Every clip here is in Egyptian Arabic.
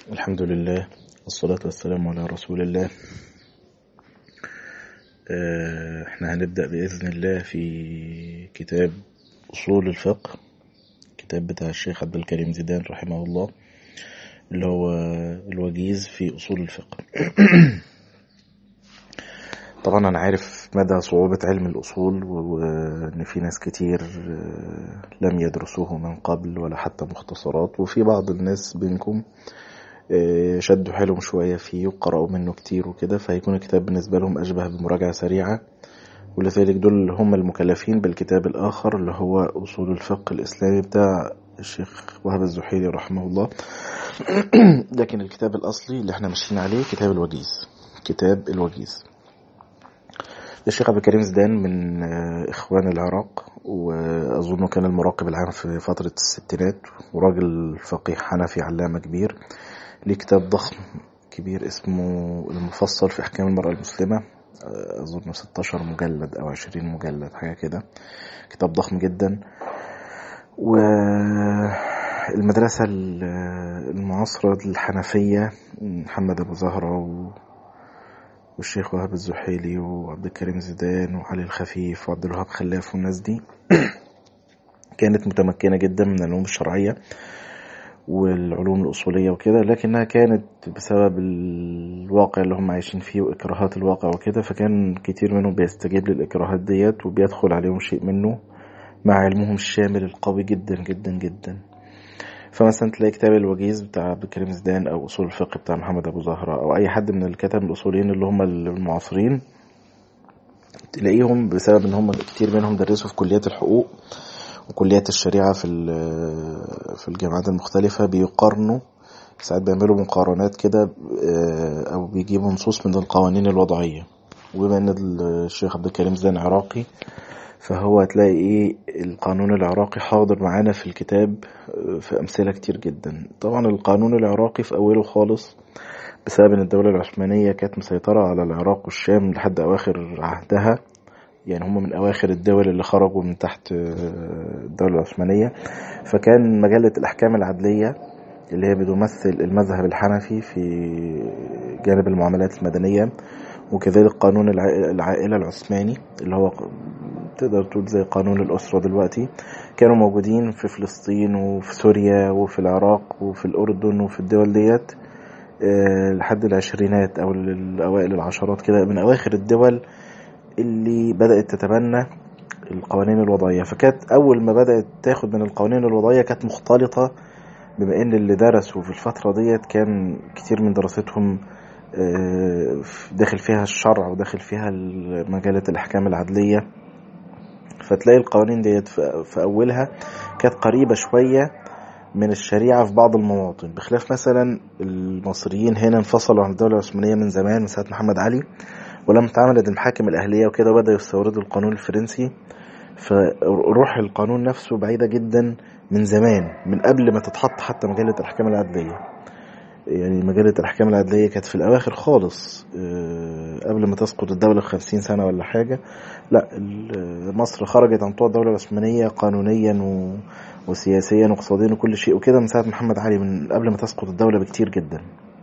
الحمد لله والصلاة والسلام على رسول الله احنا هنبدأ بإذن الله في كتاب أصول الفقه كتاب بتاع الشيخ عبد الكريم زيدان رحمه الله اللي هو الوجيز في أصول الفقه طبعا أنا عارف مدى صعوبة علم الأصول وإن في ناس كتير لم يدرسوه من قبل ولا حتى مختصرات وفي بعض الناس بينكم شدوا حيلهم شوية فيه وقرأوا منه كتير وكده فهيكون الكتاب بالنسبة لهم أشبه بمراجعة سريعة ولذلك دول هم المكلفين بالكتاب الآخر اللي هو أصول الفقه الإسلامي بتاع الشيخ وهب الزحيلي رحمه الله لكن الكتاب الأصلي اللي احنا ماشيين عليه كتاب الوجيز كتاب الوجيز الشيخ عبد الكريم زيدان من إخوان العراق وأظنه كان المراقب العام في فترة الستينات وراجل فقيه حنفي علامة كبير ليه كتاب ضخم كبير اسمه المفصل في أحكام المرأة المسلمة أظن 16 مجلد أو 20 مجلد حاجة كده كتاب ضخم جدا والمدرسة المعاصرة الحنفية محمد أبو زهرة والشيخ وهب الزحيلي وعبد الكريم زيدان وعلي الخفيف وعبد الوهاب خلاف والناس دي كانت متمكنة جدا من العلوم الشرعية والعلوم الأصولية وكده لكنها كانت بسبب الواقع اللي هم عايشين فيه وإكراهات الواقع وكده فكان كتير منهم بيستجيب للإكراهات ديت وبيدخل عليهم شيء منه مع علمهم الشامل القوي جدا جدا جدا فمثلا تلاقي كتاب الوجيز بتاع عبد الكريم زيدان أو أصول الفقه بتاع محمد أبو زهرة أو أي حد من الكتب الأصوليين اللي هم المعاصرين تلاقيهم بسبب إن هم كتير منهم درسوا في كليات الحقوق وكليات الشريعة في في الجامعات المختلفة بيقارنوا ساعات بيعملوا مقارنات كده أو بيجيبوا نصوص من القوانين الوضعية وبما إن الشيخ عبد الكريم زيدان عراقي فهو هتلاقي إيه القانون العراقي حاضر معانا في الكتاب في أمثلة كتير جدا طبعا القانون العراقي في أوله خالص بسبب إن الدولة العثمانية كانت مسيطرة على العراق والشام لحد أواخر عهدها يعني هم من أواخر الدول اللي خرجوا من تحت الدولة العثمانية فكان مجلة الأحكام العدلية اللي هي بتمثل المذهب الحنفي في جانب المعاملات المدنية وكذلك قانون العائلة العثماني اللي هو تقدر تقول زي قانون الأسرة دلوقتي كانوا موجودين في فلسطين وفي سوريا وفي العراق وفي الأردن وفي الدول ديت لحد العشرينات أو الأوائل العشرات كده من أواخر الدول اللي بدأت تتبنى القوانين الوضعية فكانت أول ما بدأت تاخد من القوانين الوضعية كانت مختلطة بما إن اللي درسوا في الفترة ديت كان كتير من دراستهم داخل فيها الشرع وداخل فيها مجالة الأحكام العدلية فتلاقي القوانين ديت في أولها كانت قريبة شوية من الشريعة في بعض المواطن بخلاف مثلا المصريين هنا انفصلوا عن الدولة العثمانية من زمان من ساعة محمد علي ولما اتعملت المحاكم الأهلية وكده بدأوا يستوردوا القانون الفرنسي فروح القانون نفسه بعيدة جدا من زمان من قبل ما تتحط حتى مجلة الأحكام العدلية يعني مجلة الأحكام العدلية كانت في الأواخر خالص قبل ما تسقط الدولة في خمسين سنة ولا حاجة لا مصر خرجت عن طوع الدولة العثمانية قانونيا وسياسيا واقتصاديا وكل شيء وكده من ساعة محمد علي من قبل ما تسقط الدولة بكتير جدا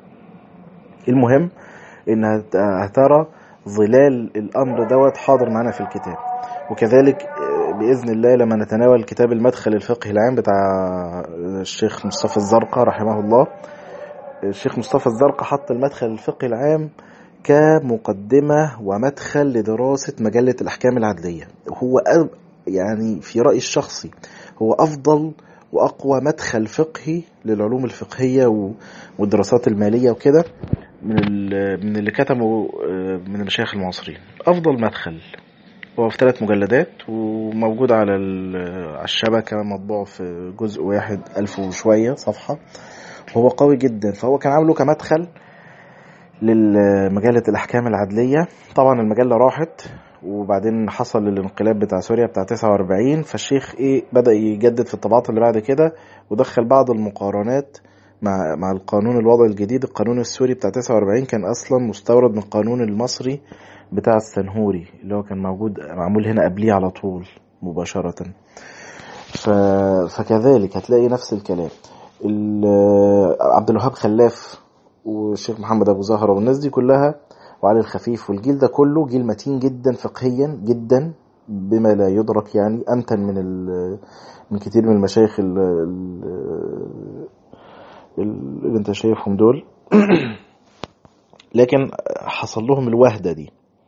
المهم إنها هترى ظلال الأمر دوت حاضر معنا في الكتاب وكذلك بإذن الله لما نتناول كتاب المدخل الفقهي العام بتاع الشيخ مصطفى الزرقاء رحمه الله الشيخ مصطفى الزرقاء حط المدخل الفقهي العام كمقدمة ومدخل لدراسة مجلة الأحكام العدلية هو يعني في رأيي الشخصي هو أفضل وأقوى مدخل فقهي للعلوم الفقهية والدراسات المالية وكده من من اللي كتبوا من المشايخ المعاصرين افضل مدخل هو في ثلاث مجلدات وموجود على على الشبكة مطبوع في جزء واحد ألف وشوية صفحة هو قوي جدا فهو كان عامله كمدخل لمجلة الأحكام العدلية طبعا المجلة راحت وبعدين حصل الانقلاب بتاع سوريا بتاع 49 فالشيخ ايه بدأ يجدد في الطبعات اللي بعد كده ودخل بعض المقارنات مع مع القانون الوضعي الجديد القانون السوري بتاع 49 كان اصلا مستورد من القانون المصري بتاع السنهوري اللي هو كان موجود معمول هنا قبليه على طول مباشرة ف... فكذلك هتلاقي نفس الكلام عبد الوهاب خلاف والشيخ محمد ابو زهره والناس دي كلها وعلي الخفيف والجيل ده كله جيل متين جدا فقهيا جدا بما لا يدرك يعني امتن من من كتير من المشايخ اللي انت شايفهم دول لكن حصل لهم الوهدة دي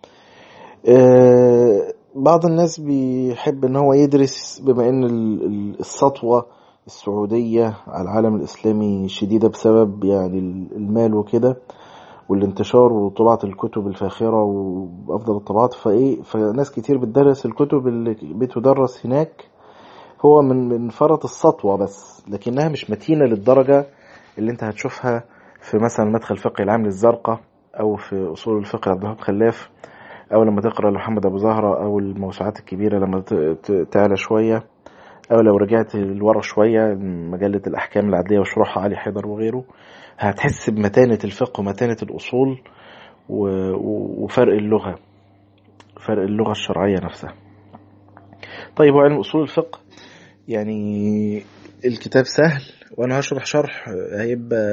بعض الناس بيحب ان هو يدرس بما ان السطوة السعودية على العالم الاسلامي شديدة بسبب يعني المال وكده والانتشار وطباعة الكتب الفاخرة وأفضل الطبعات فإيه فناس كتير بتدرس الكتب اللي بتدرس هناك هو من من فرط السطوة بس لكنها مش متينة للدرجة اللي انت هتشوفها في مثلا مدخل فقه العام للزرقاء أو في أصول الفقه عبد الوهاب خلاف أو لما تقرأ لمحمد أبو زهرة أو الموسوعات الكبيرة لما تعلى شوية أو لو رجعت لورا شوية مجلة الأحكام العدلية وشروحها علي حيدر وغيره هتحس بمتانة الفقه ومتانة الأصول وفرق اللغة فرق اللغة الشرعية نفسها طيب وعلم أصول الفقه يعني الكتاب سهل وأنا هشرح شرح هيبقى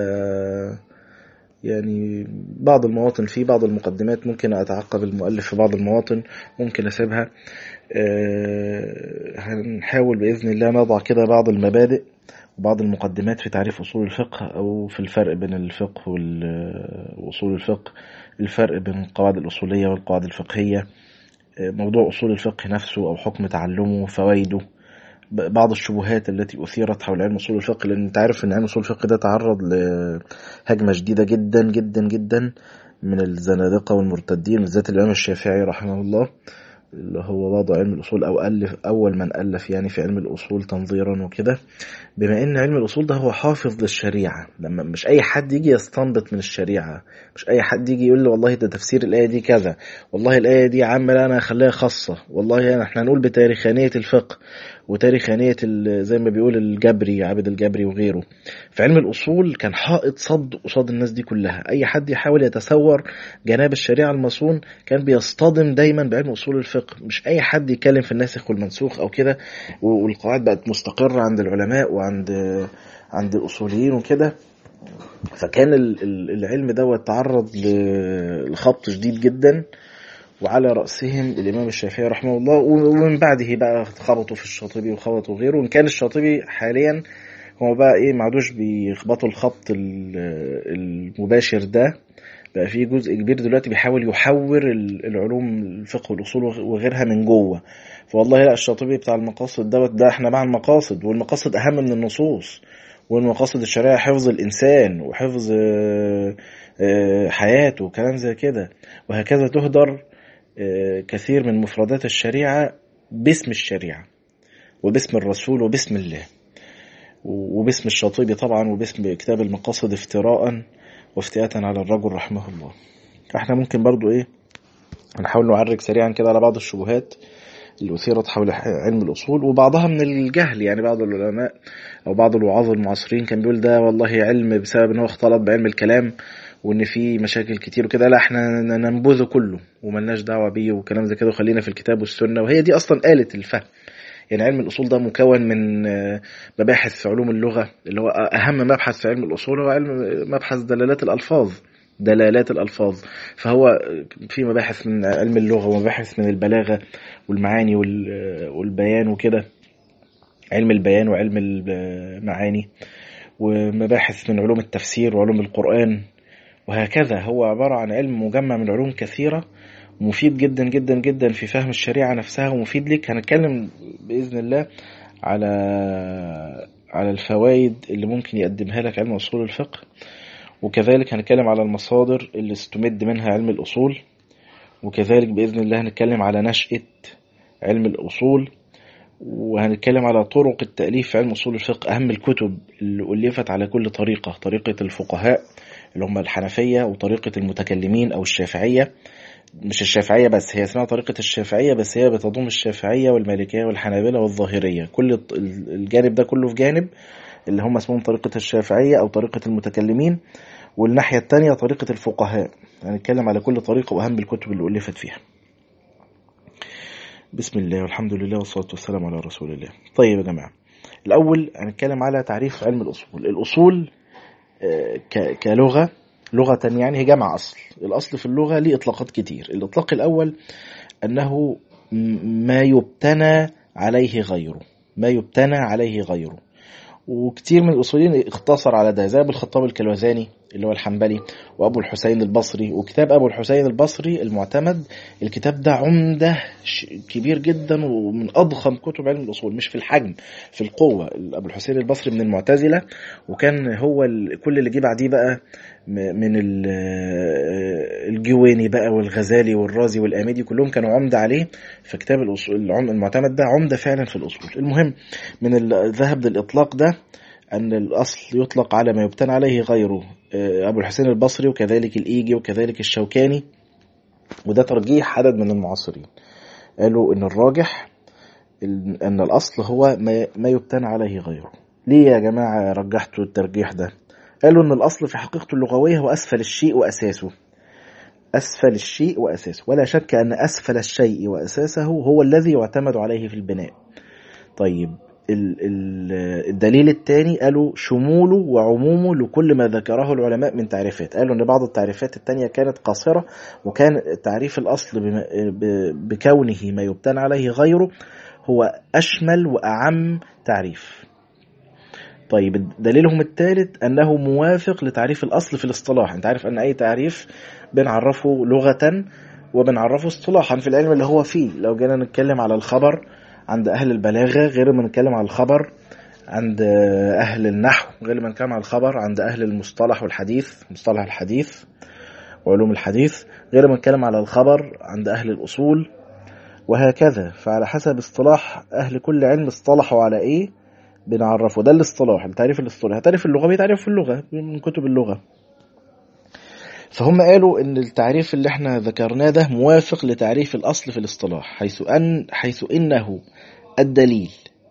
يعني بعض المواطن فيه بعض المقدمات ممكن أتعقب المؤلف في بعض المواطن ممكن أسيبها هنحاول بإذن الله نضع كده بعض المبادئ وبعض المقدمات في تعريف أصول الفقه أو في الفرق بين الفقه وأصول الفقه الفرق بين القواعد الأصولية والقواعد الفقهية موضوع أصول الفقه نفسه أو حكم تعلمه فوائده بعض الشبهات التي أثيرت حول علم أصول الفقه لأن أنت عارف أن علم أصول الفقه ده تعرض لهجمة شديدة جدا جدا جدا من الزنادقة والمرتدين بالذات الإمام الشافعي رحمه الله اللي هو وضع علم الأصول أو ألف أول من ألف يعني في علم الأصول تنظيرا وكده بما إن علم الأصول ده هو حافظ للشريعة لما مش أي حد يجي يستنبط من الشريعة مش أي حد يجي يقول له والله ده تفسير الآية دي كذا والله الآية دي عامة أنا أخليها خاصة والله أنا إحنا هنقول بتاريخانية الفقه وتاريخانية زي ما بيقول الجبري عابد الجبري وغيره في علم الأصول كان حائط صد قصاد الناس دي كلها أي حد يحاول يتسور جناب الشريعة المصون كان بيصطدم دايما بعلم أصول الفقه مش أي حد يتكلم في الناسخ والمنسوخ أو كده والقواعد بقت مستقرة عند العلماء وعند عند الأصوليين وكده فكان العلم دوت تعرض لخبط شديد جدا وعلى رأسهم الإمام الشافعي رحمه الله ومن بعده بقى خبطوا في الشاطبي وخبطوا غيره وإن كان الشاطبي حاليا هو بقى إيه معدوش بيخبطوا الخبط المباشر ده بقى في جزء كبير دلوقتي بيحاول يحور العلوم الفقه والأصول وغيرها من جوه فوالله لا الشاطبي بتاع المقاصد دوت ده احنا مع المقاصد والمقاصد أهم من النصوص والمقاصد الشرعية حفظ الإنسان وحفظ حياته وكلام زي كده وهكذا تهدر كثير من مفردات الشريعة باسم الشريعة وباسم الرسول وباسم الله وباسم الشاطبي طبعا وباسم كتاب المقاصد افتراء وافتئاة على الرجل رحمه الله احنا ممكن برضو ايه هنحاول نعرج سريعا كده على بعض الشبهات اللي أثيرت حول علم الأصول وبعضها من الجهل يعني بعض العلماء أو بعض الوعاظ المعاصرين كان بيقول ده والله علم بسبب إن هو اختلط بعلم الكلام وإن في مشاكل كتير وكده لا احنا ننبذه كله وملناش دعوة بيه وكلام زي كده وخلينا في الكتاب والسنة وهي دي أصلا آلة الفهم يعني علم الأصول ده مكون من مباحث في علوم اللغة اللي هو أهم مبحث في علم الأصول هو علم مبحث دلالات الألفاظ دلالات الألفاظ فهو في مباحث من علم اللغة ومباحث من البلاغة والمعاني والبيان وكده علم البيان وعلم المعاني ومباحث من علوم التفسير وعلوم القرآن وهكذا هو عبارة عن علم مجمع من علوم كثيرة مفيد جدا جدا جدا في فهم الشريعة نفسها ومفيد لك هنتكلم بإذن الله على على الفوائد اللي ممكن يقدمها لك علم أصول الفقه وكذلك هنتكلم على المصادر اللي استمد منها علم الأصول وكذلك بإذن الله هنتكلم على نشأة علم الأصول وهنتكلم على طرق التأليف في علم أصول الفقه أهم الكتب اللي ألفت على كل طريقة طريقة الفقهاء اللي هم الحنفية وطريقة المتكلمين أو الشافعية مش الشافعية بس هي اسمها طريقة الشافعية بس هي بتضم الشافعية والمالكية والحنابلة والظاهرية كل الجانب ده كله في جانب اللي هم اسمهم طريقة الشافعية أو طريقة المتكلمين والناحية التانية طريقة الفقهاء هنتكلم يعني على كل طريقة وأهم الكتب اللي ألفت فيها بسم الله والحمد لله والصلاة والسلام على رسول الله طيب يا جماعة الأول هنتكلم على تعريف علم الأصول الأصول آه، ك- كلغة لغة يعني هي جمع أصل الأصل في اللغة ليه إطلاقات كتير الإطلاق الأول أنه م- ما يبتنى عليه غيره ما يبتنى عليه غيره وكتير من الأصوليين اختصر على ده زي أبو الخطاب الكلوزاني اللي هو الحنبلي وأبو الحسين البصري وكتاب أبو الحسين البصري المعتمد الكتاب ده عمدة ش- كبير جدا ومن أضخم كتب علم الأصول مش في الحجم في القوة أبو الحسين البصري من المعتزلة وكان هو ال- كل اللي جه بعديه بقى م- من ال- الجويني بقى والغزالي والرازي والآمدي كلهم كانوا عمدة عليه فكتاب الأصول العم- المعتمد ده عمدة فعلا في الأصول المهم من الذهب للإطلاق ده أن الأصل يطلق على ما يبتنى عليه غيره آه، أبو الحسين البصري وكذلك الإيجي وكذلك الشوكاني وده ترجيح عدد من المعاصرين قالوا إن الراجح ال- أن الأصل هو ما ما يبتنى عليه غيره ليه يا جماعة رجحتوا الترجيح ده قالوا إن الأصل في حقيقته اللغوية هو أسفل الشيء وأساسه أسفل الشيء وأساسه ولا شك أن أسفل الشيء وأساسه هو الذي يعتمد عليه في البناء طيب ال- ال- الدليل الثاني قالوا شموله وعمومه لكل ما ذكره العلماء من تعريفات قالوا ان بعض التعريفات التانية كانت قاصرة وكان تعريف الأصل بما- ب- بكونه ما يبتنى عليه غيره هو أشمل وأعم تعريف طيب دليلهم الثالث أنه موافق لتعريف الأصل في الاصطلاح أنت عارف أن أي تعريف بنعرفه لغة وبنعرفه اصطلاحا في العلم اللي هو فيه لو جينا نتكلم على الخبر عند أهل البلاغة غير ما نتكلم على الخبر عند أهل النحو غير ما نتكلم على الخبر عند أهل المصطلح والحديث مصطلح الحديث وعلوم الحديث غير ما نتكلم على الخبر عند أهل الأصول وهكذا فعلى حسب اصطلاح أهل كل علم اصطلحوا على إيه بنعرفه ده الاصطلاح التعريف الاصطلاحي التعريف اللغوي تعريف في اللغة من كتب اللغة فهم قالوا ان التعريف اللي احنا ذكرناه ده موافق لتعريف الاصل في الاصطلاح حيث ان حيث انه الدليل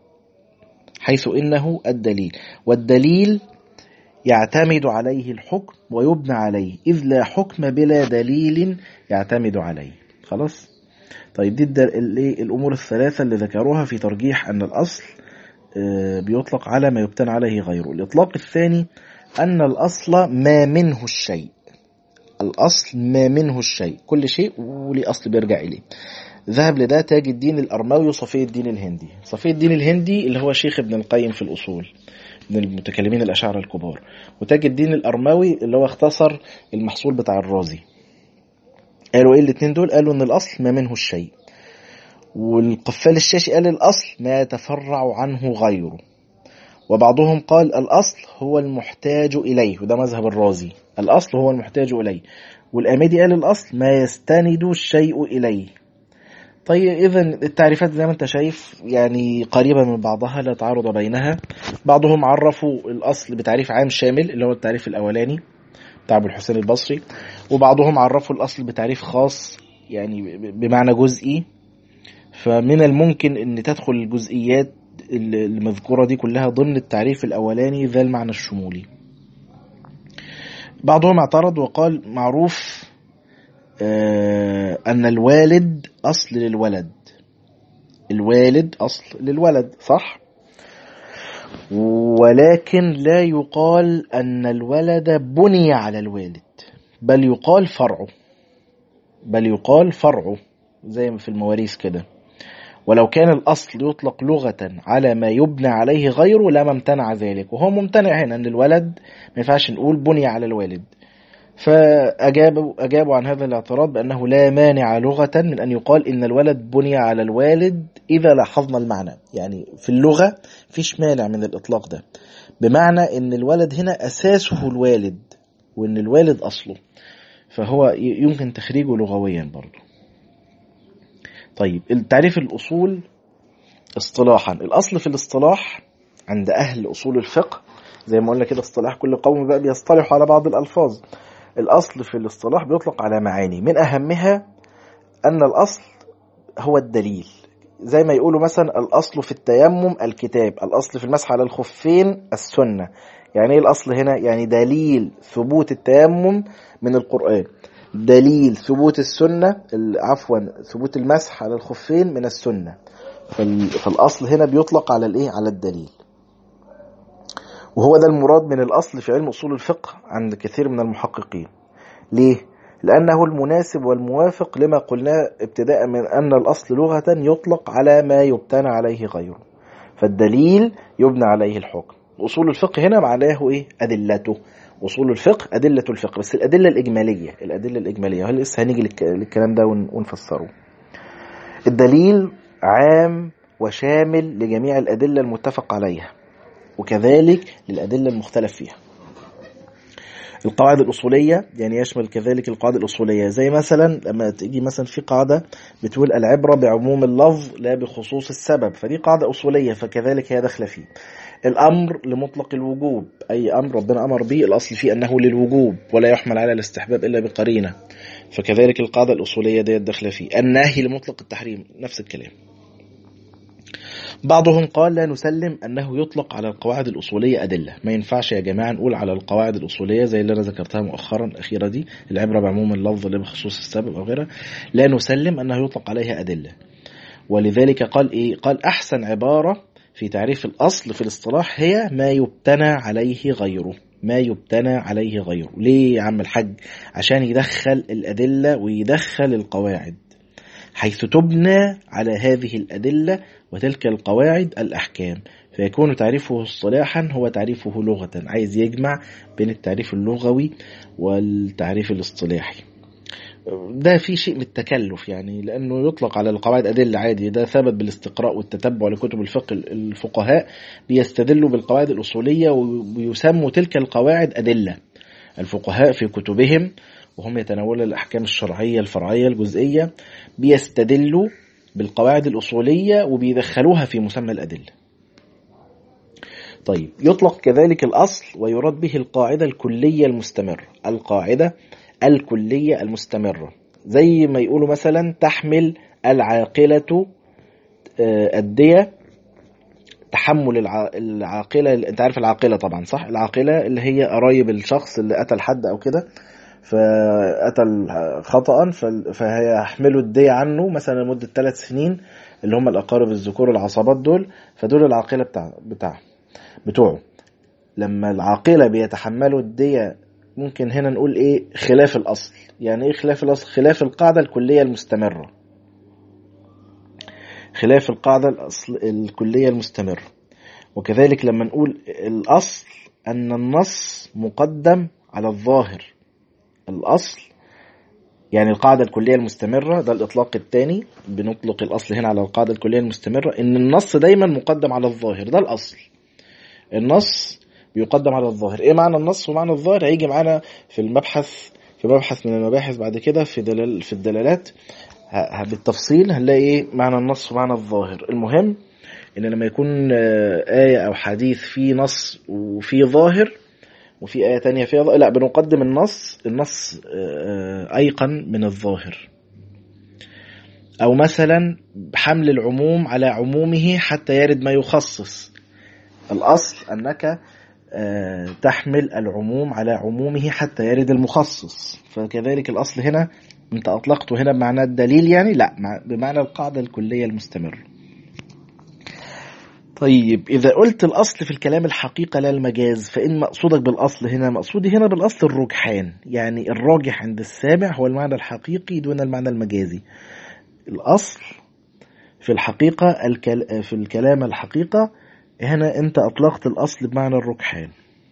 حيث انه الدليل والدليل يعتمد عليه الحكم ويبنى عليه اذ لا حكم بلا دليل يعتمد عليه خلاص طيب دي الدل... الإيه؟ الامور الثلاثه اللي ذكروها في ترجيح ان الاصل آه، بيطلق على ما يبتنى عليه غيره الاطلاق الثاني ان الاصل ما منه الشيء الأصل ما منه الشيء كل شيء وليه أصل بيرجع إليه ذهب لده تاج الدين الأرماوي وصفي الدين الهندي صفي الدين الهندي اللي هو شيخ ابن القيم في الأصول من المتكلمين الأشاعرة الكبار وتاج الدين الأرماوي اللي هو اختصر المحصول بتاع الرازي قالوا ايه الاتنين دول قالوا ان الاصل ما منه الشيء والقفال الشاشي قال الاصل ما يتفرع عنه غيره وبعضهم قال الأصل هو المحتاج إليه وده مذهب الرازي الأصل هو المحتاج إليه والآمدي قال الأصل ما يستند الشيء إليه طيب إذا التعريفات زي ما أنت شايف يعني قريبة من بعضها لا تعارض بينها بعضهم عرفوا الأصل بتعريف عام شامل اللي هو التعريف الأولاني بتاع أبو الحسين البصري وبعضهم عرفوا الأصل بتعريف خاص يعني بمعنى جزئي فمن الممكن أن تدخل الجزئيات المذكورة دي كلها ضمن التعريف الأولاني ذا المعنى الشمولي بعضهم اعترض وقال معروف آه أن الوالد أصل للولد الوالد أصل للولد صح ولكن لا يقال أن الولد بني على الوالد بل يقال فرعه بل يقال فرعه زي ما في المواريث كده ولو كان الأصل يطلق لغة على ما يبنى عليه غيره لما امتنع ذلك وهو ممتنع هنا أن الولد ما ينفعش نقول بني على الوالد فأجابوا أجابوا عن هذا الاعتراض بأنه لا مانع لغة من أن يقال إن الولد بني على الوالد إذا لاحظنا المعنى يعني في اللغة فيش مانع من الإطلاق ده بمعنى أن الولد هنا أساسه الوالد وأن الوالد أصله فهو يمكن تخريجه لغويا برضه طيب التعريف الأصول اصطلاحا الأصل في الاصطلاح عند أهل أصول الفقه زي ما قلنا كده اصطلاح كل قوم بقى بيصطلحوا على بعض الألفاظ الأصل في الاصطلاح بيطلق على معاني من أهمها أن الأصل هو الدليل زي ما يقولوا مثلا الأصل في التيمم الكتاب الأصل في المسح على الخفين السنة يعني ايه الأصل هنا يعني دليل ثبوت التيمم من القرآن دليل ثبوت السنة عفوا ثبوت المسح على الخفين من السنة فالأصل هنا بيطلق على الايه على الدليل وهو ده المراد من الأصل في علم أصول الفقه عند كثير من المحققين ليه؟ لأنه المناسب والموافق لما قلناه ابتداء من أن الأصل لغة يطلق على ما يبتنى عليه غيره فالدليل يبنى عليه الحكم أصول الفقه هنا معناه إيه؟ أدلته أصول الفقه أدلة الفقه بس الأدلة الإجمالية الأدلة الإجمالية هل لسه هنيجي للكلام ده ونفسره الدليل عام وشامل لجميع الأدلة المتفق عليها وكذلك للأدلة المختلف فيها القواعد الأصولية يعني يشمل كذلك القواعد الأصولية زي مثلا لما تيجي مثلا في قاعدة بتقول العبرة بعموم اللفظ لا بخصوص السبب فدي قاعدة أصولية فكذلك هي داخلة فيه الأمر لمطلق الوجوب أي أمر ربنا أمر به الأصل فيه أنه للوجوب ولا يحمل على الاستحباب إلا بقرينة فكذلك القاعدة الأصولية ديت داخلة فيه النهي لمطلق التحريم نفس الكلام بعضهم قال لا نسلم أنه يطلق على القواعد الأصولية أدلة ما ينفعش يا جماعة نقول على القواعد الأصولية زي اللي أنا ذكرتها مؤخرا الأخيرة دي العبرة بعموم اللفظ اللي بخصوص السبب أو غيرها لا نسلم أنه يطلق عليها أدلة ولذلك قال إيه قال أحسن عبارة في تعريف الأصل في الاصطلاح هي ما يبتنى عليه غيره ما يبتنى عليه غيره ليه يا عم الحاج عشان يدخل الأدلة ويدخل القواعد حيث تبنى على هذه الأدلة وتلك القواعد الأحكام فيكون تعريفه اصطلاحا هو تعريفه لغة عايز يجمع بين التعريف اللغوي والتعريف الاصطلاحي ده في شيء من التكلف يعني لانه يطلق على القواعد ادله عادي ده ثبت بالاستقراء والتتبع لكتب الفقه الفقهاء بيستدلوا بالقواعد الاصوليه ويسموا تلك القواعد ادله الفقهاء في كتبهم وهم يتناولون الاحكام الشرعيه الفرعيه الجزئيه بيستدلوا بالقواعد الاصوليه وبيدخلوها في مسمى الادله طيب يطلق كذلك الاصل ويراد به القاعده الكليه المستمره القاعده الكلية المستمرة زي ما يقولوا مثلا تحمل العاقلة الدية تحمل العاقلة انت عارف العاقلة طبعا صح العاقلة اللي هي قرايب الشخص اللي قتل حد او كده فقتل خطأ فهيحملوا الدية عنه مثلا لمدة ثلاث سنين اللي هم الأقارب الذكور العصابات دول فدول العاقلة بتاع بتاع بتوعه لما العاقلة بيتحملوا الدية ممكن هنا نقول ايه خلاف الاصل يعني ايه خلاف الاصل خلاف القاعدة الكلية المستمرة خلاف القاعدة الأصل الكلية المستمرة وكذلك لما نقول الأصل أن النص مقدم على الظاهر الأصل يعني القاعدة الكلية المستمرة ده الإطلاق الثاني بنطلق الأصل هنا على القاعدة الكلية المستمرة إن النص دايما مقدم على الظاهر ده الأصل النص بيقدم على الظاهر ايه معنى النص ومعنى الظاهر هيجي معانا في المبحث في مبحث من المباحث بعد كده في دلال في الدلالات بالتفصيل هنلاقي ايه معنى النص ومعنى الظاهر المهم ان لما يكون آية او حديث فيه نص وفيه ظاهر وفي آية تانية فيها ظاهر لا بنقدم النص النص أيقن من الظاهر أو مثلا حمل العموم على عمومه حتى يرد ما يخصص الأصل أنك تحمل العموم على عمومه حتى يرد المخصص فكذلك الأصل هنا أنت أطلقته هنا بمعنى الدليل يعني لا بمعنى القاعدة الكلية المستمرة طيب إذا قلت الأصل في الكلام الحقيقة لا المجاز فإن مقصودك بالأصل هنا مقصودي هنا بالأصل الرجحان يعني الراجح عند السامع هو المعنى الحقيقي دون المعنى المجازي الأصل في الحقيقة الكل... في الكلام الحقيقة هنا أنت أطلقت الأصل بمعنى الرجحان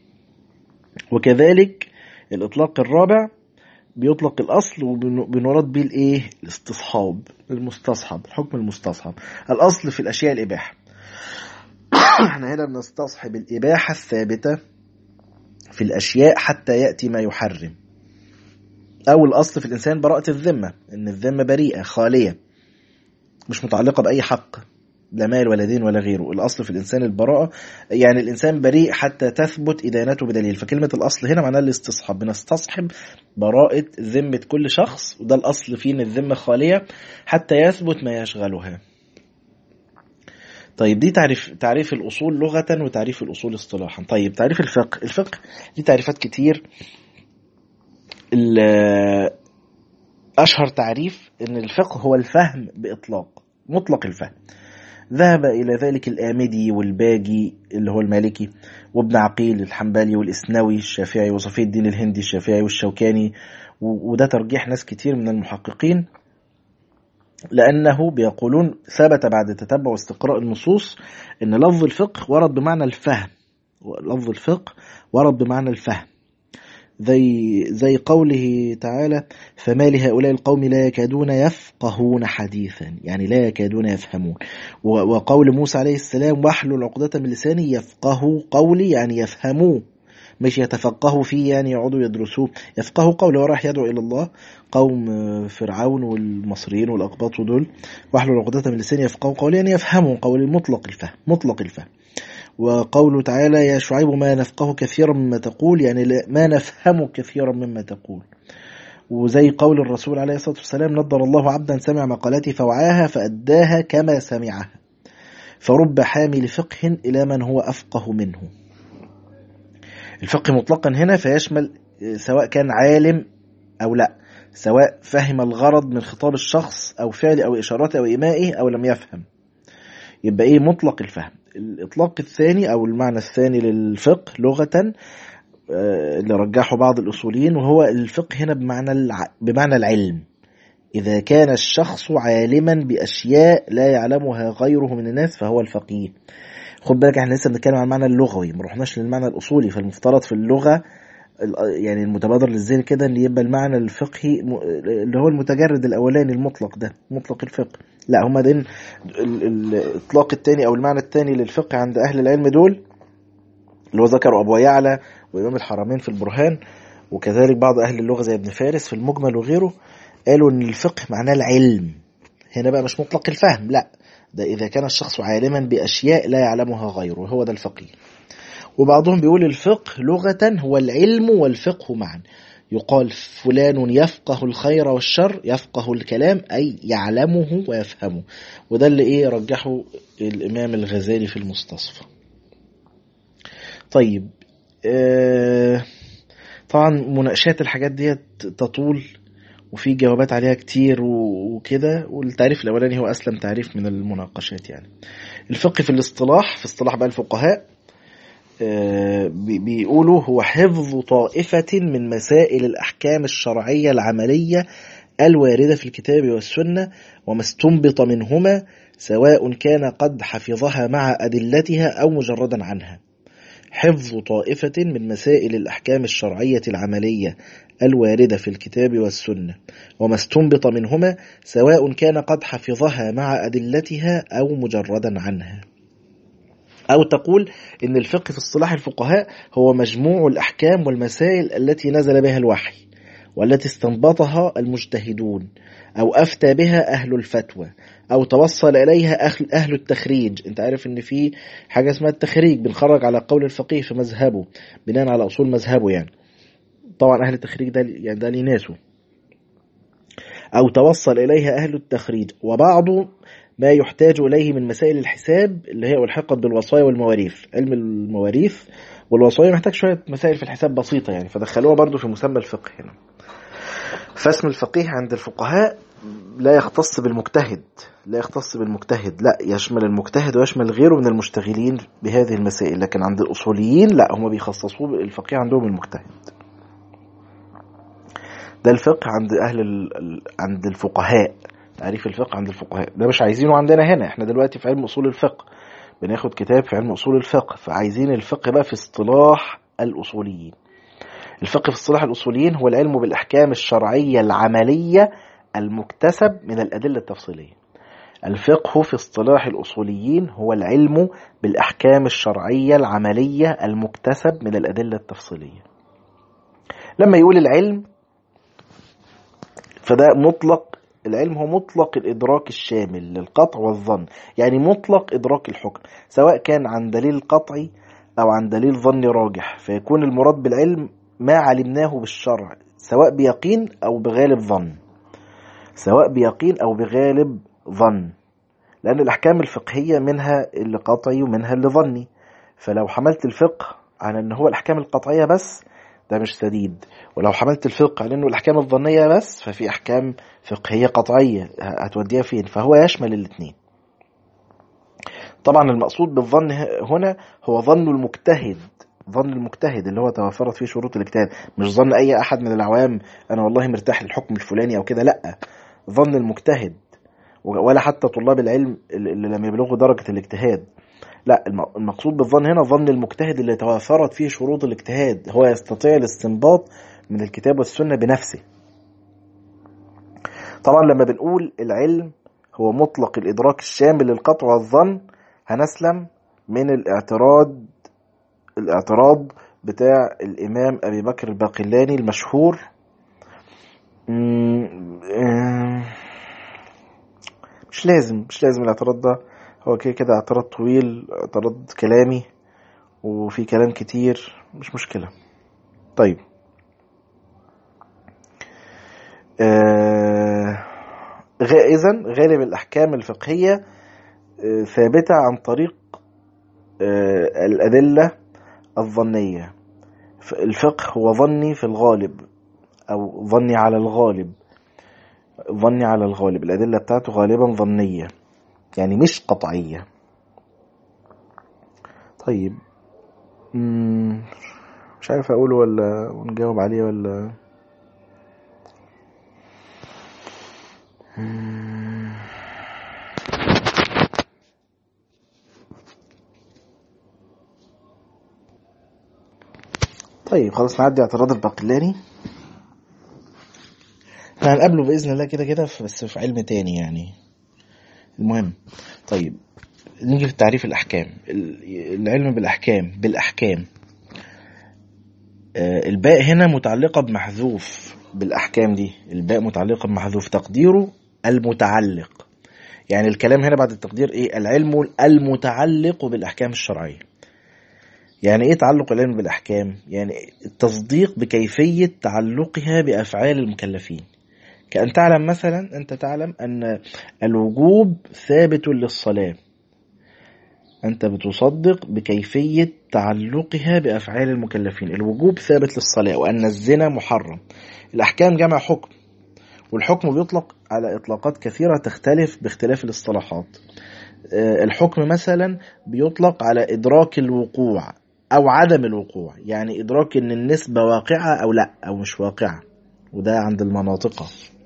وكذلك الإطلاق الرابع بيطلق الأصل وبنراد به الإيه؟ الاستصحاب المستصحب الحكم المستصحب الأصل في الأشياء الإباحة احنا هنا بنستصحب الإباحة الثابتة في الأشياء حتى يأتي ما يحرم أو الأصل في الإنسان براءة الذمة إن الذمة بريئة خالية مش متعلقة بأي حق لا مال ولا دين ولا غيره الأصل في الإنسان البراءة يعني الإنسان بريء حتى تثبت إدانته بدليل فكلمة الأصل هنا معناها الاستصحاب بنستصحب براءة ذمة كل شخص وده الأصل فيه إن الذمة خالية حتى يثبت ما يشغلها طيب دي تعريف تعريف الأصول لغة وتعريف الأصول اصطلاحا طيب تعريف الفقه الفقه دي تعريفات كتير أشهر تعريف إن الفقه هو الفهم بإطلاق مطلق الفهم ذهب إلى ذلك الآمدي والباجي اللي هو المالكي وابن عقيل الحنبلي والإسنوي الشافعي وصفي الدين الهندي الشافعي والشوكاني وده ترجيح ناس كتير من المحققين لأنه بيقولون ثبت بعد تتبع واستقراء النصوص أن لفظ الفقه ورد بمعنى الفهم لفظ الفقه ورد بمعنى الفهم زي زي قوله تعالى فما لهؤلاء القوم لا يكادون يفقهون حديثا يعني لا يكادون يفهمون وقول موسى عليه السلام واحلل عقدة من لساني يفقهوا قولي يعني يفهموه مش يتفقهوا فيه يعني يقعدوا يدرسوه يفقهوا قوله وراح يدعو إلى الله قوم فرعون والمصريين والأقباط دول واحلل عقدة من لساني يفقهوا قولي يعني يفهموا قولي مطلق الفهم مطلق الفهم وقوله تعالى يا شعيب ما نفقه كثيرا مما تقول يعني ما نفهم كثيرا مما تقول وزي قول الرسول عليه الصلاة والسلام نضر الله عبدا سمع مقالتي فوعاها فأداها كما سمعها فرب حامل فقه إلى من هو أفقه منه الفقه مطلقا هنا فيشمل سواء كان عالم أو لا سواء فهم الغرض من خطاب الشخص أو فعل أو إشارات أو إيمائه أو لم يفهم يبقى إيه مطلق الفهم الإطلاق الثاني أو المعنى الثاني للفقه لغة اللي رجحه بعض الأصوليين وهو الفقه هنا بمعنى الع... بمعنى العلم إذا كان الشخص عالما بأشياء لا يعلمها غيره من الناس فهو الفقيه خد بالك احنا لسه بنتكلم عن المعنى اللغوي ما رحناش للمعنى الأصولي فالمفترض في اللغة يعني المتبادر للذهن كده ان يبقى المعنى الفقهي اللي هو المتجرد الاولاني المطلق ده مطلق الفقه لا هما دين الاطلاق الثاني او المعنى الثاني للفقه عند اهل العلم دول اللي هو ذكروا ابو يعلى وامام الحرمين في البرهان وكذلك بعض اهل اللغه زي ابن فارس في المجمل وغيره قالوا ان الفقه معناه العلم هنا بقى مش مطلق الفهم لا ده اذا كان الشخص عالما باشياء لا يعلمها غيره هو ده الفقيه وبعضهم بيقول الفقه لغة هو العلم والفقه معا يقال فلان يفقه الخير والشر يفقه الكلام أي يعلمه ويفهمه وده اللي إيه رجحه الإمام الغزالي في المستصفى طيب آه طبعا مناقشات الحاجات دي تطول وفي جوابات عليها كتير وكده والتعريف الأولاني هو أسلم تعريف من المناقشات يعني الفقه في الاصطلاح في اصطلاح بقى الفقهاء بيقولوا هو حفظ طائفة من مسائل الأحكام الشرعية العملية الواردة في الكتاب والسنة وما استنبط منهما سواء كان قد حفظها مع أدلتها أو مجردا عنها حفظ طائفة من مسائل الأحكام الشرعية العملية الواردة في الكتاب والسنة وما استنبط منهما سواء كان قد حفظها مع أدلتها أو مجردا عنها أو تقول إن الفقه في اصطلاح الفقهاء هو مجموع الأحكام والمسائل التي نزل بها الوحي والتي استنبطها المجتهدون أو أفتى بها أهل الفتوى أو توصل إليها أهل, أهل التخريج أنت عارف إن في حاجة اسمها التخريج بنخرج على قول الفقيه في مذهبه بناء على أصول مذهبه يعني طبعا أهل التخريج ده يعني ده ليه ناسه أو توصل إليها أهل التخريج وبعض ما يحتاج إليه من مسائل الحساب اللي هي ألحقت بالوصايا والمواريث علم المواريث والوصايا محتاج شوية مسائل في الحساب بسيطة يعني فدخلوها برضو في مسمى الفقه هنا فاسم الفقيه عند الفقهاء لا يختص بالمجتهد لا يختص بالمجتهد لا يشمل المجتهد ويشمل غيره من المشتغلين بهذه المسائل لكن عند الأصوليين لا هم بيخصصوا الفقيه عندهم المجتهد ده الفقه عند أهل ال... عند الفقهاء تعريف الفقه عند الفقهاء ده مش عايزينه عندنا هنا احنا دلوقتي في علم أصول الفقه بناخد كتاب في علم أصول الفقه فعايزين الفقه بقى في اصطلاح الأصوليين الفقه في اصطلاح الأصوليين هو العلم بالأحكام الشرعية العملية المكتسب من الأدلة التفصيلية الفقه في اصطلاح الأصوليين هو العلم بالأحكام الشرعية العملية المكتسب من الأدلة التفصيلية لما يقول العلم فده مطلق العلم هو مطلق الإدراك الشامل للقطع والظن يعني مطلق إدراك الحكم سواء كان عن دليل قطعي أو عن دليل ظني راجح فيكون المراد بالعلم ما علمناه بالشرع سواء بيقين أو بغالب ظن سواء بيقين أو بغالب ظن لأن الأحكام الفقهية منها اللي قطعي ومنها اللي ظني فلو حملت الفقه على أن هو الأحكام القطعية بس ده مش سديد ولو حملت الفقه على أنه الأحكام الظنية بس ففي أحكام فقهية قطعية هتوديها فين فهو يشمل الاثنين طبعا المقصود بالظن هنا هو ظن المجتهد ظن المجتهد اللي هو توفرت فيه شروط الاجتهاد مش ظن اي احد من العوام انا والله مرتاح للحكم الفلاني او كده لا ظن المجتهد ولا حتى طلاب العلم اللي لم يبلغوا درجة الاجتهاد لا المقصود بالظن هنا ظن المجتهد اللي توفرت فيه شروط الاجتهاد هو يستطيع الاستنباط من الكتاب والسنة بنفسه طبعا لما بنقول العلم هو مطلق الإدراك الشامل للقطع والظن هنسلم من الاعتراض الاعتراض بتاع الإمام أبي بكر الباقلاني المشهور مش لازم مش لازم الاعتراض ده هو كده كده اعتراض طويل اعتراض كلامي وفي كلام كتير مش مشكلة طيب آه إذا غالب الأحكام الفقهية آه ثابتة عن طريق آه الأدلة الظنية الفقه هو ظني في الغالب أو ظني على الغالب ظني على الغالب الأدلة بتاعته غالبا ظنية يعني مش قطعية طيب مش عارف أقوله ولا ونجاوب عليه ولا طيب خلاص نعدي اعتراض الباقلاني احنا هنقابله باذن الله كده كده بس في علم تاني يعني المهم طيب نيجي في تعريف الاحكام العلم بالاحكام بالاحكام آه الباء هنا متعلقة بمحذوف بالأحكام دي الباء متعلقة بمحذوف تقديره المتعلق يعني الكلام هنا بعد التقدير ايه العلم المتعلق بالأحكام الشرعية يعني ايه تعلق العلم بالأحكام يعني التصديق بكيفية تعلقها بأفعال المكلفين كأن تعلم مثلا أنت تعلم أن الوجوب ثابت للصلاة أنت بتصدق بكيفية تعلقها بأفعال المكلفين الوجوب ثابت للصلاة وأن الزنا محرم الأحكام جمع حكم والحكم بيطلق على إطلاقات كثيرة تختلف باختلاف الاصطلاحات الحكم مثلا بيطلق على إدراك الوقوع أو عدم الوقوع يعني إدراك أن النسبة واقعة أو لا أو مش واقعة وده عند المناطقة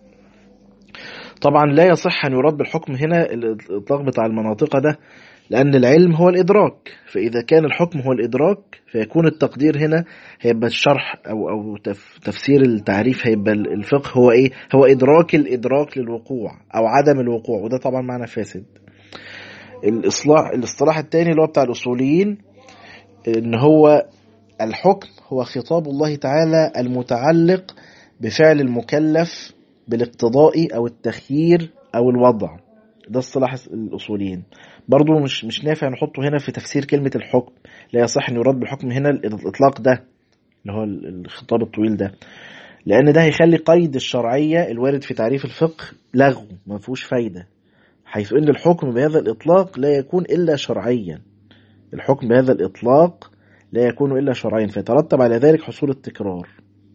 طبعا لا يصح أن يراد بالحكم هنا الإطلاق بتاع المناطق ده لأن العلم هو الإدراك فإذا كان الحكم هو الإدراك فيكون التقدير هنا هيبقى الشرح أو أو تفسير التعريف هيبقى الفقه هو إيه؟ هو إدراك الإدراك للوقوع أو عدم الوقوع وده طبعا معنى فاسد. الإصلاح الاصطلاح الثاني اللي هو بتاع الأصوليين إن هو الحكم هو خطاب الله تعالى المتعلق بفعل المكلف بالاقتضاء أو التخيير أو الوضع ده اصطلاح الأصوليين برضو مش مش نافع نحطه هنا في تفسير كلمة الحكم لا يصح أن يراد بالحكم هنا الإطلاق ده اللي هو الخطاب الطويل ده لأن ده هيخلي قيد الشرعية الوارد في تعريف الفقه لغو ما فيهوش فايدة حيث أن الحكم بهذا الإطلاق لا يكون إلا شرعيا الحكم بهذا الإطلاق لا يكون إلا شرعيا فيترتب على ذلك حصول التكرار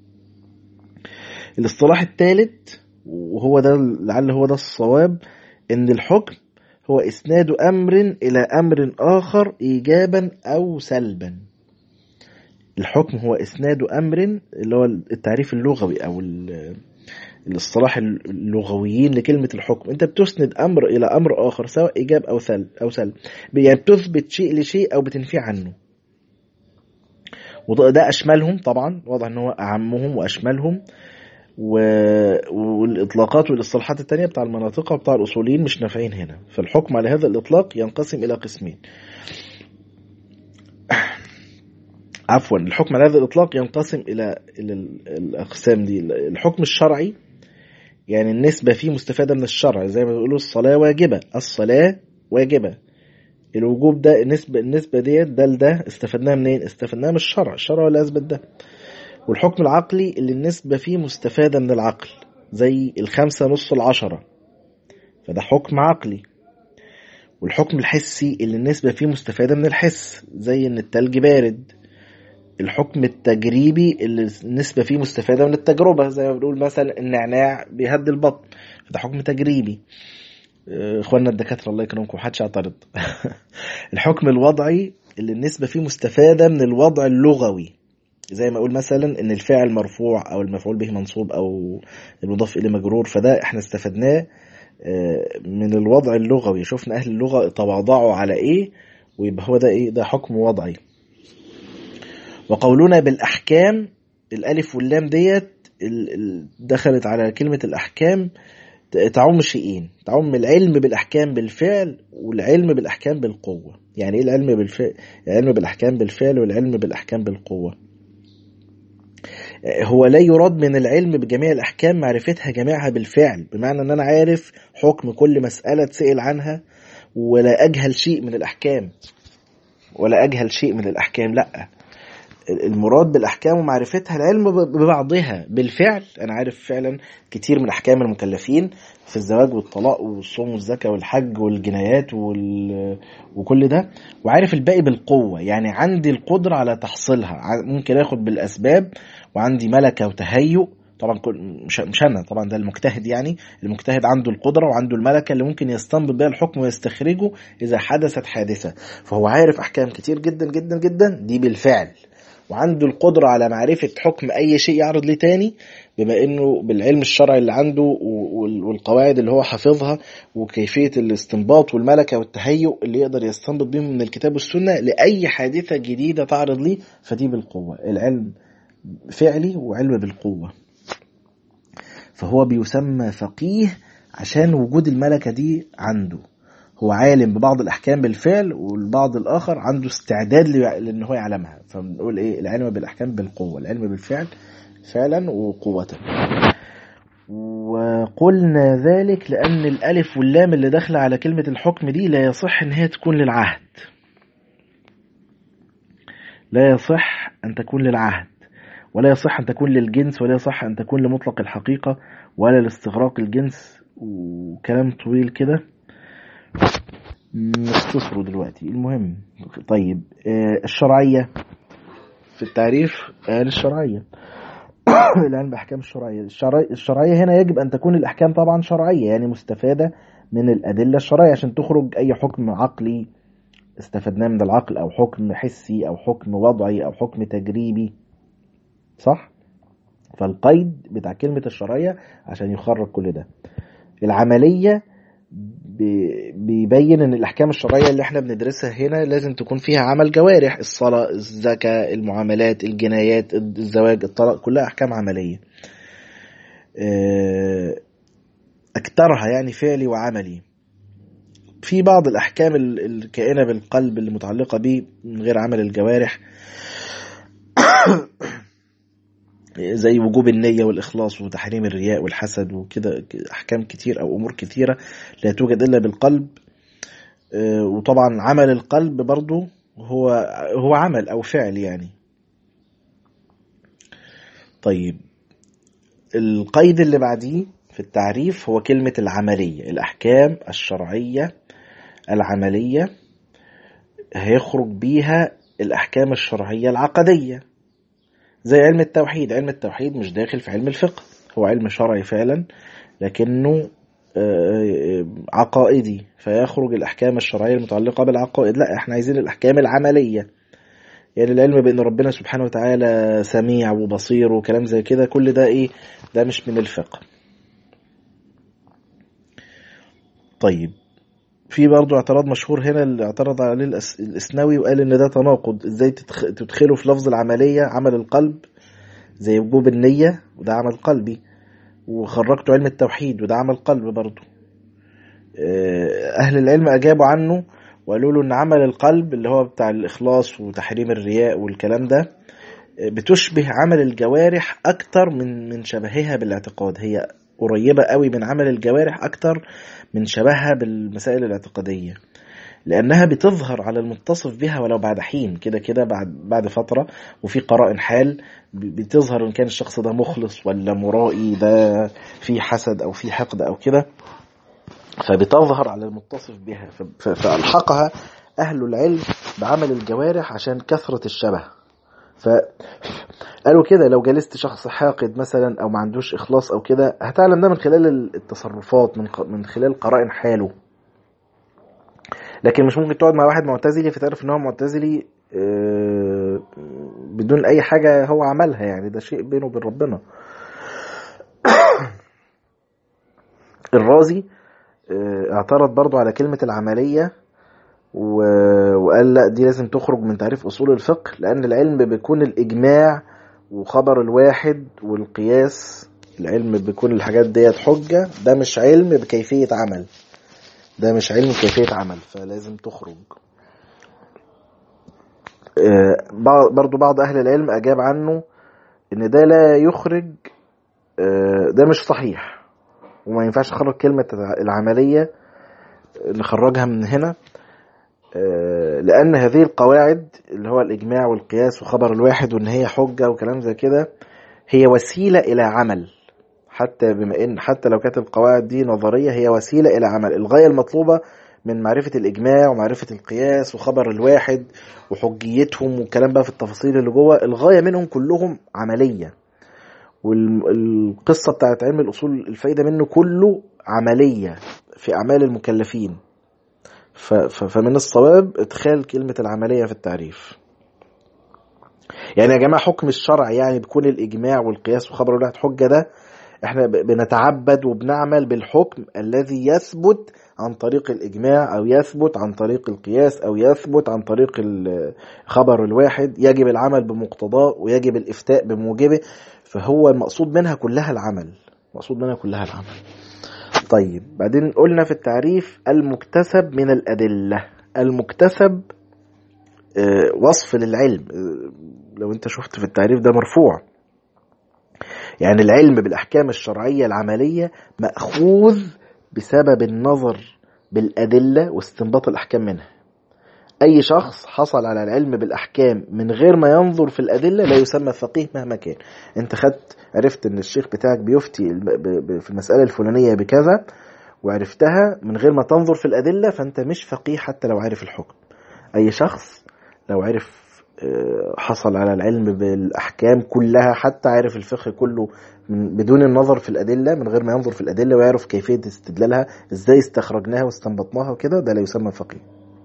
الاصطلاح الثالث وهو ده لعل هو ده الصواب ان الحكم هو اسناد امر الى امر اخر ايجابا او سلبا الحكم هو اسناد امر اللي هو التعريف اللغوي او الاصطلاح اللغويين لكلمة الحكم انت بتسند امر الى امر اخر سواء ايجاب او سلب او سلب يعني بتثبت شيء لشيء او بتنفي عنه وده اشملهم طبعا واضح ان هو اعمهم واشملهم و... والاطلاقات والاصطلاحات التانية بتاع المناطق وبتاع الاصوليين مش نافعين هنا فالحكم على هذا الاطلاق ينقسم الى قسمين عفوا الحكم على هذا الاطلاق ينقسم الى الى الاقسام دي الحكم الشرعي يعني النسبة فيه مستفادة من الشرع زي ما بيقولوا الصلاة واجبة الصلاة واجبة الوجوب ده النسبة النسبة ديت ده لده استفدناها منين؟ استفدناها من الشرع، الشرع هو اللي أثبت ده. والحكم العقلي اللي النسبة فيه مستفادة من العقل زي الخمسة نص العشرة فده حكم عقلي والحكم الحسي اللي النسبة فيه مستفادة من الحس زي إن التلج بارد الحكم التجريبي اللي النسبة فيه مستفادة من التجربة زي ما بنقول مثلا النعناع بيهدي البطن فده حكم تجريبي اخواننا الدكاتره الله يكرمكم محدش يعترض الحكم الوضعي اللي النسبه فيه مستفاده من الوضع اللغوي زي ما اقول مثلا ان الفاعل مرفوع او المفعول به منصوب او المضاف اليه مجرور فده احنا استفدناه من الوضع اللغوي شفنا اهل اللغه تواضعوا على ايه ويبقى هو ده ايه ده حكم وضعي وقولنا بالاحكام الالف واللام ديت دخلت على كلمه الاحكام تعم شيئين تعم العلم بالاحكام بالفعل والعلم بالاحكام بالقوه يعني ايه العلم بالفعل العلم بالاحكام بالفعل والعلم بالاحكام بالقوه هو لا يراد من العلم بجميع الأحكام معرفتها جميعها بالفعل بمعنى أن أنا عارف حكم كل مسألة تسأل عنها ولا أجهل شيء من الأحكام ولا أجهل شيء من الأحكام لأ المراد بالأحكام ومعرفتها العلم ببعضها بالفعل أنا عارف فعلا كتير من أحكام المكلفين في الزواج والطلاق والصوم والزكاة والحج والجنايات وال... وكل ده وعارف الباقي بالقوة يعني عندي القدرة على تحصيلها ممكن اخد بالأسباب وعندي ملكة وتهيؤ طبعا مش مش انا طبعا ده المجتهد يعني المجتهد عنده القدره وعنده الملكه اللي ممكن يستنبط بها الحكم ويستخرجه اذا حدثت حادثه فهو عارف احكام كتير جدا جدا جدا دي بالفعل وعنده القدرة على معرفة حكم أي شيء يعرض ليه تاني بما إنه بالعلم الشرعي اللي عنده والقواعد اللي هو حافظها وكيفية الاستنباط والملكة والتهيؤ اللي يقدر يستنبط بيهم من الكتاب والسنة لأي حادثة جديدة تعرض ليه فدي بالقوة العلم فعلي وعلم بالقوة فهو بيسمى فقيه عشان وجود الملكة دي عنده هو عالم ببعض الأحكام بالفعل والبعض الآخر عنده استعداد لأن هو يعلمها فبنقول إيه العلم بالأحكام بالقوة العلم بالفعل فعلا وقوة وقلنا ذلك لأن الألف واللام اللي داخلة على كلمة الحكم دي لا يصح إن هي تكون للعهد لا يصح أن تكون للعهد ولا يصح أن تكون للجنس ولا يصح أن تكون لمطلق الحقيقة ولا لاستغراق الجنس وكلام طويل كده مش تصره دلوقتي المهم طيب الشرعية في التعريف قال الشرعية العلم بأحكام الشرعية الشرعية هنا يجب أن تكون الأحكام طبعا شرعية يعني مستفادة من الأدلة الشرعية عشان تخرج أي حكم عقلي استفدناه من العقل أو حكم حسي أو حكم وضعي أو حكم تجريبي صح؟ فالقيد بتاع كلمة الشرعية عشان يخرج كل ده العملية بيبين ان الاحكام الشرعيه اللي احنا بندرسها هنا لازم تكون فيها عمل جوارح الصلاه الزكاه المعاملات الجنايات الزواج الطلاق كلها احكام عمليه اكثرها يعني فعلي وعملي في بعض الاحكام الكائنه بالقلب اللي متعلقه به من غير عمل الجوارح زي وجوب النية والإخلاص وتحريم الرياء والحسد وكده أحكام كتير أو أمور كتيرة لا توجد إلا بالقلب وطبعا عمل القلب برضو هو هو عمل أو فعل يعني طيب القيد اللي بعديه في التعريف هو كلمة العملية الأحكام الشرعية العملية هيخرج بيها الأحكام الشرعية العقدية زي علم التوحيد علم التوحيد مش داخل في علم الفقه هو علم شرعي فعلا لكنه عقائدي فيخرج الأحكام الشرعية المتعلقة بالعقائد لا احنا عايزين الأحكام العملية يعني العلم بأن ربنا سبحانه وتعالى سميع وبصير وكلام زي كده كل ده ايه ده مش من الفقه طيب في برضه اعتراض مشهور هنا اللي اعترض عليه الاسنوي وقال ان ده تناقض ازاي تدخله في لفظ العملية عمل القلب زي وجوب النية وده عمل قلبي وخرجته علم التوحيد وده عمل قلب برضه اهل العلم اجابوا عنه وقالوا له ان عمل القلب اللي هو بتاع الاخلاص وتحريم الرياء والكلام ده بتشبه عمل الجوارح اكتر من من شبهها بالاعتقاد هي قريبة قوي من عمل الجوارح أكتر من شبهها بالمسائل الاعتقادية لأنها بتظهر على المتصف بها ولو بعد حين كده كده بعد بعد فترة وفي قرائن حال بتظهر إن كان الشخص ده مخلص ولا مرائي ده في حسد أو في حقد أو كده فبتظهر على المتصف بها فألحقها أهل العلم بعمل الجوارح عشان كثرة الشبه قالوا كده لو جلست شخص حاقد مثلا او ما عندوش اخلاص او كده هتعلم ده من خلال التصرفات من من خلال قرائن حاله لكن مش ممكن تقعد مع واحد معتزلي فتعرف ان هو معتزلي آه، بدون اي حاجة هو عملها يعني ده شيء بينه وبين ربنا الرازي آه، اعترض برضو على كلمة العملية وقال لا دي لازم تخرج من تعريف أصول الفقه لأن العلم بيكون الإجماع وخبر الواحد والقياس العلم بيكون الحاجات ديت حجة ده مش علم بكيفية عمل ده مش علم بكيفية عمل فلازم تخرج آه، برضو بعض أهل العلم أجاب عنه إن ده لا يخرج آه، ده مش صحيح وما ينفعش نخرج كلمة العملية نخرجها من هنا آه، لأن هذه القواعد اللي هو الإجماع والقياس وخبر الواحد وإن هي حجة وكلام زي كده هي وسيلة إلى عمل حتى بما إن حتى لو كانت القواعد دي نظرية هي وسيلة إلى عمل الغاية المطلوبة من معرفة الإجماع ومعرفة القياس وخبر الواحد وحجيتهم والكلام بقى في التفاصيل اللي جوه الغاية منهم كلهم عملية والقصة بتاعت علم الأصول الفايدة منه كله عملية في أعمال المكلفين فمن الصواب ادخال كلمة العملية في التعريف يعني يا جماعة حكم الشرع يعني بيكون الإجماع والقياس وخبر الواحد حجة ده احنا بنتعبد وبنعمل بالحكم الذي يثبت عن طريق الإجماع أو يثبت عن طريق القياس أو يثبت عن طريق الخبر الواحد يجب العمل بمقتضاه ويجب الإفتاء بموجبه فهو المقصود منها كلها العمل المقصود منها كلها العمل طيب بعدين قلنا في التعريف المكتسب من الأدلة المكتسب آه، وصف للعلم آه، لو انت شفت في التعريف ده مرفوع يعني العلم بالأحكام الشرعية العملية مأخوذ بسبب النظر بالأدلة واستنباط الأحكام منها أي شخص حصل على العلم بالأحكام من غير ما ينظر في الأدلة لا يسمى فقيه مهما كان أنت خدت عرفت أن الشيخ بتاعك بيفتي في المسألة الفلانية بكذا وعرفتها من غير ما تنظر في الأدلة فأنت مش فقيه حتى لو عارف الحكم أي شخص لو عرف آه، حصل على العلم بالأحكام كلها حتى عارف الفقه كله من بدون النظر في الأدلة من غير ما ينظر في الأدلة ويعرف كيفية استدلالها ازاي استخرجناها واستنبطناها وكده ده لا يسمى فقيه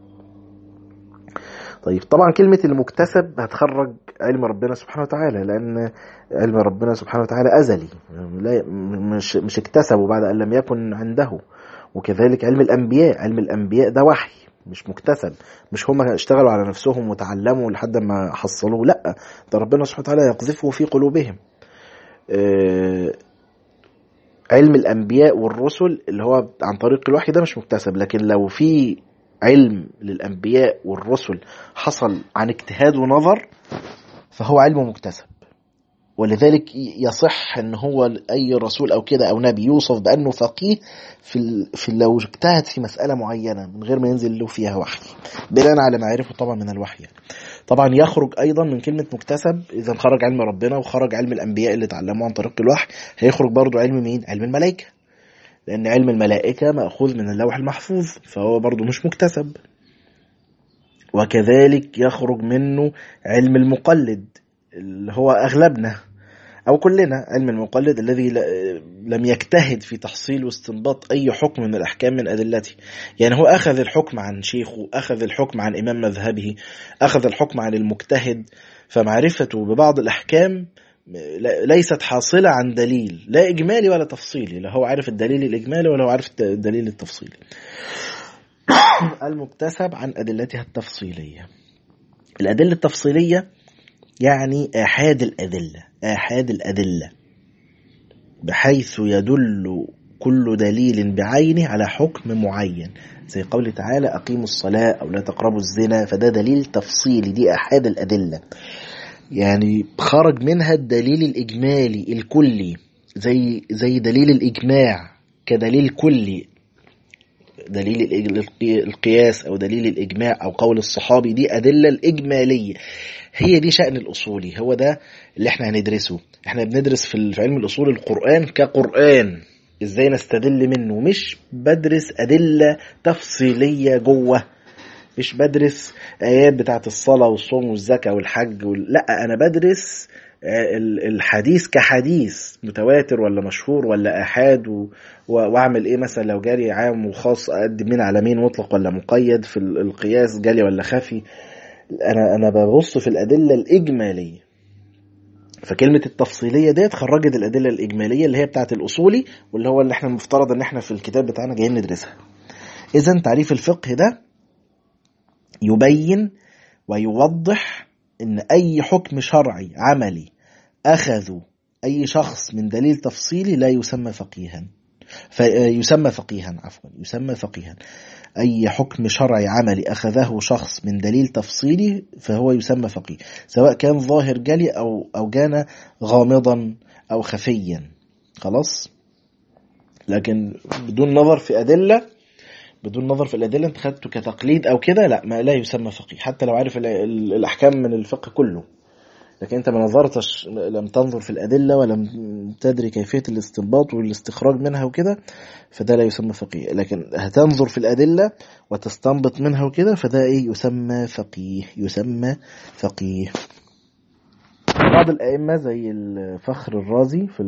طيب طبعا كلمة المكتسب هتخرج علم ربنا سبحانه وتعالى لأن علم ربنا سبحانه وتعالى أزلي لا مش, مش اكتسبه بعد أن لم يكن عنده وكذلك علم الأنبياء علم الأنبياء ده وحي مش مكتسب مش هم اشتغلوا على نفسهم وتعلموا لحد ما حصلوه لا ده ربنا سبحانه وتعالى يقذفه في قلوبهم آه، علم الأنبياء والرسل اللي هو عن طريق الوحي ده مش مكتسب لكن لو في علم للأنبياء والرسل حصل عن اجتهاد ونظر فهو علم مكتسب ولذلك يصح ان هو اي رسول او كده او نبي يوصف بانه فقيه في في لو اجتهد في مساله معينه من غير ما ينزل له فيها وحي بناء على ما عرفه طبعا من الوحي يعني. طبعا يخرج ايضا من كلمه مكتسب اذا خرج علم ربنا وخرج علم الانبياء اللي اتعلموه عن طريق الوحي هيخرج برضو علم مين علم الملائكه لان علم الملائكه ماخوذ من اللوح المحفوظ فهو برضو مش مكتسب وكذلك يخرج منه علم المقلد اللي هو أغلبنا أو كلنا علم المقلد الذي لم يجتهد في تحصيل واستنباط أي حكم من الأحكام من أدلته يعني هو أخذ الحكم عن شيخه أخذ الحكم عن إمام مذهبه أخذ الحكم عن المجتهد فمعرفته ببعض الأحكام ليست حاصلة عن دليل لا إجمالي ولا تفصيلي لا هو عارف الدليل الإجمالي ولا هو عارف الدليل التفصيلي المكتسب عن أدلتها التفصيلية الأدلة التفصيلية يعني آحاد الأدلة آحاد الأدلة بحيث يدل كل دليل بعينه على حكم معين زي قول تعالى أقيموا الصلاة أو لا تقربوا الزنا فده دليل تفصيلي دي أحاد الأدلة يعني خرج منها الدليل الإجمالي الكلي زي زي دليل الإجماع كدليل كلي دليل القياس أو دليل الإجماع أو قول الصحابي دي أدلة الإجمالية هي دي شأن الأصولي هو ده اللي احنا هندرسه احنا بندرس في علم الأصول القرآن كقرآن ازاي نستدل منه مش بدرس أدلة تفصيلية جوه مش بدرس آيات بتاعت الصلاة والصوم والزكاة والحج وال... لا أنا بدرس الحديث كحديث متواتر ولا مشهور ولا احاد و... واعمل ايه مثلا لو جالي عام وخاص اقدم مين على مين مطلق ولا مقيد في القياس جالي ولا خفي انا انا ببص في الادله الاجماليه فكلمة التفصيلية ديت خرجت الأدلة الإجمالية اللي هي بتاعت الأصولي واللي هو اللي احنا المفترض إن احنا في الكتاب بتاعنا جايين ندرسها. إذا تعريف الفقه ده يبين ويوضح إن أي حكم شرعي عملي أخذوا أي شخص من دليل تفصيلي لا يسمى فقيها. يسمى فقيها عفوا يسمى فقيها. أي حكم شرعي عملي أخذه شخص من دليل تفصيلي فهو يسمى فقيه سواء كان ظاهر جلي أو أو كان غامضا أو خفيا خلاص لكن بدون نظر في أدلة بدون نظر في الأدلة أنت خدته كتقليد أو كده لا ما لا يسمى فقيه حتى لو عارف الأحكام من الفقه كله لكن انت ما نظرتش لم تنظر في الادله ولم تدري كيفيه الاستنباط والاستخراج منها وكده فده لا يسمى فقيه لكن هتنظر في الادله وتستنبط منها وكده فده ايه يسمى فقيه يسمى فقيه بعض الائمه زي الفخر الرازي في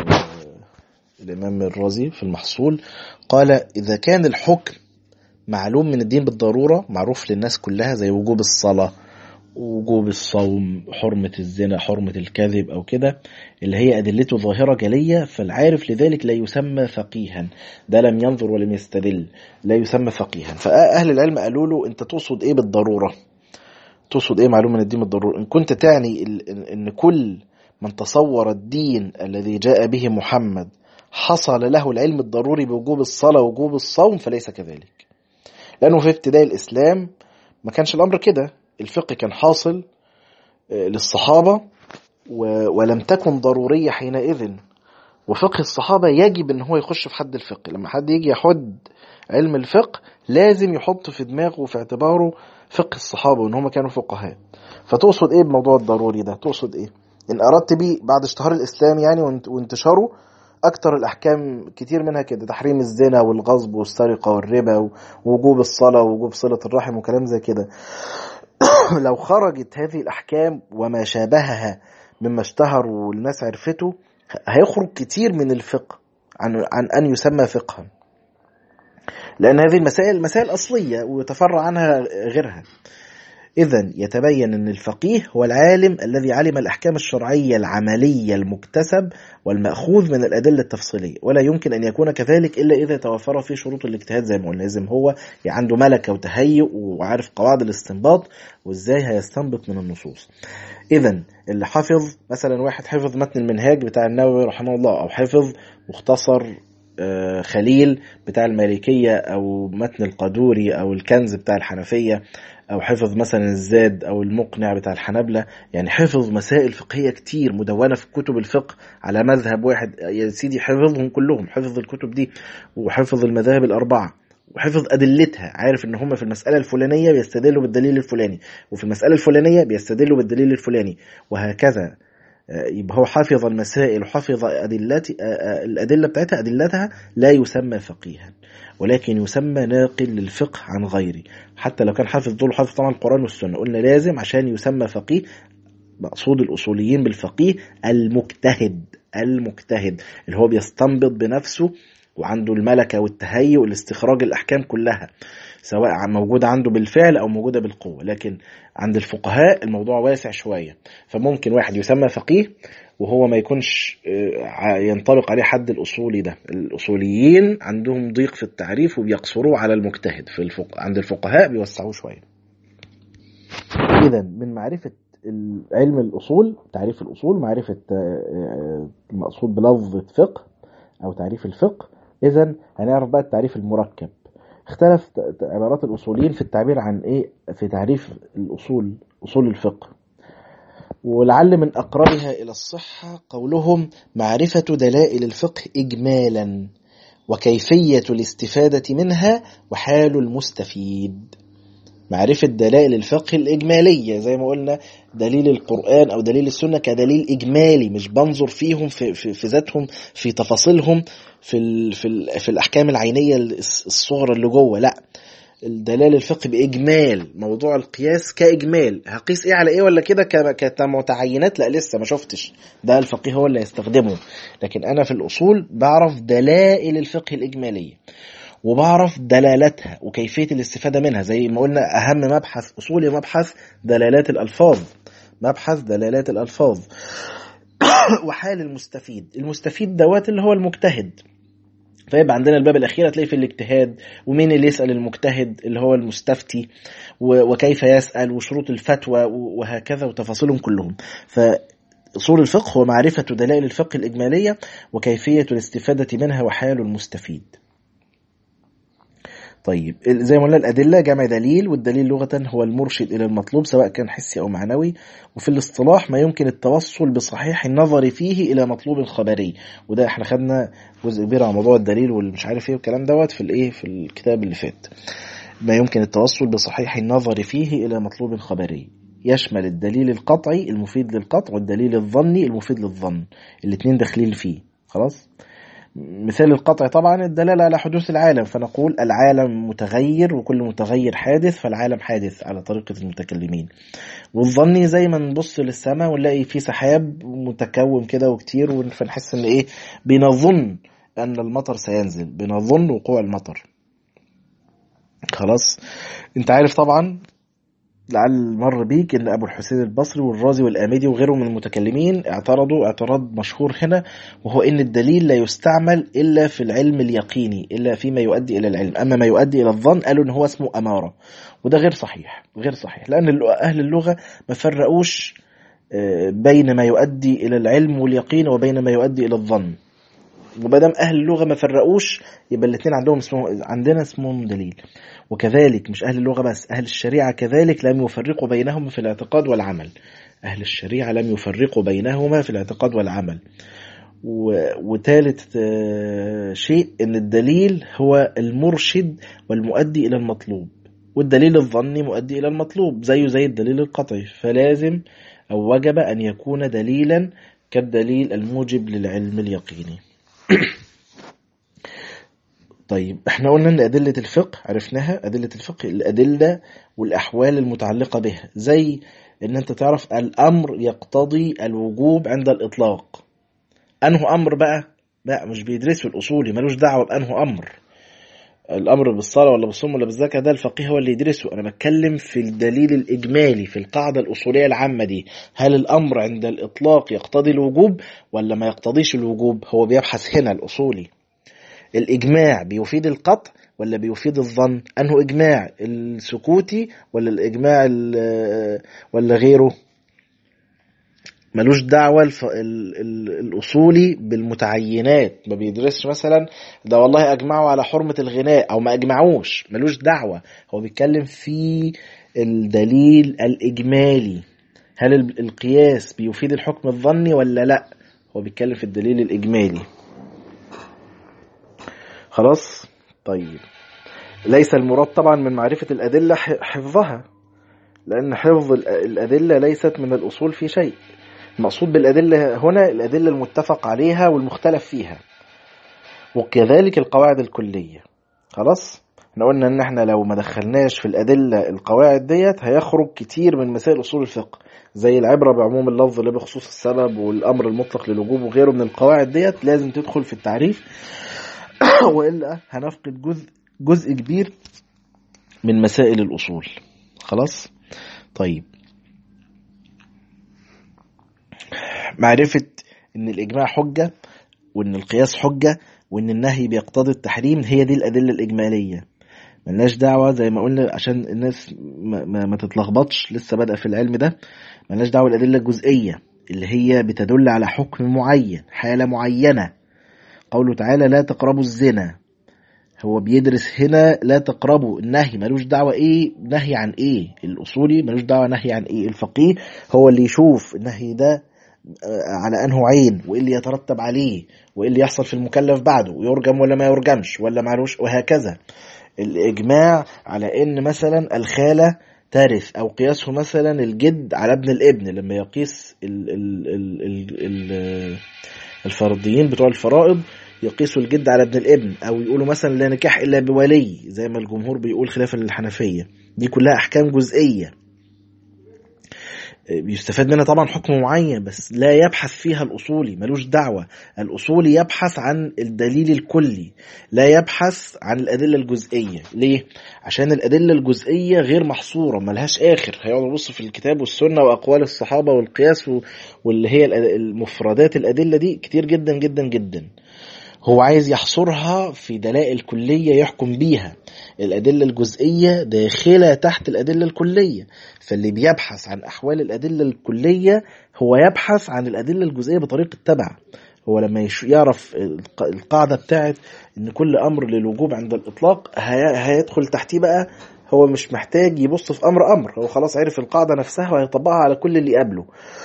الامام الرازي في المحصول قال اذا كان الحكم معلوم من الدين بالضروره معروف للناس كلها زي وجوب الصلاه وجوب الصوم حرمة الزنا حرمة الكذب أو كده اللي هي أدلته ظاهرة جلية فالعارف لذلك لا يسمى فقيها ده لم ينظر ولم يستدل لا يسمى فقيها فأهل العلم قالوا له أنت تقصد إيه بالضرورة تقصد إيه معلومة من الدين بالضرورة إن كنت تعني إن كل من تصور الدين الذي جاء به محمد حصل له العلم الضروري بوجوب الصلاة ووجوب الصوم فليس كذلك لأنه في ابتداء الإسلام ما كانش الأمر كده الفقه كان حاصل للصحابة ولم تكن ضرورية حينئذ وفقه الصحابة يجب ان هو يخش في حد الفقه لما حد يجي يحد علم الفقه لازم يحط في دماغه وفي اعتباره فقه الصحابة وان هم كانوا فقهاء فتقصد ايه بموضوع الضروري ده تقصد ايه ان اردت بيه بعد اشتهار الاسلام يعني وانتشاره اكتر الاحكام كتير منها كده تحريم الزنا والغصب والسرقه والربا ووجوب الصلاه ووجوب صله الرحم وكلام زي كده لو خرجت هذه الأحكام وما شابهها مما اشتهر والناس عرفته هيخرج كتير من الفقه عن, عن أن يسمى فقها لأن هذه المسائل مسائل أصلية ويتفرع عنها غيرها إذا يتبين أن الفقيه هو العالم الذي علم الأحكام الشرعية العملية المكتسب والمأخوذ من الأدلة التفصيلية ولا يمكن أن يكون كذلك إلا إذا توفر فيه شروط الاجتهاد زي ما قلنا لازم هو عنده ملكة وتهيؤ وعارف قواعد الاستنباط وإزاي هيستنبط من النصوص إذا اللي حفظ مثلا واحد حفظ متن المنهاج بتاع النووي رحمه الله أو حفظ مختصر خليل بتاع المالكية أو متن القدوري أو الكنز بتاع الحنفية أو حفظ مثلا الزاد أو المقنع بتاع الحنبلة يعني حفظ مسائل فقهية كتير مدونة في كتب الفقه على مذهب واحد يا سيدي حفظهم كلهم حفظ الكتب دي وحفظ المذاهب الأربعة وحفظ أدلتها عارف إن هم في المسألة الفلانية بيستدلوا بالدليل الفلاني وفي المسألة الفلانية بيستدلوا بالدليل الفلاني وهكذا يبقى هو حافظ المسائل وحافظ أدلات الأدلة بتاعتها أدلتها لا يسمى فقيها ولكن يسمى ناقل للفقه عن غيره حتى لو كان حافظ دول حافظ طبعا القرآن والسنة قلنا لازم عشان يسمى فقيه مقصود الأصوليين بالفقيه المجتهد المجتهد اللي هو بيستنبط بنفسه وعنده الملكة والتهيؤ لاستخراج الأحكام كلها سواء موجودة عنده بالفعل أو موجودة بالقوة لكن عند الفقهاء الموضوع واسع شوية فممكن واحد يسمى فقيه وهو ما يكونش ينطبق عليه حد الأصولي ده الأصوليين عندهم ضيق في التعريف وبيقصروه على المجتهد في الفق... عند الفقهاء بيوسعوه شوية إذا من معرفة علم الأصول تعريف الأصول معرفة المقصود بلفظة فقه أو تعريف الفقه إذا هنعرف بقى التعريف المركب اختلف عبارات الأصوليين في التعبير عن إيه في تعريف الأصول أصول الفقه ولعل من أقربها إلى الصحة قولهم معرفة دلائل الفقه إجمالا وكيفية الاستفادة منها وحال المستفيد معرفة دلائل الفقه الإجمالية زي ما قلنا دليل القرآن أو دليل السنة كدليل إجمالي مش بنظر فيهم في, في, في ذاتهم في تفاصيلهم في, ال في, ال في الأحكام العينية الصغرى اللي جوه لا الدلال الفقهي باجمال موضوع القياس كاجمال هقيس ايه على ايه ولا كده كمتعينات لا لسه ما شفتش ده الفقيه هو اللي هيستخدمه لكن انا في الاصول بعرف دلائل الفقه الاجماليه وبعرف دلالتها وكيفيه الاستفاده منها زي ما قلنا اهم مبحث اصولي مبحث دلالات الالفاظ مبحث دلالات الالفاظ وحال المستفيد المستفيد دوت اللي هو المجتهد فيبقى عندنا الباب الاخير هتلاقي في الاجتهاد ومين اللي يسال المجتهد اللي هو المستفتي وكيف يسال وشروط الفتوى وهكذا وتفاصيلهم كلهم ف أصول الفقه هو معرفة دلائل الفقه الإجمالية وكيفية الاستفادة منها وحال المستفيد طيب زي ما قلنا الأدلة جمع دليل والدليل لغة هو المرشد إلى المطلوب سواء كان حسي أو معنوي وفي الاصطلاح ما يمكن التوصل بصحيح النظر فيه إلى مطلوب خبري وده احنا خدنا جزء كبير عن موضوع الدليل والمش عارف ايه والكلام دوت في الايه في الكتاب اللي فات ما يمكن التوصل بصحيح النظر فيه إلى مطلوب خبري يشمل الدليل القطعي المفيد للقطع والدليل الظني المفيد للظن الاثنين داخلين فيه خلاص مثال القطع طبعا الدلالة على حدوث العالم فنقول العالم متغير وكل متغير حادث فالعالم حادث على طريقة المتكلمين والظني زي ما نبص للسماء ونلاقي في سحاب متكون كده وكتير فنحس ان ايه بنظن ان المطر سينزل بنظن وقوع المطر خلاص انت عارف طبعا لعل مر بيك ان ابو الحسين البصري والرازي والاميدي وغيرهم من المتكلمين اعترضوا اعتراض مشهور هنا وهو ان الدليل لا يستعمل الا في العلم اليقيني الا فيما يؤدي الى العلم اما ما يؤدي الى الظن قالوا ان هو اسمه اماره وده غير صحيح غير صحيح لان اهل اللغه ما فرقوش بين ما يؤدي الى العلم واليقين وبين ما يؤدي الى الظن وما دام اهل اللغه ما فرقوش يبقى الاثنين عندهم اسمهم عندنا اسمهم دليل وكذلك مش اهل اللغه بس اهل الشريعه كذلك لم يفرقوا بينهما في الاعتقاد والعمل اهل الشريعه لم يفرقوا بينهما في الاعتقاد والعمل وثالث شيء ان الدليل هو المرشد والمؤدي الى المطلوب والدليل الظني مؤدي الى المطلوب زيه زي الدليل القطعي فلازم او وجب ان يكون دليلا كالدليل الموجب للعلم اليقيني طيب احنا قلنا ان ادله الفقه عرفناها ادله الفقه الادله والاحوال المتعلقه بها زي ان انت تعرف الامر يقتضي الوجوب عند الاطلاق انه امر بقى لا مش بيدرسه الاصولي ملوش دعوه بانه امر الامر بالصلاه ولا بالصوم ولا بالزكاه ده الفقيه هو اللي يدرسه انا بتكلم في الدليل الاجمالي في القاعده الاصوليه العامه دي هل الامر عند الاطلاق يقتضي الوجوب ولا ما يقتضيش الوجوب هو بيبحث هنا الاصولي الإجماع بيفيد القطع ولا بيفيد الظن أنه إجماع السكوتي ولا الإجماع ولا غيره ملوش دعوة الف... ال... ال... الأصولي بالمتعينات ما بيدرسش مثلا ده والله أجمعوا على حرمة الغناء أو ما أجمعوش ملوش دعوة هو بيتكلم في الدليل الإجمالي هل القياس بيفيد الحكم الظني ولا لا هو بيتكلم في الدليل الإجمالي خلاص طيب ليس المراد طبعا من معرفة الأدلة حفظها لأن حفظ الأدلة ليست من الأصول في شيء المقصود بالأدلة هنا الأدلة المتفق عليها والمختلف فيها وكذلك القواعد الكلية خلاص احنا قلنا ان احنا لو ما دخلناش في الأدلة القواعد ديت هيخرج كتير من مسائل أصول الفقه زي العبرة بعموم اللفظ اللي بخصوص السبب والأمر المطلق للوجوب وغيره من القواعد ديت لازم تدخل في التعريف والا هنفقد جزء جزء كبير من مسائل الاصول خلاص طيب معرفة ان الاجماع حجة وان القياس حجة وان النهي بيقتضي التحريم هي دي الادلة الاجمالية ملناش دعوة زي ما قلنا عشان الناس ما, ما, ما تتلخبطش لسه بدأ في العلم ده ملناش دعوة الأدلة الجزئية اللي هي بتدل على حكم معين حالة معينة قوله تعالى لا تقربوا الزنا هو بيدرس هنا لا تقربوا النهي ملوش دعوة ايه نهي عن ايه الاصولي ملوش دعوة نهي عن ايه الفقيه هو اللي يشوف النهي ده على انه عين وايه اللي يترتب عليه وايه اللي يحصل في المكلف بعده يرجم ولا ما يرجمش ولا معلوش وهكذا الاجماع على ان مثلا الخاله ترث او قياسه مثلا الجد على ابن الابن لما يقيس ال ال ال ال ال الفرضيين بتوع الفرائض يقيسوا الجد على ابن الابن او يقولوا مثلا لا نكاح الا بولي زي ما الجمهور بيقول خلافا للحنفيه دي كلها احكام جزئيه بيستفاد منها طبعا حكم معين بس لا يبحث فيها الاصولي ملوش دعوه الاصولي يبحث عن الدليل الكلي لا يبحث عن الادله الجزئيه ليه عشان الادله الجزئيه غير محصوره ملهاش اخر هيقعد يبص في الكتاب والسنه واقوال الصحابه والقياس واللي هي المفردات الادله دي كتير جدا جدا جدا هو عايز يحصرها في دلائل كلية يحكم بيها الأدلة الجزئية داخلة تحت الأدلة الكلية فاللي بيبحث عن أحوال الأدلة الكلية هو يبحث عن الأدلة الجزئية بطريقة تبع هو لما يعرف القاعدة بتاعت إن كل أمر للوجوب عند الإطلاق هيدخل تحتيه بقى هو مش محتاج يبص في أمر أمر هو خلاص عرف القاعدة نفسها وهيطبقها على كل اللي يقابله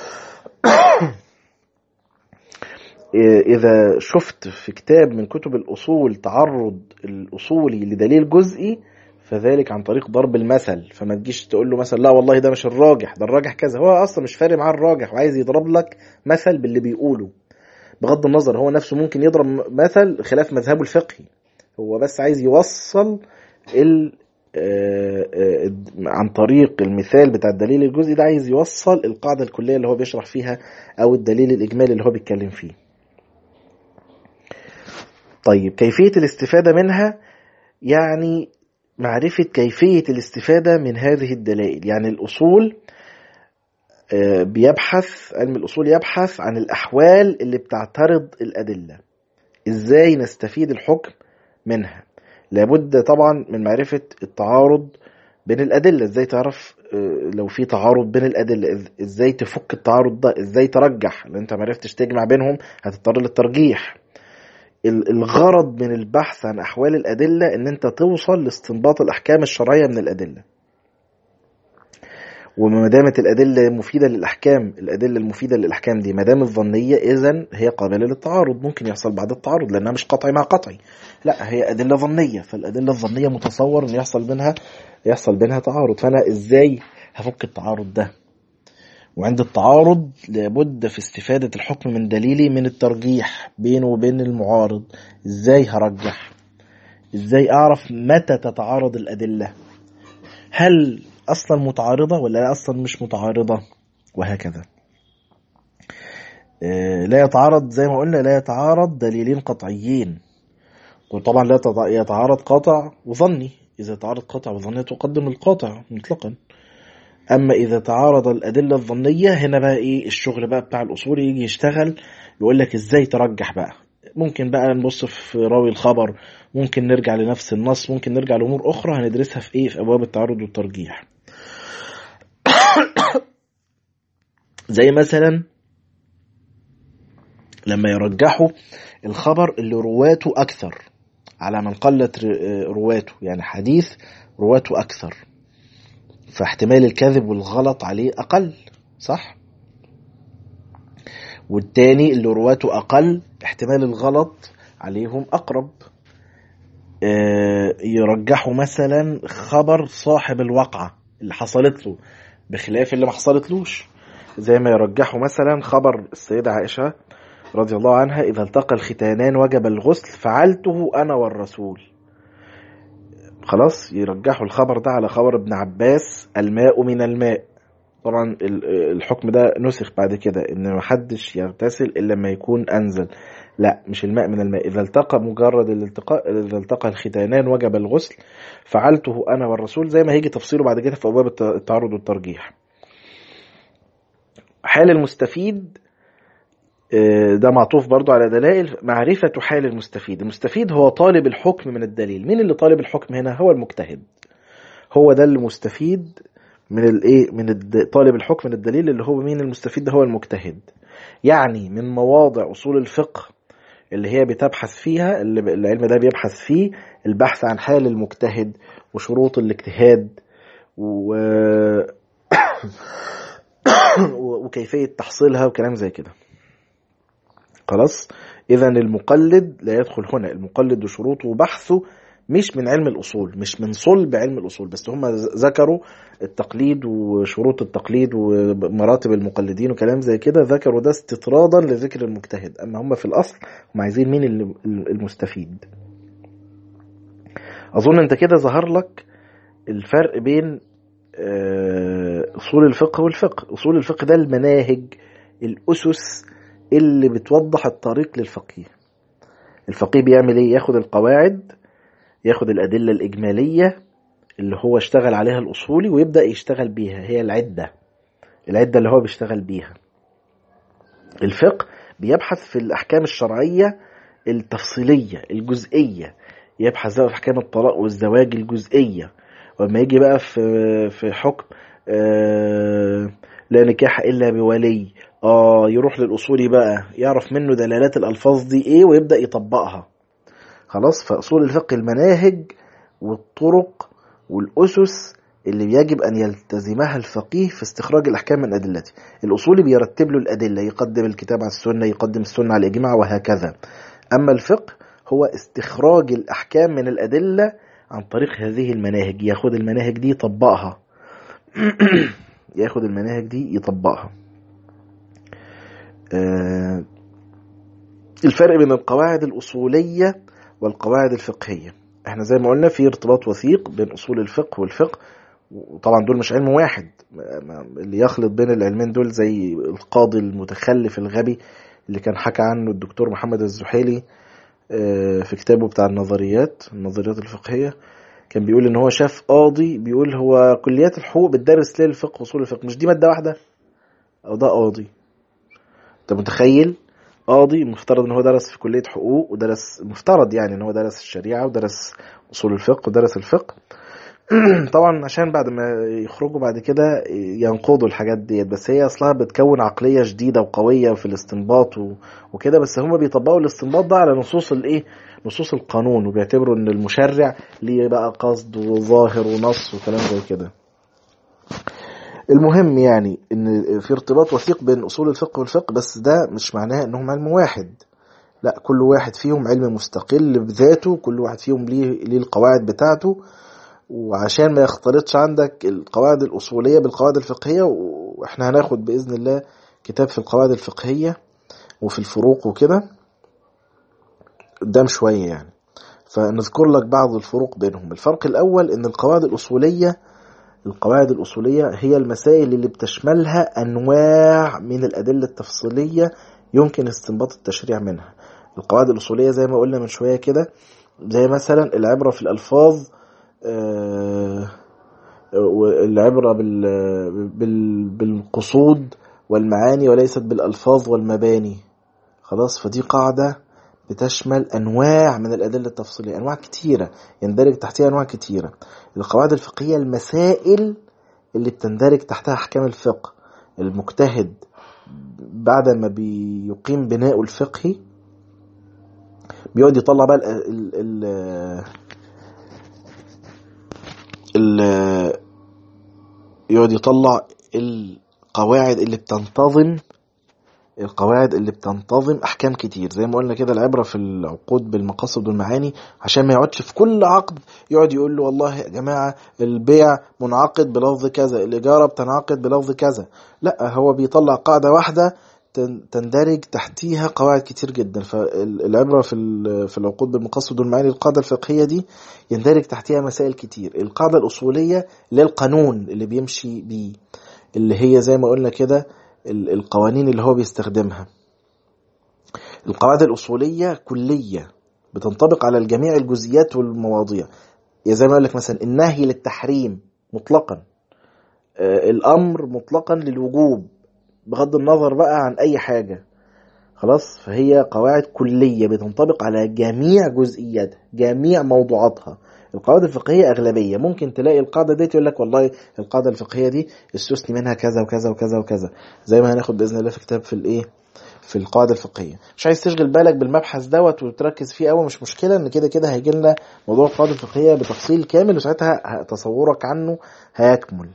إذا شفت في كتاب من كتب الأصول تعرض الأصولي لدليل جزئي فذلك عن طريق ضرب المثل فما تجيش تقول له مثلا لا والله ده مش الراجح ده الراجح كذا هو أصلا مش فارق معاه الراجح وعايز يضرب لك مثل باللي بيقوله بغض النظر هو نفسه ممكن يضرب مثل خلاف مذهبه الفقهي هو بس عايز يوصل ال عن طريق المثال بتاع الدليل الجزئي ده عايز يوصل القاعدة الكلية اللي هو بيشرح فيها أو الدليل الإجمالي اللي هو بيتكلم فيه طيب كيفية الاستفادة منها يعني معرفة كيفية الاستفادة من هذه الدلائل يعني الأصول بيبحث علم الأصول يبحث عن الأحوال اللي بتعترض الأدلة إزاي نستفيد الحكم منها لابد طبعا من معرفة التعارض بين الأدلة إزاي تعرف لو في تعارض بين الأدلة إزاي تفك التعارض ده إزاي ترجح لأن أنت معرفتش تجمع بينهم هتضطر للترجيح الغرض من البحث عن أحوال الأدلة إن أنت توصل لاستنباط الأحكام الشرعية من الأدلة وما دامت الأدلة مفيدة للأحكام الأدلة المفيدة للأحكام دي ما دامت ظنية إذا هي قابلة للتعارض ممكن يحصل بعد التعارض لأنها مش قطعي مع قطعي لا هي أدلة ظنية فالأدلة الظنية متصور إن يحصل بينها يحصل بينها تعارض فأنا إزاي هفك التعارض ده وعند التعارض لابد في استفادة الحكم من دليلي من الترجيح بينه وبين المعارض ازاي هرجح ازاي اعرف متى تتعارض الادلة هل اصلا متعارضة ولا اصلا مش متعارضة وهكذا لا يتعارض زي ما قلنا لا يتعارض دليلين قطعيين وطبعا لا يتعارض قاطع وظني اذا تعارض قاطع وظني تقدم القاطع مطلقا اما اذا تعارض الادله الظنيه هنا بقى ايه الشغل بقى بتاع الاصول يجي يشتغل يقول لك ازاي ترجح بقى ممكن بقى نبص في راوي الخبر ممكن نرجع لنفس النص ممكن نرجع لامور اخرى هندرسها في ايه في ابواب التعارض والترجيح زي مثلا لما يرجحوا الخبر اللي رواته اكثر على من قلت رواته يعني حديث رواته اكثر فاحتمال الكذب والغلط عليه أقل صح والتاني اللي رواته أقل احتمال الغلط عليهم أقرب يرجحوا مثلا خبر صاحب الواقعة اللي حصلت له بخلاف اللي ما حصلتلوش زي ما يرجحوا مثلا خبر السيدة عائشة رضي الله عنها إذا التقى الختانان وجب الغسل فعلته أنا والرسول خلاص يرجحوا الخبر ده على خبر ابن عباس الماء من الماء طبعا الحكم ده نسخ بعد كده ان محدش يغتسل الا لما يكون انزل لا مش الماء من الماء اذا التقى مجرد الالتقاء اذا التقى الختانان وجب الغسل فعلته انا والرسول زي ما هيجي تفصيله بعد كده في ابواب التعارض والترجيح حال المستفيد ده معطوف برضو على دلائل معرفة حال المستفيد المستفيد هو طالب الحكم من الدليل مين اللي طالب الحكم هنا هو المجتهد هو ده اللي مستفيد من الايه من طالب الحكم من الدليل اللي هو مين المستفيد ده هو المجتهد يعني من مواضع اصول الفقه اللي هي بتبحث فيها اللي العلم ده بيبحث فيه البحث عن حال المجتهد وشروط الاجتهاد و وكيفية تحصيلها وكلام زي كده خلاص اذا المقلد لا يدخل هنا المقلد وشروطه وبحثه مش من علم الاصول مش من صلب علم الاصول بس هم ذكروا التقليد وشروط التقليد ومراتب المقلدين وكلام زي كده ذكروا ده استطرادا لذكر المجتهد اما هم في الاصل هم عايزين مين المستفيد اظن انت كده ظهر لك الفرق بين اصول الفقه والفقه اصول الفقه ده المناهج الاسس اللي بتوضح الطريق للفقيه الفقيه بيعمل ايه ياخد القواعد ياخد الادله الاجماليه اللي هو اشتغل عليها الاصولي ويبدا يشتغل بيها هي العده العده اللي هو بيشتغل بيها الفقه بيبحث في الاحكام الشرعيه التفصيليه الجزئيه يبحث بقى في احكام الطلاق والزواج الجزئيه ولما يجي بقى في في حكم آه لا نكاح الا بولي اه يروح للاصولي بقى يعرف منه دلالات الالفاظ دي ايه ويبدا يطبقها خلاص فاصول الفقه المناهج والطرق والاسس اللي يجب ان يلتزمها الفقيه في استخراج الاحكام من ادلته الاصولي بيرتب له الادله يقدم الكتاب على السنه يقدم السنه على الاجماع وهكذا اما الفقه هو استخراج الاحكام من الادله عن طريق هذه المناهج ياخد المناهج دي يطبقها ياخد المناهج دي يطبقها آه الفرق بين القواعد الأصولية والقواعد الفقهية احنا زي ما قلنا في ارتباط وثيق بين أصول الفقه والفقه وطبعا دول مش علم واحد اللي يخلط بين العلمين دول زي القاضي المتخلف الغبي اللي كان حكى عنه الدكتور محمد الزحيلي في كتابه بتاع النظريات النظريات الفقهية كان بيقول ان هو شاف قاضي بيقول هو كليات الحقوق بتدرس ليه الفقه واصول الفقه مش دي ماده واحده او ده قاضي انت متخيل قاضي مفترض ان هو درس في كليه حقوق ودرس مفترض يعني ان هو درس الشريعه ودرس اصول الفقه ودرس الفقه طبعا عشان بعد ما يخرجوا بعد كده ينقضوا الحاجات ديت بس هي اصلها بتكون عقليه جديده وقويه في الاستنباط وكده بس هم بيطبقوا الاستنباط ده على نصوص الايه نصوص القانون وبيعتبروا ان المشرع ليه بقى قصد وظاهر ونص وكلام زي كده المهم يعني ان في ارتباط وثيق بين اصول الفقه والفقه بس ده مش معناه انهم علم واحد لا كل واحد فيهم علم مستقل بذاته كل واحد فيهم ليه ليه القواعد بتاعته وعشان ما يختلطش عندك القواعد الأصولية بالقواعد الفقهية وإحنا هناخد بإذن الله كتاب في القواعد الفقهية وفي الفروق وكده قدام شوية يعني فنذكر لك بعض الفروق بينهم الفرق الأول إن القواعد الأصولية القواعد الأصولية هي المسائل اللي بتشملها أنواع من الأدلة التفصيلية يمكن استنباط التشريع منها القواعد الأصولية زي ما قلنا من شوية كده زي مثلا العبرة في الألفاظ العبرة بالقصود والمعاني وليست بالألفاظ والمباني خلاص فدي قاعدة بتشمل أنواع من الأدلة التفصيلية أنواع كتيرة يندرج تحتها أنواع كتيرة القواعد الفقهية المسائل اللي بتندرج تحتها أحكام الفقه المجتهد بعد ما بيقيم بناءه الفقهي بيقعد يطلع بقى ال ال ال يقعد يطلع القواعد اللي بتنتظم القواعد اللي بتنتظم احكام كتير زي ما قلنا كده العبره في العقود بالمقاصد والمعاني عشان ما يقعدش في كل عقد يقعد يقول له والله يا جماعه البيع منعقد بلفظ كذا الاجاره بتنعقد بلفظ كذا لا هو بيطلع قاعده واحده تندرج تحتيها قواعد كتير جدا فالعبره في في العقود بالمقاصد والمعاني القاعده الفقهيه دي يندرج تحتيها مسائل كتير القاعده الاصوليه اللي هي القانون اللي بيمشي بيه اللي هي زي ما قلنا كده القوانين اللي هو بيستخدمها القواعد الأصولية كلية بتنطبق على الجميع الجزئيات والمواضيع زي ما أقول لك مثلا النهي للتحريم مطلقا الأمر مطلقا للوجوب بغض النظر بقى عن أي حاجة خلاص فهي قواعد كلية بتنطبق على جميع جزئياتها جميع موضوعاتها القواعد الفقهية أغلبية ممكن تلاقي القاعدة دي يقول لك والله القاعدة الفقهية دي استثني منها كذا وكذا وكذا وكذا زي ما هناخد بإذن الله في كتاب في الإيه في القاعدة الفقهية مش عايز تشغل بالك بالمبحث دوت وتركز فيه قوي مش مشكلة ان كده كده هيجي لنا موضوع القاعدة الفقهية بتفصيل كامل وساعتها تصورك عنه هيكمل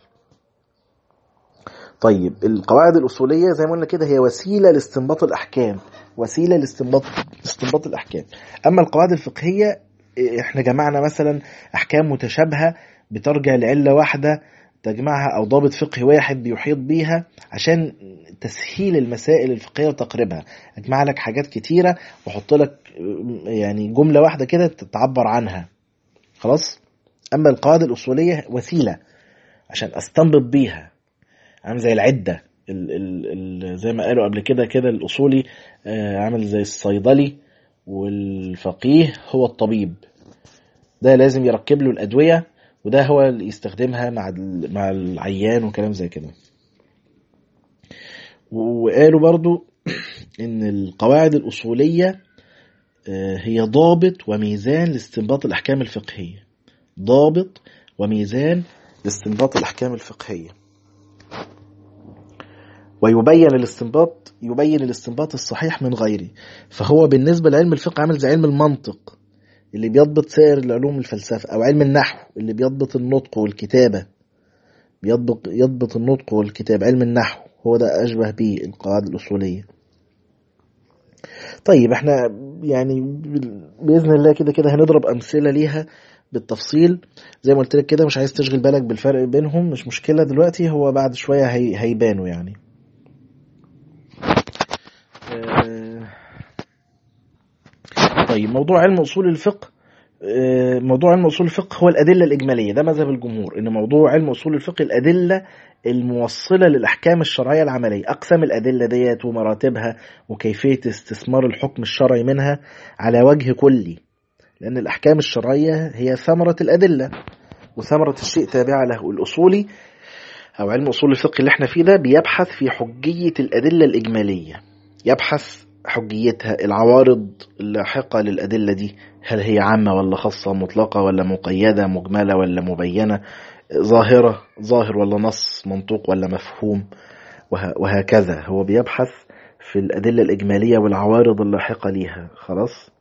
طيب القواعد الأصولية زي ما قلنا كده هي وسيلة لاستنباط الأحكام وسيلة لاستنباط استنباط الأحكام أما القواعد الفقهية احنا جمعنا مثلا احكام متشابهه بترجع لعله واحده تجمعها او ضابط فقهي واحد بيحيط بيها عشان تسهيل المسائل الفقهيه وتقريبها اجمع لك حاجات كتيره واحط لك يعني جمله واحده كده تعبر عنها خلاص اما القواعد الاصوليه وسيله عشان استنبط بيها عامل زي العده ال ال ال زي ما قالوا قبل كده كده الاصولي آه، عامل زي الصيدلي والفقيه هو الطبيب ده لازم يركب له الادويه وده هو اللي يستخدمها مع مع العيان وكلام زي كده وقالوا برضو ان القواعد الاصوليه آه، هي ضابط وميزان لاستنباط الاحكام الفقهيه ضابط وميزان لاستنباط الاحكام الفقهيه ويبين الاستنباط يبين الاستنباط الصحيح من غيره فهو بالنسبه لعلم الفقه عامل زي علم المنطق اللي بيضبط سائر العلوم الفلسفة أو علم النحو اللي بيضبط النطق والكتابة بيضبط يضبط النطق والكتابة علم النحو هو ده أشبه به القواعد الأصولية طيب احنا يعني بإذن الله كده كده هنضرب أمثلة ليها بالتفصيل زي ما قلت لك كده مش عايز تشغل بالك بالفرق بينهم مش مشكلة دلوقتي هو بعد شوية هي هيبانوا يعني طيب موضوع علم اصول الفقه آه، موضوع علم اصول الفقه هو الادله الاجماليه ده مذهب الجمهور ان موضوع علم اصول الفقه الادله الموصله للاحكام الشرعيه العمليه اقسام الادله ديت ومراتبها وكيفيه استثمار الحكم الشرعي منها على وجه كلي لان الاحكام الشرعيه هي ثمره الادله وثمره الشيء تابعه له الاصولي او علم اصول الفقه اللي احنا فيه ده بيبحث في حجيه الادله الاجماليه يبحث حجيتها العوارض اللاحقة للأدلة دي هل هي عامة ولا خاصة مطلقة ولا مقيدة مجملة ولا مبينة ظاهرة ظاهر ولا نص منطوق ولا مفهوم وهكذا هو بيبحث في الأدلة الإجمالية والعوارض اللاحقة ليها خلاص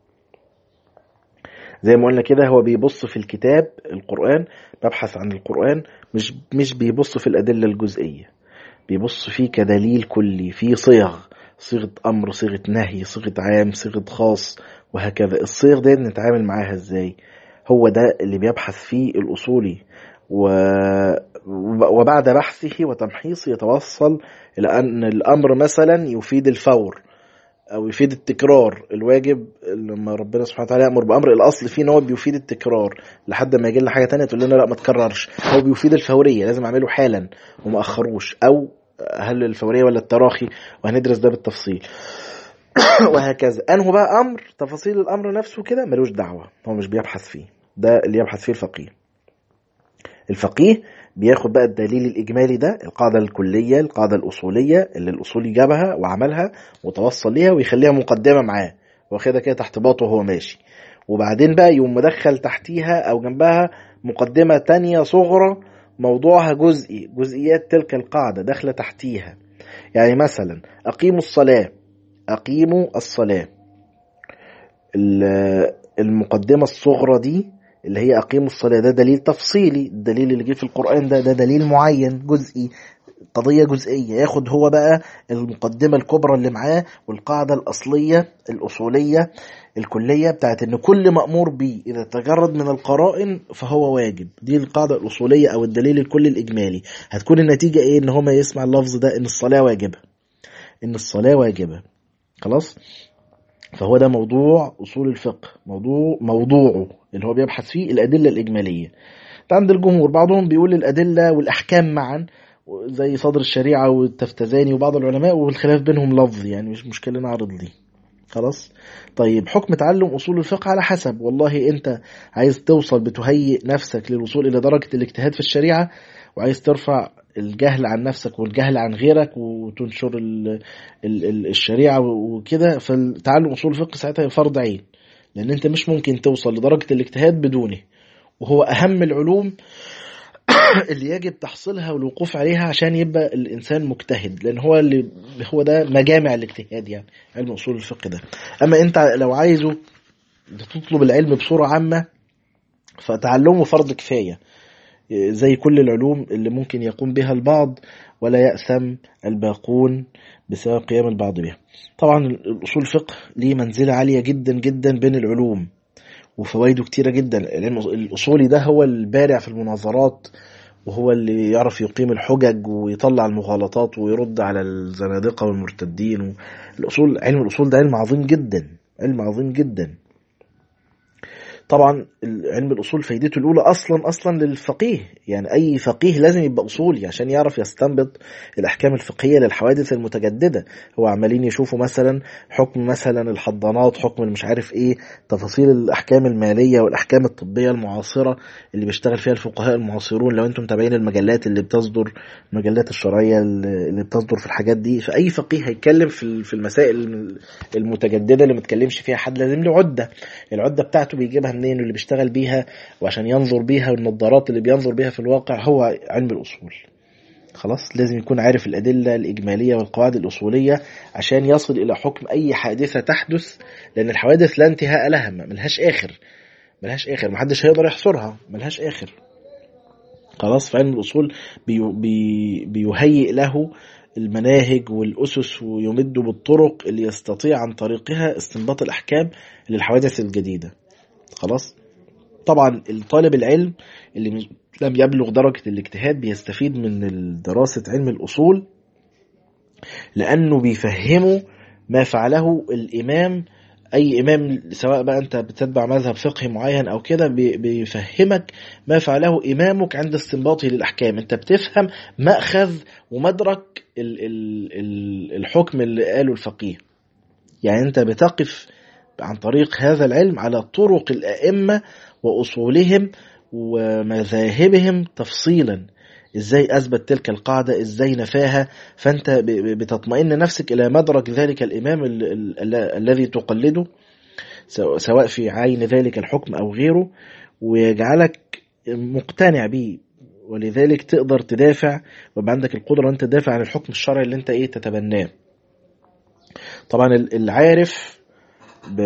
زي ما قلنا كده هو بيبص في الكتاب القرآن ببحث عن القرآن مش مش بيبص في الأدلة الجزئية بيبص فيه كدليل كلي في صيغ صيغة أمر صيغة نهي صيغة عام صيغة خاص وهكذا الصيغ دي نتعامل معاها ازاي هو ده اللي بيبحث فيه الأصولي و... وبعد بحثه وتمحيصه يتوصل إلى أن الأمر مثلا يفيد الفور أو يفيد التكرار الواجب لما ربنا سبحانه وتعالى يأمر بأمر الأصل فيه إن هو بيفيد التكرار لحد ما يجي لنا حاجة تانية تقول لنا لا ما تكررش هو بيفيد الفورية لازم أعمله حالا وما أخروش أو هل الفورية ولا التراخي وهندرس ده بالتفصيل وهكذا انه بقى امر تفاصيل الامر نفسه كده ملوش دعوه هو مش بيبحث فيه ده اللي يبحث فيه الفقيه الفقيه بياخد بقى الدليل الاجمالي ده القاعده الكليه القاعده الاصوليه اللي الاصولي جابها وعملها وتوصل ليها ويخليها مقدمه معاه واخدها كده تحت باطه وهو ماشي وبعدين بقى يقوم مدخل تحتيها او جنبها مقدمه تانية صغرى موضوعها جزئي جزئيات تلك القاعدة داخلة تحتيها يعني مثلا أقيموا الصلاة أقيموا الصلاة المقدمة الصغرى دي اللي هي أقيموا الصلاة ده دليل تفصيلي الدليل اللي جه في القرآن ده ده دليل معين جزئي قضية جزئية ياخد هو بقى المقدمة الكبرى اللي معاه والقاعدة الأصلية الأصولية الكلية بتاعت ان كل مأمور به اذا تجرد من القرائن فهو واجب دي القاعدة الأصولية او الدليل الكلي الإجمالي هتكون النتيجة ايه ان هو ما يسمع اللفظ ده ان الصلاة واجبة ان الصلاة واجبة خلاص فهو ده موضوع أصول الفقه موضوع موضوعه اللي هو بيبحث فيه الأدلة الإجمالية عند الجمهور بعضهم بيقول الأدلة والأحكام معا زي صدر الشريعة والتفتزاني وبعض العلماء والخلاف بينهم لفظ يعني مش مشكلة نعرض دي خلاص طيب حكم تعلم اصول الفقه على حسب والله انت عايز توصل بتهيئ نفسك للوصول الى درجه الاجتهاد في الشريعه وعايز ترفع الجهل عن نفسك والجهل عن غيرك وتنشر ال ال ال الشريعه وكده فتعلم اصول الفقه ساعتها فرض عين لان انت مش ممكن توصل لدرجه الاجتهاد بدونه وهو اهم العلوم اللي يجب تحصيلها والوقوف عليها عشان يبقى الانسان مجتهد لان هو اللي هو ده مجامع الاجتهاد يعني علم اصول الفقه ده اما انت لو عايزه تطلب العلم بصوره عامه فتعلمه فرض كفايه زي كل العلوم اللي ممكن يقوم بها البعض ولا يأثم الباقون بسبب قيام البعض بها طبعا الأصول الفقه ليه منزلة عالية جدا جدا بين العلوم وفوائده كتيرة جدا العلم الأصولي ده هو البارع في المناظرات وهو اللي يعرف يقيم الحجج ويطلع المغالطات ويرد على الزنادقة والمرتدين الأصول علم الأصول ده علم عظيم جدا علم عظيم جدا طبعا علم الاصول فايدته الاولى اصلا اصلا للفقيه يعني اي فقيه لازم يبقى اصولي عشان يعرف يستنبط الاحكام الفقهيه للحوادث المتجدده هو عمالين يشوفوا مثلا حكم مثلا الحضانات حكم مش عارف ايه تفاصيل الاحكام الماليه والاحكام الطبيه المعاصره اللي بيشتغل فيها الفقهاء المعاصرون لو انتم متابعين المجلات اللي بتصدر المجلات الشرعيه اللي بتصدر في الحاجات دي فاي فقيه هيتكلم في المسائل المتجدده اللي ما تكلمش فيها حد لازم له عده العده بتاعته بيجيبها منين واللي بيشتغل بيها وعشان ينظر بيها والنظارات اللي بينظر بيها في الواقع هو علم الأصول خلاص لازم يكون عارف الأدلة الإجمالية والقواعد الأصولية عشان يصل إلى حكم أي حادثة تحدث لأن الحوادث لا انتهاء لها ملهاش آخر ملهاش آخر محدش هيقدر يحصرها ملهاش آخر خلاص فعلم الأصول بي بي بيهيئ له المناهج والأسس ويمد بالطرق اللي يستطيع عن طريقها استنباط الأحكام للحوادث الجديدة خلاص طبعا الطالب العلم اللي لم يبلغ درجة الاجتهاد بيستفيد من دراسة علم الأصول لأنه بيفهمه ما فعله الإمام أي إمام سواء بقى أنت بتتبع مذهب فقهي معين أو كده بيفهمك ما فعله إمامك عند استنباطه للأحكام أنت بتفهم مأخذ ومدرك الحكم اللي قاله الفقيه يعني أنت بتقف عن طريق هذا العلم على طرق الأئمة وأصولهم ومذاهبهم تفصيلا ازاي اثبت تلك القاعده ازاي نفاها فانت بتطمئن نفسك الى مدرك ذلك الامام الذي تقلده سواء في عين ذلك الحكم او غيره ويجعلك مقتنع به ولذلك تقدر تدافع ويبقى عندك القدره انت تدافع عن الحكم الشرعي اللي انت ايه تتبناه طبعا العارف ب...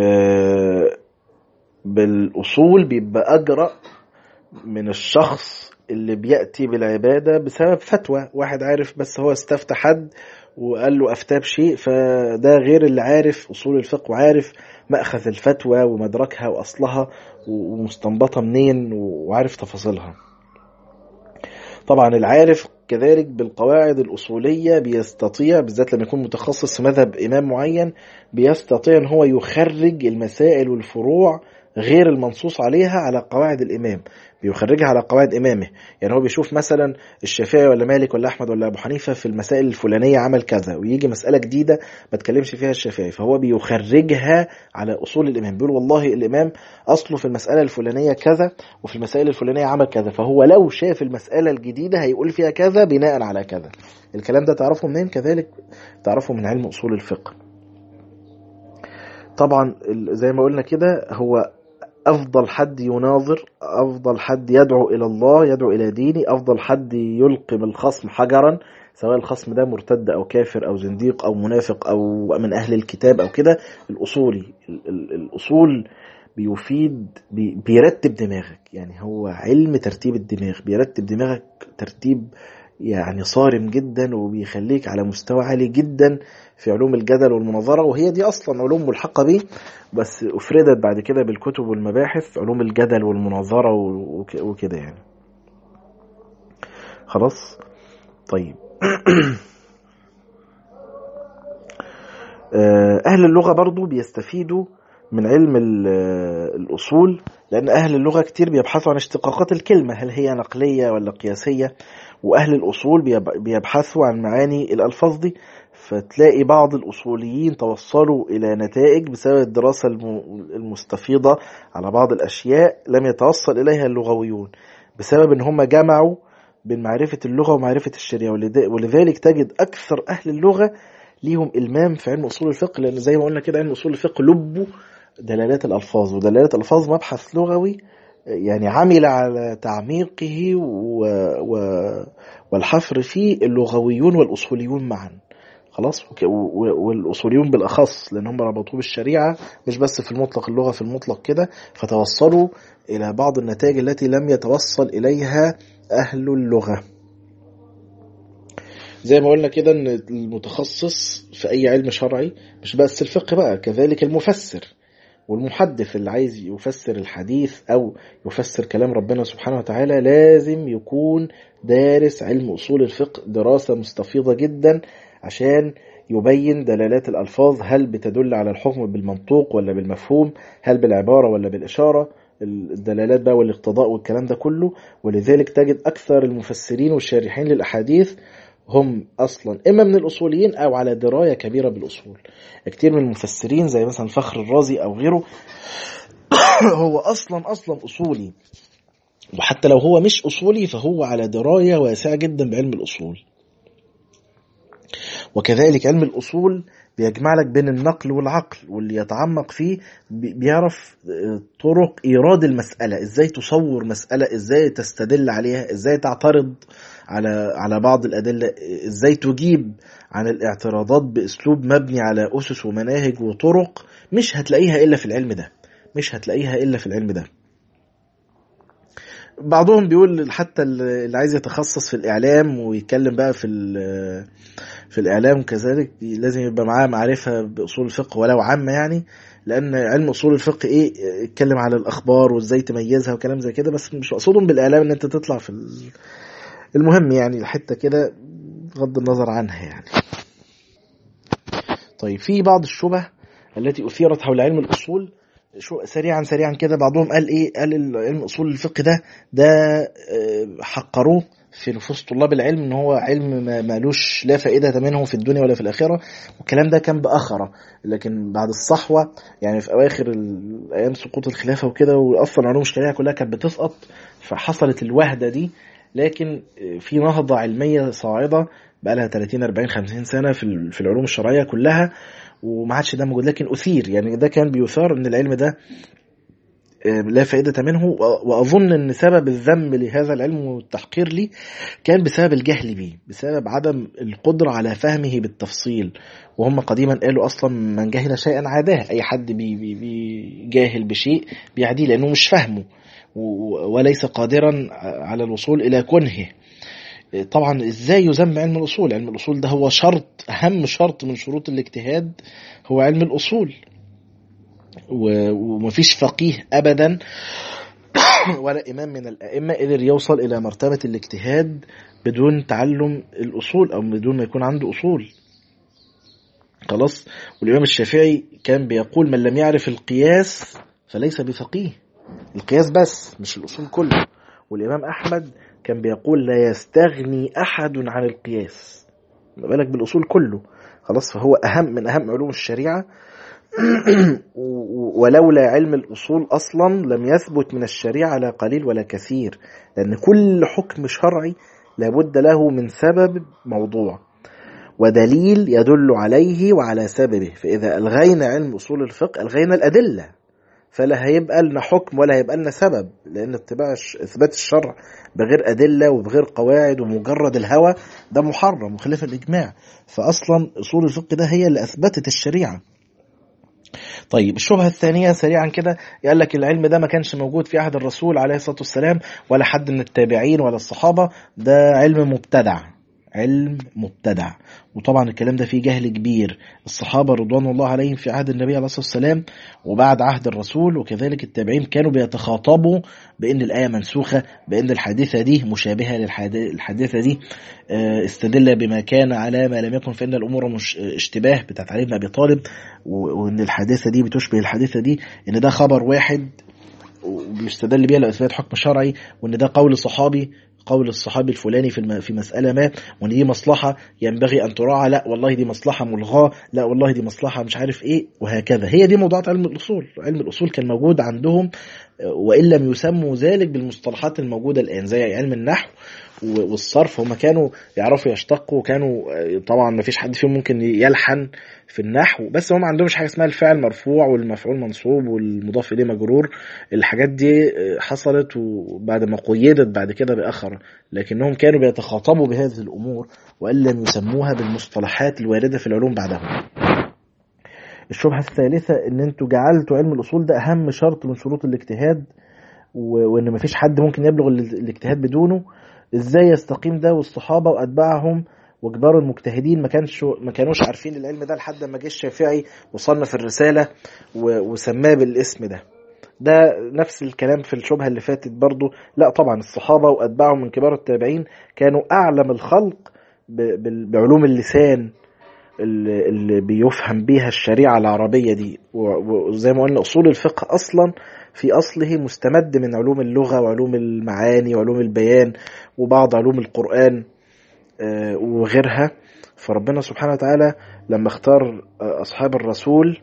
بالاصول بيبقى اجرأ من الشخص اللي بيأتي بالعبادة بسبب فتوى واحد عارف بس هو استفتى حد وقال له أفتى بشيء فده غير اللي عارف أصول الفقه وعارف مأخذ الفتوى ومدركها وأصلها ومستنبطة منين وعارف تفاصيلها طبعا العارف كذلك بالقواعد الأصولية بيستطيع بالذات لما يكون متخصص في مذهب إمام معين بيستطيع أن هو يخرج المسائل والفروع غير المنصوص عليها على قواعد الإمام بيخرجها على قواعد إمامه يعني هو بيشوف مثلا الشافعي ولا مالك ولا أحمد ولا أبو حنيفة في المسائل الفلانية عمل كذا ويجي مسألة جديدة ما تكلمش فيها الشافعي فهو بيخرجها على أصول الإمام بيقول والله الإمام أصله في المسألة الفلانية كذا وفي المسائل الفلانية عمل كذا فهو لو شاف المسألة الجديدة هيقول فيها كذا بناء على كذا الكلام ده تعرفه منين كذلك تعرفه من علم أصول الفقه طبعا زي ما قلنا كده هو أفضل حد يناظر أفضل حد يدعو إلى الله يدعو إلى ديني أفضل حد يلقي بالخصم حجرا سواء الخصم ده مرتد أو كافر أو زنديق أو منافق أو من أهل الكتاب أو كده الأصولي الأصول بيفيد بيرتب دماغك يعني هو علم ترتيب الدماغ بيرتب دماغك ترتيب يعني صارم جدا وبيخليك على مستوى عالي جدا في علوم الجدل والمناظرة وهي دي أصلا علوم ملحقة به بس أفردت بعد كده بالكتب والمباحث علوم الجدل والمناظرة وكده يعني خلاص طيب أهل اللغة برضو بيستفيدوا من علم الأصول لأن أهل اللغة كتير بيبحثوا عن اشتقاقات الكلمة هل هي نقلية ولا قياسية وأهل الأصول بيبحثوا عن معاني الألفاظ دي فتلاقي بعض الأصوليين توصلوا إلى نتائج بسبب الدراسة المستفيضة على بعض الأشياء لم يتوصل إليها اللغويون بسبب أن هم جمعوا بين معرفة اللغة ومعرفة الشريعة ولذلك تجد أكثر أهل اللغة ليهم إلمام في علم أصول الفقه لأن زي ما قلنا كده علم أصول الفقه لبه دلالات الألفاظ ودلالات الألفاظ مبحث لغوي يعني عمل على تعميقه و... و... والحفر فيه اللغويون والأصوليون معا خلاص والاصوليون بالاخص لان هم ربطوه بالشريعه مش بس في المطلق اللغه في المطلق كده فتوصلوا الى بعض النتائج التي لم يتوصل اليها اهل اللغه زي ما قلنا كده ان المتخصص في اي علم شرعي مش بس الفقه بقى كذلك المفسر والمحدث اللي عايز يفسر الحديث أو يفسر كلام ربنا سبحانه وتعالى لازم يكون دارس علم أصول الفقه دراسة مستفيضة جدا عشان يبين دلالات الألفاظ هل بتدل على الحكم بالمنطوق ولا بالمفهوم هل بالعبارة ولا بالإشارة الدلالات بقى والاقتضاء والكلام ده كله ولذلك تجد أكثر المفسرين والشارحين للأحاديث هم أصلا إما من الأصوليين أو على دراية كبيرة بالأصول كتير من المفسرين زي مثلا فخر الرازي أو غيره هو أصلا أصلا أصولي وحتى لو هو مش أصولي فهو على دراية واسعة جدا بعلم الأصول وكذلك علم الأصول بيجمع لك بين النقل والعقل واللي يتعمق فيه بيعرف طرق إيراد المسألة إزاي تصور مسألة إزاي تستدل عليها إزاي تعترض على على بعض الأدلة إزاي تجيب عن الاعتراضات بأسلوب مبني على أسس ومناهج وطرق مش هتلاقيها إلا في العلم ده مش هتلاقيها إلا في العلم ده بعضهم بيقول حتى اللي عايز يتخصص في الإعلام ويتكلم بقى في في الإعلام كذلك لازم يبقى معاه معرفة بأصول الفقه ولو عامة يعني لأن علم أصول الفقه إيه يتكلم على الأخبار وإزاي تميزها وكلام زي كده بس مش مقصودهم بالإعلام إن أنت تطلع في المهم يعني الحتة كده بغض النظر عنها يعني طيب في بعض الشبه التي أثيرت حول علم الأصول شو سريعا سريعا كده بعضهم قال ايه قال علم اصول الفقه ده ده حقروه في نفوس طلاب العلم ان هو علم مالوش لا فائده منه في الدنيا ولا في الاخره والكلام ده كان باخره لكن بعد الصحوه يعني في اواخر ايام سقوط الخلافه وكده واصلا علوم الشريعه كلها كانت بتسقط فحصلت الوهده دي لكن في نهضه علميه صاعده بقى لها 30 40 50 سنه في في العلوم الشرعيه كلها وما عادش ده موجود لكن اثير يعني ده كان بيثار ان العلم ده لا فائدة منه وأظن أن سبب الذم لهذا العلم والتحقير ليه كان بسبب الجهل به بسبب عدم القدرة على فهمه بالتفصيل وهم قديما قالوا أصلا من جهل شيئا عاداه أي حد بي بي بي جاهل بشيء بيعديه لأنه مش فاهمه وليس قادرا على الوصول إلى كنهه طبعا ازاي يذم علم الاصول علم الاصول ده هو شرط اهم شرط من شروط الاجتهاد هو علم الاصول ومفيش فقيه ابدا ولا امام من الائمه قدر يوصل الى مرتبه الاجتهاد بدون تعلم الاصول او بدون ما يكون عنده اصول خلاص والامام الشافعي كان بيقول من لم يعرف القياس فليس بفقيه القياس بس مش الاصول كله والامام احمد كان بيقول لا يستغني احد عن القياس ما بالك بالاصول كله خلاص فهو اهم من اهم علوم الشريعه ولولا علم الأصول أصلا لم يثبت من الشريعة لا قليل ولا كثير لأن كل حكم شرعي لابد له من سبب موضوع ودليل يدل عليه وعلى سببه فإذا ألغينا علم أصول الفقه ألغينا الأدلة فلا هيبقى لنا حكم ولا هيبقى لنا سبب لأن اتباع إثبات الشرع بغير أدلة وبغير قواعد ومجرد الهوى ده محرم وخلاف الإجماع فأصلا أصول الفقه ده هي اللي أثبتت الشريعة طيب الشبهة الثانية سريعا كده قال لك العلم ده ما كانش موجود في عهد الرسول عليه الصلاة والسلام ولا حد من التابعين ولا الصحابة ده علم مبتدع علم مبتدع وطبعا الكلام ده فيه جهل كبير الصحابة رضوان الله عليهم في عهد النبي عليه الصلاة والسلام وبعد عهد الرسول وكذلك التابعين كانوا بيتخاطبوا بأن الآية منسوخة بأن الحادثة دي مشابهة للحادثة دي استدل بما كان على ما لم يكن فإن الأمور مش اشتباه بتاعت علي بن أبي طالب وأن الحادثة دي بتشبه الحادثة دي أن ده خبر واحد وبيستدل بيها لإثبات حكم شرعي وأن ده قول صحابي قول الصحابي الفلاني في في مسألة ما وان دي مصلحة ينبغي أن تراعى لا والله دي مصلحة ملغاة لا والله دي مصلحة مش عارف إيه وهكذا هي دي موضوعات علم الأصول علم الأصول كان موجود عندهم وإن لم يسموا ذلك بالمصطلحات الموجودة الآن زي علم النحو والصرف هم كانوا يعرفوا يشتقوا وكانوا طبعا ما فيش حد فيهم ممكن يلحن في النحو بس هم ما عندهمش حاجه اسمها الفعل مرفوع والمفعول منصوب والمضاف اليه مجرور الحاجات دي حصلت وبعد ما قيدت بعد كده باخر لكنهم كانوا بيتخاطبوا بهذه الامور وان لم يسموها بالمصطلحات الوارده في العلوم بعدهم الشبهه الثالثه ان انتوا جعلتوا علم الاصول ده اهم شرط من شروط الاجتهاد وان مفيش حد ممكن يبلغ الاجتهاد بدونه ازاي يستقيم ده والصحابه واتباعهم وكبار المجتهدين ما كانش ما كانوش عارفين العلم ده لحد ما جه الشافعي وصنف الرساله وسماه بالاسم ده ده نفس الكلام في الشبهه اللي فاتت برضو لا طبعا الصحابه واتباعهم من كبار التابعين كانوا اعلم الخلق بعلوم اللسان اللي بيفهم بيها الشريعه العربيه دي وزي ما قلنا اصول الفقه اصلا في اصله مستمد من علوم اللغه وعلوم المعاني وعلوم البيان وبعض علوم القران وغيرها فربنا سبحانه وتعالى لما اختار اصحاب الرسول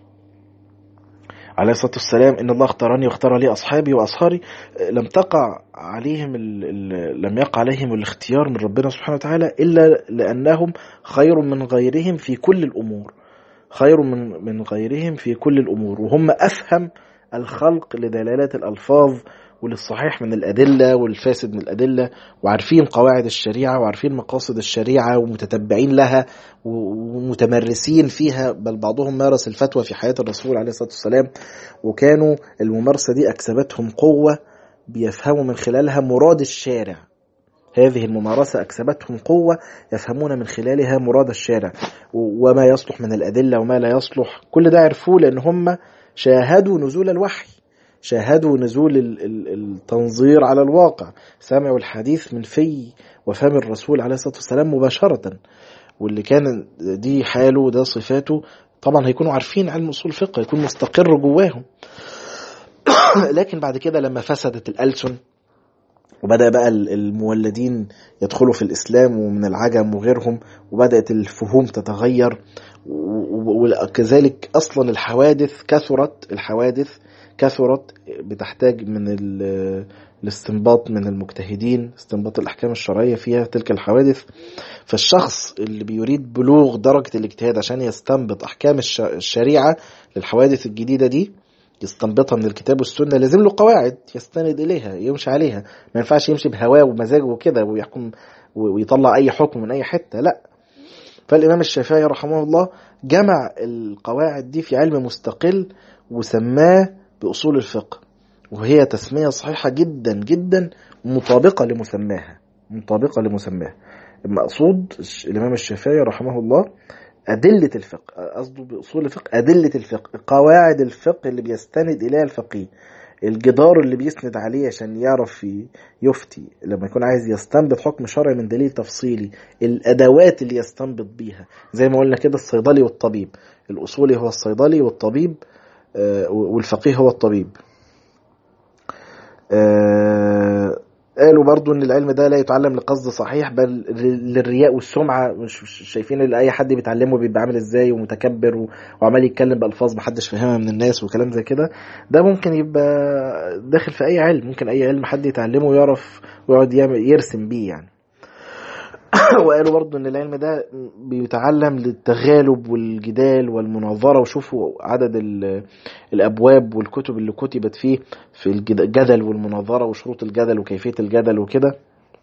عليه الصلاه والسلام ان الله اختارني واختار لي اصحابي واصهاري لم تقع عليهم ال ال لم يقع عليهم الاختيار من ربنا سبحانه وتعالى الا لانهم خير من غيرهم في كل الامور خير من من غيرهم في كل الامور وهم افهم الخلق لدلالات الالفاظ وللصحيح من الأدلة والفاسد من الأدلة وعارفين قواعد الشريعة وعارفين مقاصد الشريعة ومتتبعين لها ومتمرسين فيها بل بعضهم مارس الفتوى في حياة الرسول عليه الصلاة والسلام وكانوا الممارسة دي أكسبتهم قوة بيفهموا من خلالها مراد الشارع هذه الممارسة أكسبتهم قوة يفهمون من خلالها مراد الشارع وما يصلح من الأدلة وما لا يصلح كل ده عرفوه لأن هم شاهدوا نزول الوحي شاهدوا نزول التنظير على الواقع سمعوا الحديث من في وفم الرسول عليه الصلاة والسلام مباشرة واللي كان دي حاله وده صفاته طبعا هيكونوا عارفين علم اصول الفقه هيكون مستقر جواهم لكن بعد كده لما فسدت الألسن وبدأ بقى المولدين يدخلوا في الإسلام ومن العجم وغيرهم وبدأت الفهوم تتغير وكذلك أصلا الحوادث كثرت الحوادث كثرت بتحتاج من الاستنباط من المجتهدين استنباط الأحكام الشرعية فيها تلك الحوادث فالشخص اللي بيريد بلوغ درجة الاجتهاد عشان يستنبط أحكام الشريعة للحوادث الجديدة دي يستنبطها من الكتاب والسنه لازم له قواعد يستند اليها يمشي عليها ما ينفعش يمشي بهواه ومزاجه وكده ويحكم ويطلع اي حكم من اي حته لا فالامام الشافعي رحمه الله جمع القواعد دي في علم مستقل وسماه باصول الفقه وهي تسميه صحيحه جدا جدا مطابقه لمسماها مطابقه لمسماها المقصود الامام الشافعي رحمه الله أدلة الفقه قصده بأصول الفقه أدلة الفقه قواعد الفقه اللي بيستند إليها الفقيه الجدار اللي بيسند عليه عشان يعرف يفتي لما يكون عايز يستنبط حكم شرعي من دليل تفصيلي الأدوات اللي يستنبط بيها زي ما قلنا كده الصيدلي والطبيب الأصولي هو الصيدلي والطبيب والفقيه هو الطبيب قالوا برضو ان العلم ده لا يتعلم لقصد صحيح بل للرياء والسمعه مش شايفين ان اي حد بيتعلمه بيبقى عامل ازاي ومتكبر وعمال يتكلم بالفاظ محدش فاهمها من الناس وكلام زي كده ده ممكن يبقى داخل في اي علم ممكن اي علم حد يتعلمه ويعرف ويقعد يرسم بيه يعني وقالوا برضو ان العلم ده بيتعلم للتغالب والجدال والمناظرة وشوفوا عدد الابواب والكتب اللي كتبت فيه في الجدل والمناظرة وشروط الجدل وكيفية الجدل وكده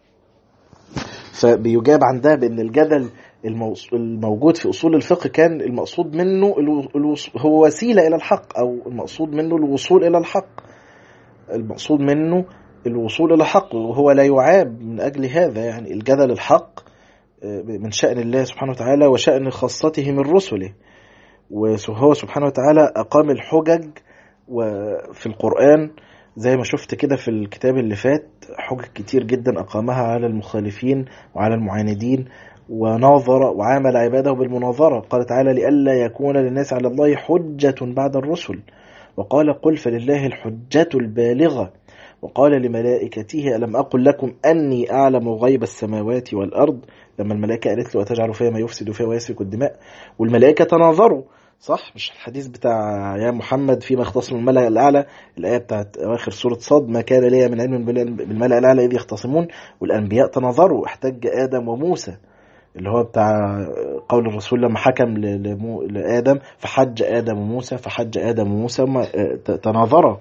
فبيجاب عن ده بان الجدل الموجود في اصول الفقه كان المقصود منه هو وسيلة الى الحق او المقصود منه الوصول الى الحق المقصود منه الوصول إلى حق وهو لا يعاب من أجل هذا يعني الجدل الحق من شأن الله سبحانه وتعالى وشأن خاصته من رسله وهو سبحانه وتعالى أقام الحجج وفي القرآن زي ما شفت كده في الكتاب اللي فات حجج كتير جدا أقامها على المخالفين وعلى المعاندين وناظر وعامل عباده بالمناظرة قال تعالى لئلا يكون للناس على الله حجة بعد الرسل وقال قل فلله الحجة البالغة وقال لملائكته ألم أقل لكم أني أعلم غيب السماوات والأرض لما الملائكة قالت له أتجعل فيها ما يفسد فيها ويسفك الدماء والملائكة تناظروا صح مش الحديث بتاع يا محمد فيما اختصم الملأ الأعلى الآية بتاعت أواخر سورة صاد ما كان لي من علم بالملأ الأعلى إذ يختصمون والأنبياء تناظروا احتج آدم وموسى اللي هو بتاع قول الرسول لما حكم لآدم فحج آدم وموسى فحج آدم وموسى تناظرا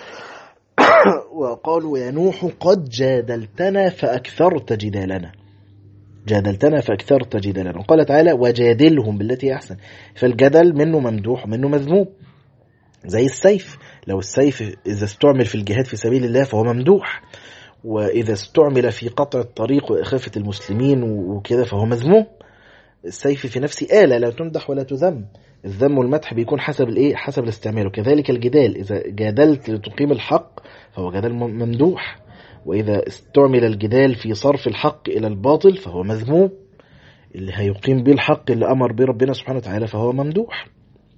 وقالوا يا نوح قد جادلتنا فأكثرت جدالنا جادلتنا فأكثرت جدالنا وقال تعالى وجادلهم بالتي أحسن فالجدل منه ممدوح ومنه مذموم زي السيف لو السيف إذا استعمل في الجهاد في سبيل الله فهو ممدوح وإذا استعمل في قطع الطريق وإخافة المسلمين وكده فهو مذموم السيف في نفسه آلة لا تمدح ولا تذم الذم والمدح بيكون حسب الايه حسب الاستعمال وكذلك الجدال اذا جادلت لتقيم الحق فهو جدال ممدوح واذا استعمل الجدال في صرف الحق الى الباطل فهو مذموم اللي هيقيم به الحق اللي امر به ربنا سبحانه وتعالى فهو ممدوح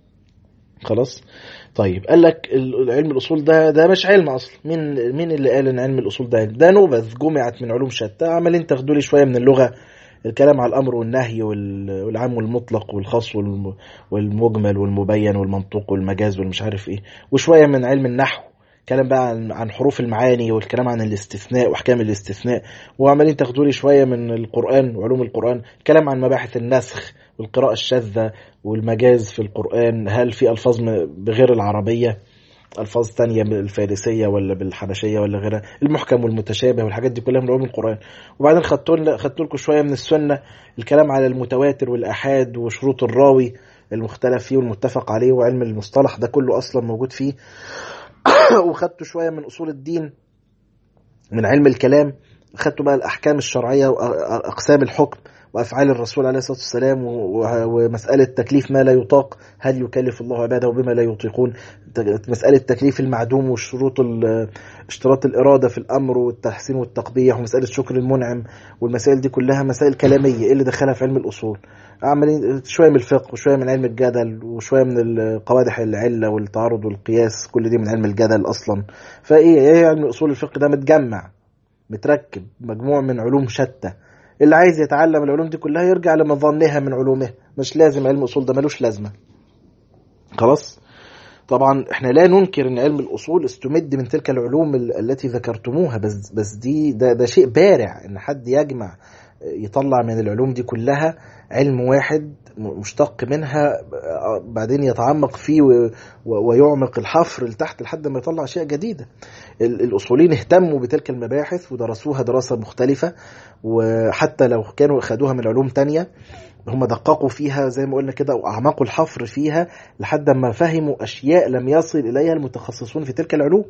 خلاص طيب قال لك علم الاصول ده ده مش علم اصلا مين مين اللي قال ان علم الاصول ده علم ده نبذ جمعت من علوم شتى عمالين تاخدوا لي شويه من اللغه الكلام على الامر والنهي والعام والمطلق والخاص والمجمل والمبين والمنطوق والمجاز والمش عارف ايه وشويه من علم النحو كلام بقى عن حروف المعاني والكلام عن الاستثناء واحكام الاستثناء وعمالين تاخدوا لي شويه من القران وعلوم القران كلام عن مباحث النسخ والقراءه الشاذه والمجاز في القران هل في الفاظ بغير العربيه الفاظ تانية بالفارسيه ولا بالحبشيه ولا غيرها المحكم والمتشابه والحاجات دي كلها من علوم القران وبعدين خدتوا خدتوا لكم شويه من السنه الكلام على المتواتر والاحاد وشروط الراوي المختلف فيه والمتفق عليه وعلم المصطلح ده كله اصلا موجود فيه وخدتوا شويه من اصول الدين من علم الكلام خدتوا بقى الاحكام الشرعيه واقسام الحكم وافعال الرسول عليه الصلاه والسلام ومساله تكليف ما لا يطاق هل يكلف الله عباده بما لا يطيقون مساله تكليف المعدوم وشروط اشتراط الاراده في الامر والتحسين والتقبيح ومساله شكر المنعم والمسائل دي كلها مسائل كلاميه ايه اللي دخلها في علم الاصول عمالين شويه من الفقه وشويه من علم الجدل وشويه من قوادح العله والتعارض والقياس كل دي من علم الجدل اصلا فايه ايه علم اصول الفقه ده متجمع متركب مجموع من علوم شتى اللي عايز يتعلم العلوم دي كلها يرجع لمظنها من علومه مش لازم علم الاصول ده ملوش لازمه خلاص طبعا احنا لا ننكر ان علم الاصول استمد من تلك العلوم التي ذكرتموها بس بس دي ده, ده شيء بارع ان حد يجمع يطلع من العلوم دي كلها علم واحد مشتق منها بعدين يتعمق فيه ويعمق الحفر لتحت لحد ما يطلع اشياء جديده الاصوليين اهتموا بتلك المباحث ودرسوها دراسه مختلفه وحتى لو كانوا اخذوها من علوم تانية هم دققوا فيها زي ما قلنا كده واعمقوا الحفر فيها لحد ما فهموا اشياء لم يصل اليها المتخصصون في تلك العلوم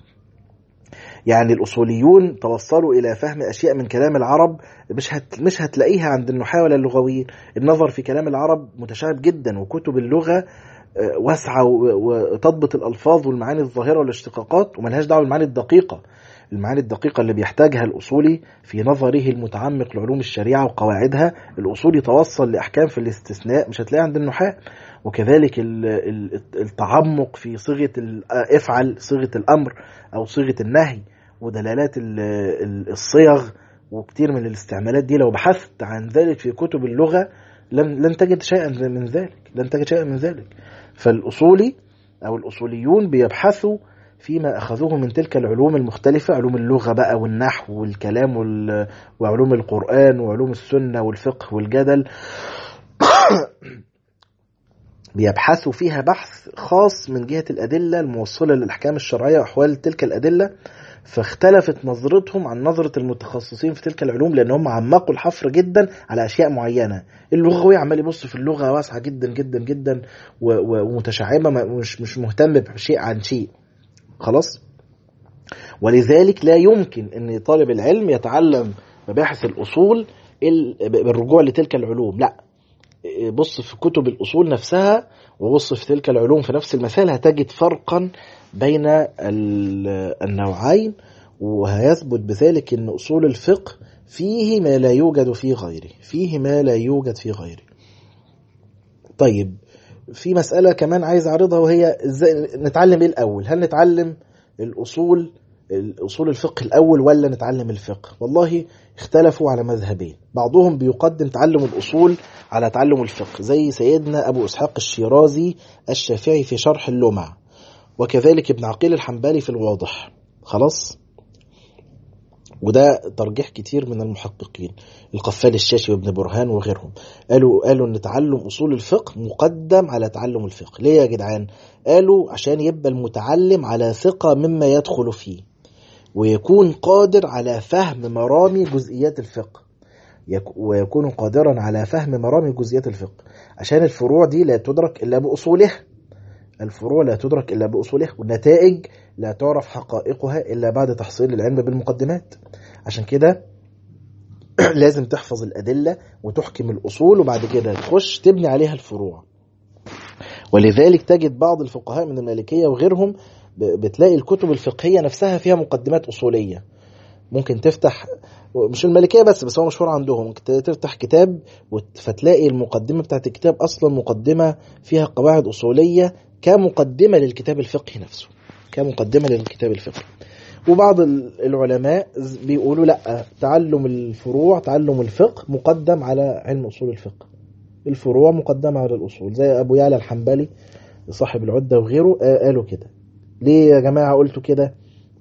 يعني الاصوليون توصلوا الى فهم اشياء من كلام العرب مش هت مش هتلاقيها عند النحاة ولا اللغويين النظر في كلام العرب متشعب جدا وكتب اللغه واسعه وتضبط الالفاظ والمعاني الظاهره والاشتقاقات وملهاش دعوه بالمعاني الدقيقه المعاني الدقيقة اللي بيحتاجها الأصولي في نظره المتعمق لعلوم الشريعة وقواعدها الأصولي توصل لأحكام في الاستثناء مش هتلاقيها عند النحاة وكذلك التعمق في صيغة افعل صيغة الأمر أو صيغة النهي ودلالات الصيغ وكتير من الاستعمالات دي لو بحثت عن ذلك في كتب اللغة لن لن تجد شيئا من ذلك لن تجد شيئا من ذلك فالأصولي أو الأصوليون بيبحثوا فيما أخذوه من تلك العلوم المختلفة علوم اللغة بقى والنحو والكلام وعلوم القرآن وعلوم السنة والفقه والجدل بيبحثوا فيها بحث خاص من جهة الأدلة الموصلة للأحكام الشرعية وأحوال تلك الأدلة فاختلفت نظرتهم عن نظرة المتخصصين في تلك العلوم لأن هم عمقوا الحفر جدا على أشياء معينة اللغوي عمال يبص في اللغة واسعة جدا جدا جدا ومتشعبة مش مش مهتم بشيء عن شيء خلاص ولذلك لا يمكن ان طالب العلم يتعلم مباحث الاصول بالرجوع لتلك العلوم لا بص في كتب الاصول نفسها وبص في تلك العلوم في نفس المثال هتجد فرقا بين النوعين وهيثبت بذلك ان اصول الفقه فيه ما لا يوجد في غيره فيه ما لا يوجد في غيره طيب في مسألة كمان عايز أعرضها وهي إزاي نتعلم إيه الأول؟ هل نتعلم الأصول أصول الفقه الأول ولا نتعلم الفقه؟ والله اختلفوا على مذهبين، بعضهم بيقدم تعلم الأصول على تعلم الفقه، زي سيدنا أبو إسحاق الشيرازي الشافعي في شرح اللمع، وكذلك ابن عقيل الحنبلي في الواضح. خلاص؟ وده ترجيح كتير من المحققين القفال الشاشي وابن برهان وغيرهم قالوا قالوا ان تعلم اصول الفقه مقدم على تعلم الفقه ليه يا جدعان قالوا عشان يبقى المتعلم على ثقه مما يدخل فيه ويكون قادر على فهم مرامي جزئيات الفقه ويكون قادرا على فهم مرامي جزئيات الفقه عشان الفروع دي لا تدرك الا باصولها الفروع لا تدرك إلا بأصولها والنتائج لا تعرف حقائقها إلا بعد تحصيل العلم بالمقدمات عشان كده لازم تحفظ الأدلة وتحكم الأصول وبعد كده تخش تبني عليها الفروع ولذلك تجد بعض الفقهاء من المالكية وغيرهم ب- بتلاقي الكتب الفقهية نفسها فيها مقدمات أصولية ممكن تفتح مش المالكية بس بس هو مشهور عندهم ممكن تفتح كتاب وت- فتلاقي المقدمة بتاعت الكتاب أصلا مقدمة فيها قواعد أصولية كمقدمة للكتاب الفقهي نفسه كمقدمة للكتاب الفقهي وبعض ال- العلماء ز- بيقولوا لا تعلم الفروع تعلم الفقه مقدم على علم أصول الفقه الفروع مقدمة على الأصول زي أبو يعلى الحنبلي صاحب العدة وغيره آه، قالوا كده ليه يا جماعة قلتوا كده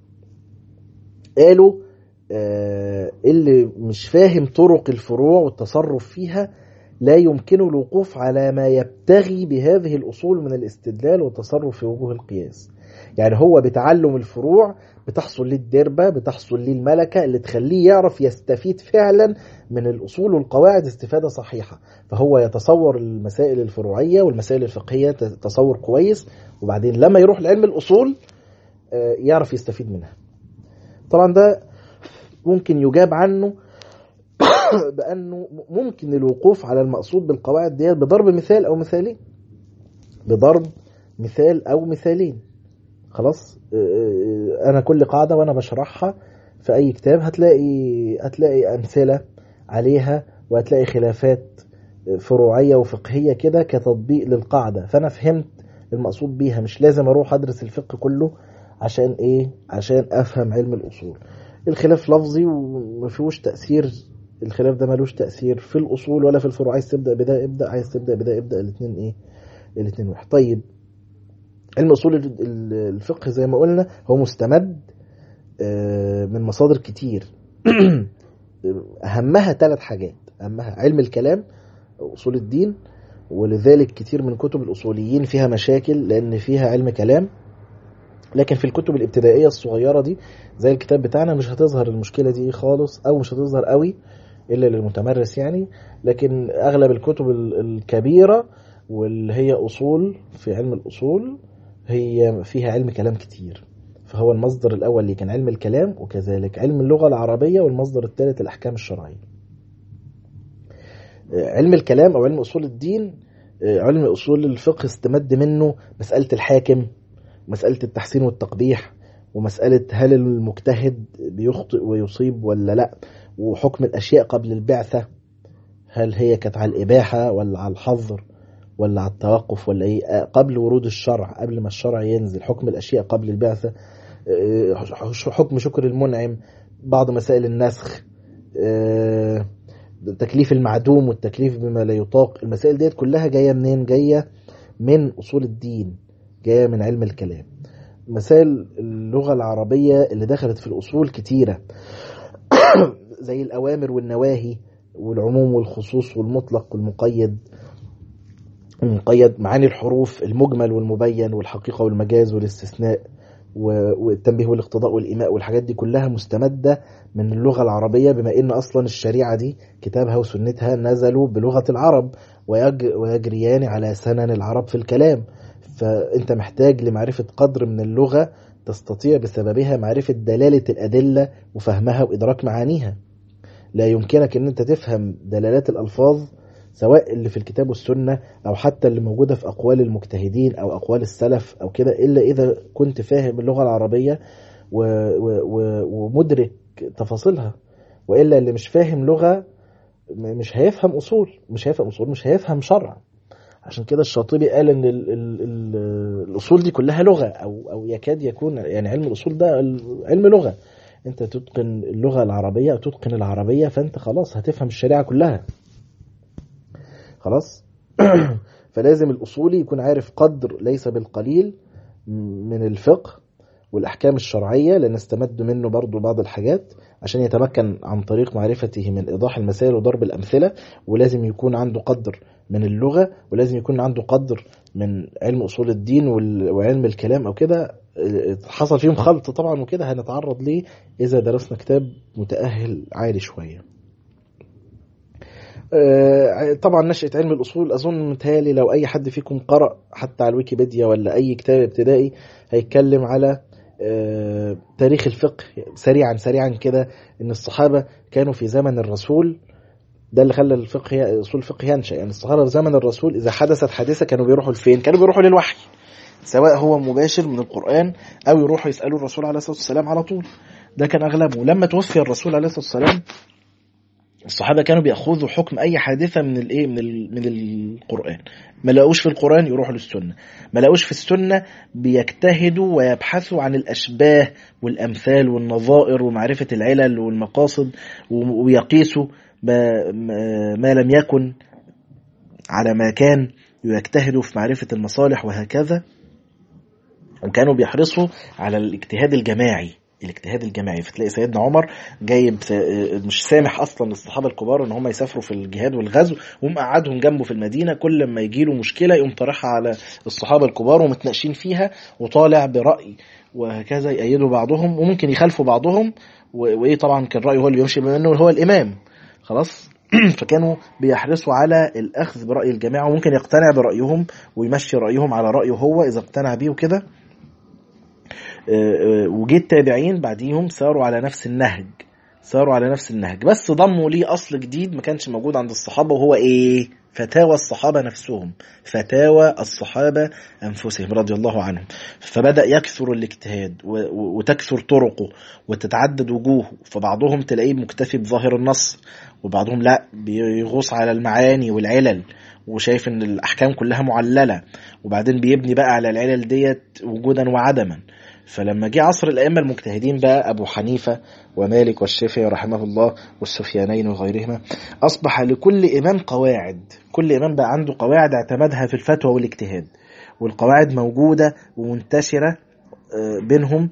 قالوا آه، اللي مش فاهم طرق الفروع والتصرف فيها لا يمكنه الوقوف على ما يبتغي بهذه الأصول من الاستدلال والتصرف في وجوه القياس يعني هو بتعلم الفروع بتحصل ليه الدربة بتحصل ليه الملكة اللي تخليه يعرف يستفيد فعلا من الأصول والقواعد استفادة صحيحة فهو يتصور المسائل الفروعية والمسائل الفقهية تصور كويس وبعدين لما يروح لعلم الأصول آه، يعرف يستفيد منها طبعا ده ممكن يجاب عنه بأنه ممكن الوقوف على المقصود بالقواعد ديت بضرب مثال أو مثالين بضرب مثال أو مثالين خلاص آه، أنا كل قاعدة وأنا بشرحها في أي كتاب هتلاقي هتلاقي أمثلة عليها وهتلاقي خلافات فروعية وفقهية كده كتطبيق للقاعدة فأنا فهمت المقصود بيها مش لازم أروح أدرس الفقه كله عشان إيه عشان أفهم علم الأصول الخلاف لفظي وما فيهوش تأثير الخلاف ده ملوش تأثير في الأصول ولا في الفروع عايز تبدأ بده ابدأ عايز تبدأ بده ابدأ الاثنين إيه الاثنين واحد طيب علم أصول ال- ال- الفقه زي ما قلنا هو مستمد آه، من مصادر كتير أهمها ثلاث حاجات أهمها علم الكلام أصول الدين ولذلك كتير من كتب الأصوليين فيها مشاكل لأن فيها علم كلام لكن في الكتب الابتدائية الصغيرة دي زي الكتاب بتاعنا مش هتظهر المشكلة دي خالص أو مش هتظهر قوي إلا للمتمرس يعني لكن أغلب الكتب ال- الكبيرة واللي هي أصول في علم الأصول هي فيها علم كلام كتير فهو المصدر الأول اللي كان علم الكلام وكذلك علم اللغة العربية والمصدر الثالث الأحكام الشرعية علم الكلام او علم اصول الدين علم اصول الفقه استمد منه مساله الحاكم مساله التحسين والتقبيح ومساله هل المجتهد بيخطئ ويصيب ولا لا وحكم الاشياء قبل البعثه هل هي كانت على الاباحه ولا على الحظر ولا على التوقف ولا ايه قبل ورود الشرع قبل ما الشرع ينزل حكم الاشياء قبل البعثه حكم شكر المنعم بعض مسائل النسخ تكليف المعدوم والتكليف بما لا يطاق المسائل ديت كلها جاية منين جاية من أصول الدين جاية من علم الكلام مسائل اللغة العربية اللي دخلت في الأصول كتيرة زي الأوامر والنواهي والعموم والخصوص والمطلق والمقيد المقيد معاني الحروف المجمل والمبين والحقيقة والمجاز والاستثناء والتنبيه والاقتضاء والإيماء والحاجات دي كلها مستمدة من اللغة العربية بما إن أصلا الشريعة دي كتابها وسنتها نزلوا بلغة العرب ويجريان على سنن العرب في الكلام فأنت محتاج لمعرفة قدر من اللغة تستطيع بسببها معرفة دلالة الأدلة وفهمها وإدراك معانيها لا يمكنك أن أنت تفهم دلالات الألفاظ سواء اللي في الكتاب والسنة أو حتى اللي موجودة في أقوال المجتهدين أو أقوال السلف أو كده إلا إذا كنت فاهم اللغة العربية و و و ومدرك تفاصيلها وإلا اللي مش فاهم لغة مش هيفهم أصول مش هيفهم أصول مش هيفهم شرع عشان كده الشاطبي قال ان ال ال ال الاصول دي كلها لغه او او يكاد يكون يعني علم الاصول ده علم لغه انت تتقن اللغه العربيه او تتقن العربيه فانت خلاص هتفهم الشريعه كلها خلاص فلازم الأصولي يكون عارف قدر ليس بالقليل من الفقه والأحكام الشرعية لأن استمد منه برضو بعض الحاجات عشان يتمكن عن طريق معرفته من إيضاح المسائل وضرب الأمثلة ولازم يكون عنده قدر من اللغة ولازم يكون عنده قدر من علم أصول الدين وعلم الكلام أو كده حصل فيهم خلط طبعا وكده هنتعرض ليه إذا درسنا كتاب متأهل عالي شوية طبعا نشأة علم الأصول أظن متهيألي لو أي حد فيكم قرأ حتى على الويكيبيديا ولا أي كتاب ابتدائي هيتكلم على آه، تاريخ الفقه سريعا سريعا كده ان الصحابه كانوا في زمن الرسول ده اللي خلى الفقه اصول الفقه ينشا يعني الصحابه في زمن الرسول اذا حدثت حادثه كانوا بيروحوا لفين؟ كانوا بيروحوا للوحي سواء هو مباشر من القران او يروحوا يسالوا الرسول عليه الصلاه والسلام على طول ده كان اغلبه لما توفي الرسول عليه الصلاه والسلام الصحابه كانوا بياخذوا حكم اي حادثه من الايه من ال- من القران ما لقوش في القران يروحوا للسنه ما لقوش في السنه بيجتهدوا ويبحثوا عن الاشباه والامثال والنظائر ومعرفه العلل والمقاصد و- ويقيسوا ما, ما- ما لم يكن على ما كان يجتهدوا في معرفه المصالح وهكذا وكانوا بيحرصوا على الاجتهاد الجماعي الاجتهاد الجماعي فتلاقي سيدنا عمر جايب س- مش سامح اصلا للصحابه الكبار ان هم يسافروا في الجهاد والغزو ومقعدهم جنبه في المدينه كل ما يجي له مشكله يقوم طارحها على الصحابه الكبار ومتناقشين فيها وطالع براي وهكذا يأيدوا بعضهم وممكن يخالفوا بعضهم و- وايه طبعا كان رايه هو اللي بيمشي بما انه هو الامام خلاص فكانوا بيحرصوا على الاخذ براي الجماعه وممكن يقتنع برايهم ويمشي رايهم على رايه هو اذا اقتنع بيه وكده آه، آه، وجه التابعين بعديهم ساروا على نفس النهج ساروا على نفس النهج بس ضموا ليه اصل جديد ما كانش موجود عند الصحابه وهو ايه فتاوى الصحابه نفسهم فتاوى الصحابه انفسهم رضي الله عنهم فبدا يكثر الاجتهاد و- و- وتكثر طرقه وتتعدد وجوهه فبعضهم تلاقيه مكتفي بظاهر النص وبعضهم لا بيغوص على المعاني والعلل وشايف ان الاحكام كلها معلله وبعدين بيبني بقى على العلل ديت وجودا وعدما فلما جه عصر الائمه المجتهدين بقى ابو حنيفه ومالك والشافعي رحمه الله والسفيانين وغيرهما اصبح لكل امام قواعد كل امام بقى عنده قواعد اعتمدها في الفتوى والاجتهاد والقواعد موجوده ومنتشره آه، بينهم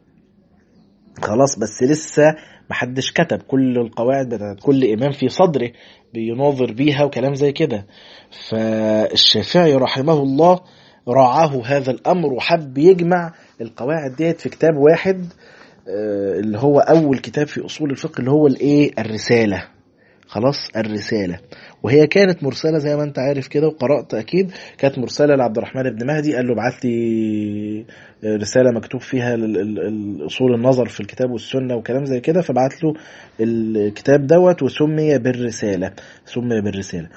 خلاص بس لسه محدش كتب كل القواعد بتاعت كل امام في صدره بيناظر بيها وكلام زي كده فالشافعي رحمه الله راعاه هذا الامر وحب يجمع القواعد ديت في كتاب واحد آه، اللي هو اول كتاب في اصول الفقه اللي هو الايه الرساله خلاص الرساله وهي كانت مرسله زي ما انت عارف كده وقرات اكيد كانت مرسله لعبد الرحمن بن مهدي قال له ابعت لي رساله مكتوب فيها ال- ال- ال- اصول النظر في الكتاب والسنه وكلام زي كده فبعت له الكتاب دوت وسمي بالرساله سمي بالرساله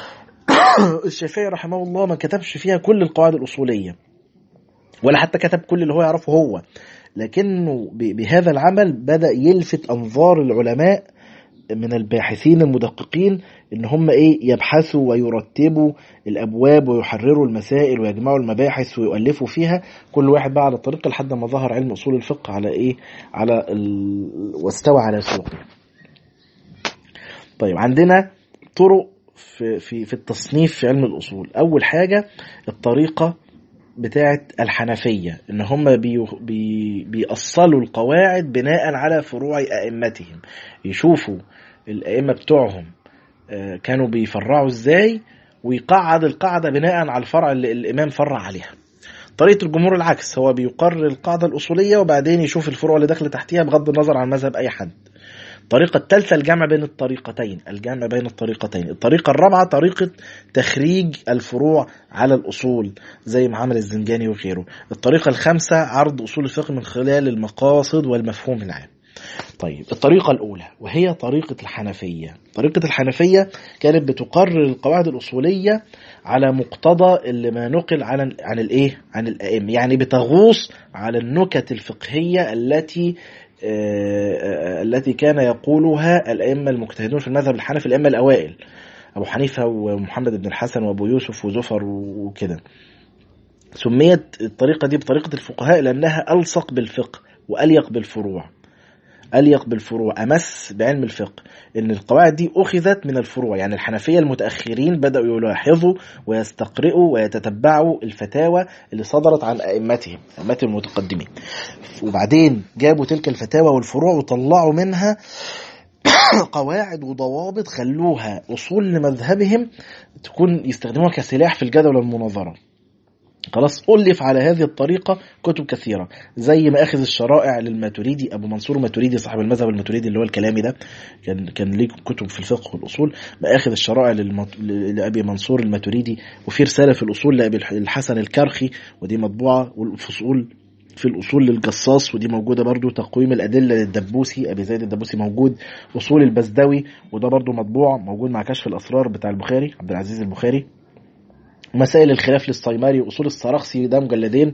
الشافعي رحمه الله ما كتبش فيها كل القواعد الاصوليه ولا حتى كتب كل اللي هو يعرفه هو لكنه ب- بهذا العمل بدا يلفت انظار العلماء من الباحثين المدققين ان هم ايه يبحثوا ويرتبوا الابواب ويحرروا المسائل ويجمعوا المباحث ويؤلفوا فيها كل واحد بقى على الطريقه لحد ما ظهر علم اصول الفقه على ايه على ال... واستوى على سوقه طيب عندنا طرق في في في التصنيف في علم الاصول اول حاجه الطريقه بتاعه الحنفيه ان هم بي بي بيأصلوا القواعد بناء على فروع ائمتهم يشوفوا الائمه بتوعهم آه، كانوا بيفرعوا ازاي ويقعد القاعده بناء على الفرع اللي الامام فرع عليها طريقه الجمهور العكس هو بيقرر القاعده الاصوليه وبعدين يشوف الفروع اللي داخله تحتيها بغض النظر عن مذهب اي حد الطريقة الثالثة الجمع بين الطريقتين الجمع بين الطريقتين الطريقة الرابعة طريقة تخريج الفروع على الأصول زي ما عمل الزنجاني وغيره الطريقة الخامسة عرض أصول الفقه من خلال المقاصد والمفهوم العام طيب الطريقة الأولى وهي طريقة الحنفية طريقة الحنفية كانت بتقرر القواعد الأصولية على مقتضى اللي ما نقل عن عن الإيه عن الأئمة يعني بتغوص على النكت الفقهية التي آه، آه، التي كان يقولها الأئمة المجتهدون في المذهب الحنفي الأئمة الأوائل أبو حنيفة ومحمد بن الحسن وأبو يوسف وزفر وكده سميت الطريقة دي بطريقة الفقهاء لأنها ألصق بالفقه وأليق بالفروع أليق بالفروع أمس بعلم الفقه إن القواعد دي أخذت من الفروع يعني الحنفية المتأخرين بدأوا يلاحظوا ويستقرئوا ويتتبعوا الفتاوى اللي صدرت عن أئمتهم أئمتهم المتقدمين وبعدين جابوا تلك الفتاوى والفروع وطلعوا منها قواعد وضوابط خلوها أصول لمذهبهم تكون يستخدموها كسلاح في الجدل والمناظرة خلاص ألف على هذه الطريقة كتب كثيرة زي ما أخذ الشرائع للماتريدي أبو منصور الماتريدي صاحب المذهب الماتريدي اللي هو الكلامي ده كان كان ليه كتب في الفقه والأصول ما أخذ الشرائع للمط... لأبي منصور الماتريدي وفي رسالة في الأصول لأبي الحسن الكرخي ودي مطبوعة والفصول في الأصول للجصاص ودي موجودة برضو تقويم الأدلة للدبوسي أبي زيد الدبوسي موجود أصول البزدوي وده برضو مطبوع موجود مع كشف الأسرار بتاع البخاري عبد العزيز البخاري مسائل الخلاف للصيماري واصول السرخسي ده مجلدين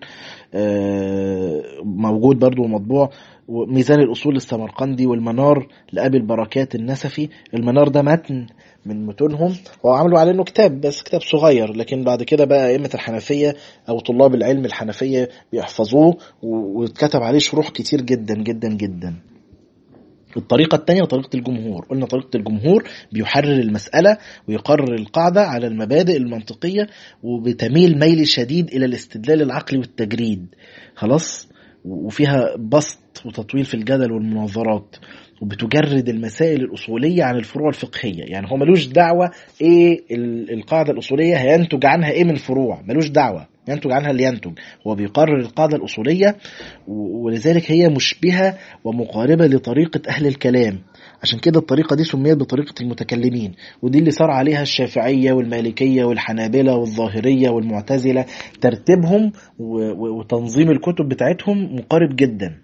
موجود برضو مطبوع وميزان الاصول السمرقندي والمنار لابي البركات النسفي المنار ده متن من متونهم هو عملوا عليه انه كتاب بس كتاب صغير لكن بعد كده بقى ائمه الحنفيه او طلاب العلم الحنفيه بيحفظوه واتكتب عليه شروح كتير جدا جدا جدا الطريقة الثانية طريقة الجمهور قلنا طريقة الجمهور بيحرر المسألة ويقرر القاعدة على المبادئ المنطقية وبتميل ميل شديد إلى الاستدلال العقلي والتجريد خلاص وفيها بسط وتطويل في الجدل والمناظرات وبتجرد المسائل الأصولية عن الفروع الفقهية يعني هو ملوش دعوة إيه القاعدة الأصولية هينتج عنها إيه من فروع ملوش دعوة ينتج عنها اللي ينتج هو بيقرر القاعدة الأصولية ولذلك هي مشبهة ومقاربة لطريقة أهل الكلام عشان كده الطريقة دي سميت بطريقة المتكلمين ودي اللي صار عليها الشافعية والمالكية والحنابلة والظاهرية والمعتزلة ترتيبهم وتنظيم الكتب بتاعتهم مقارب جدا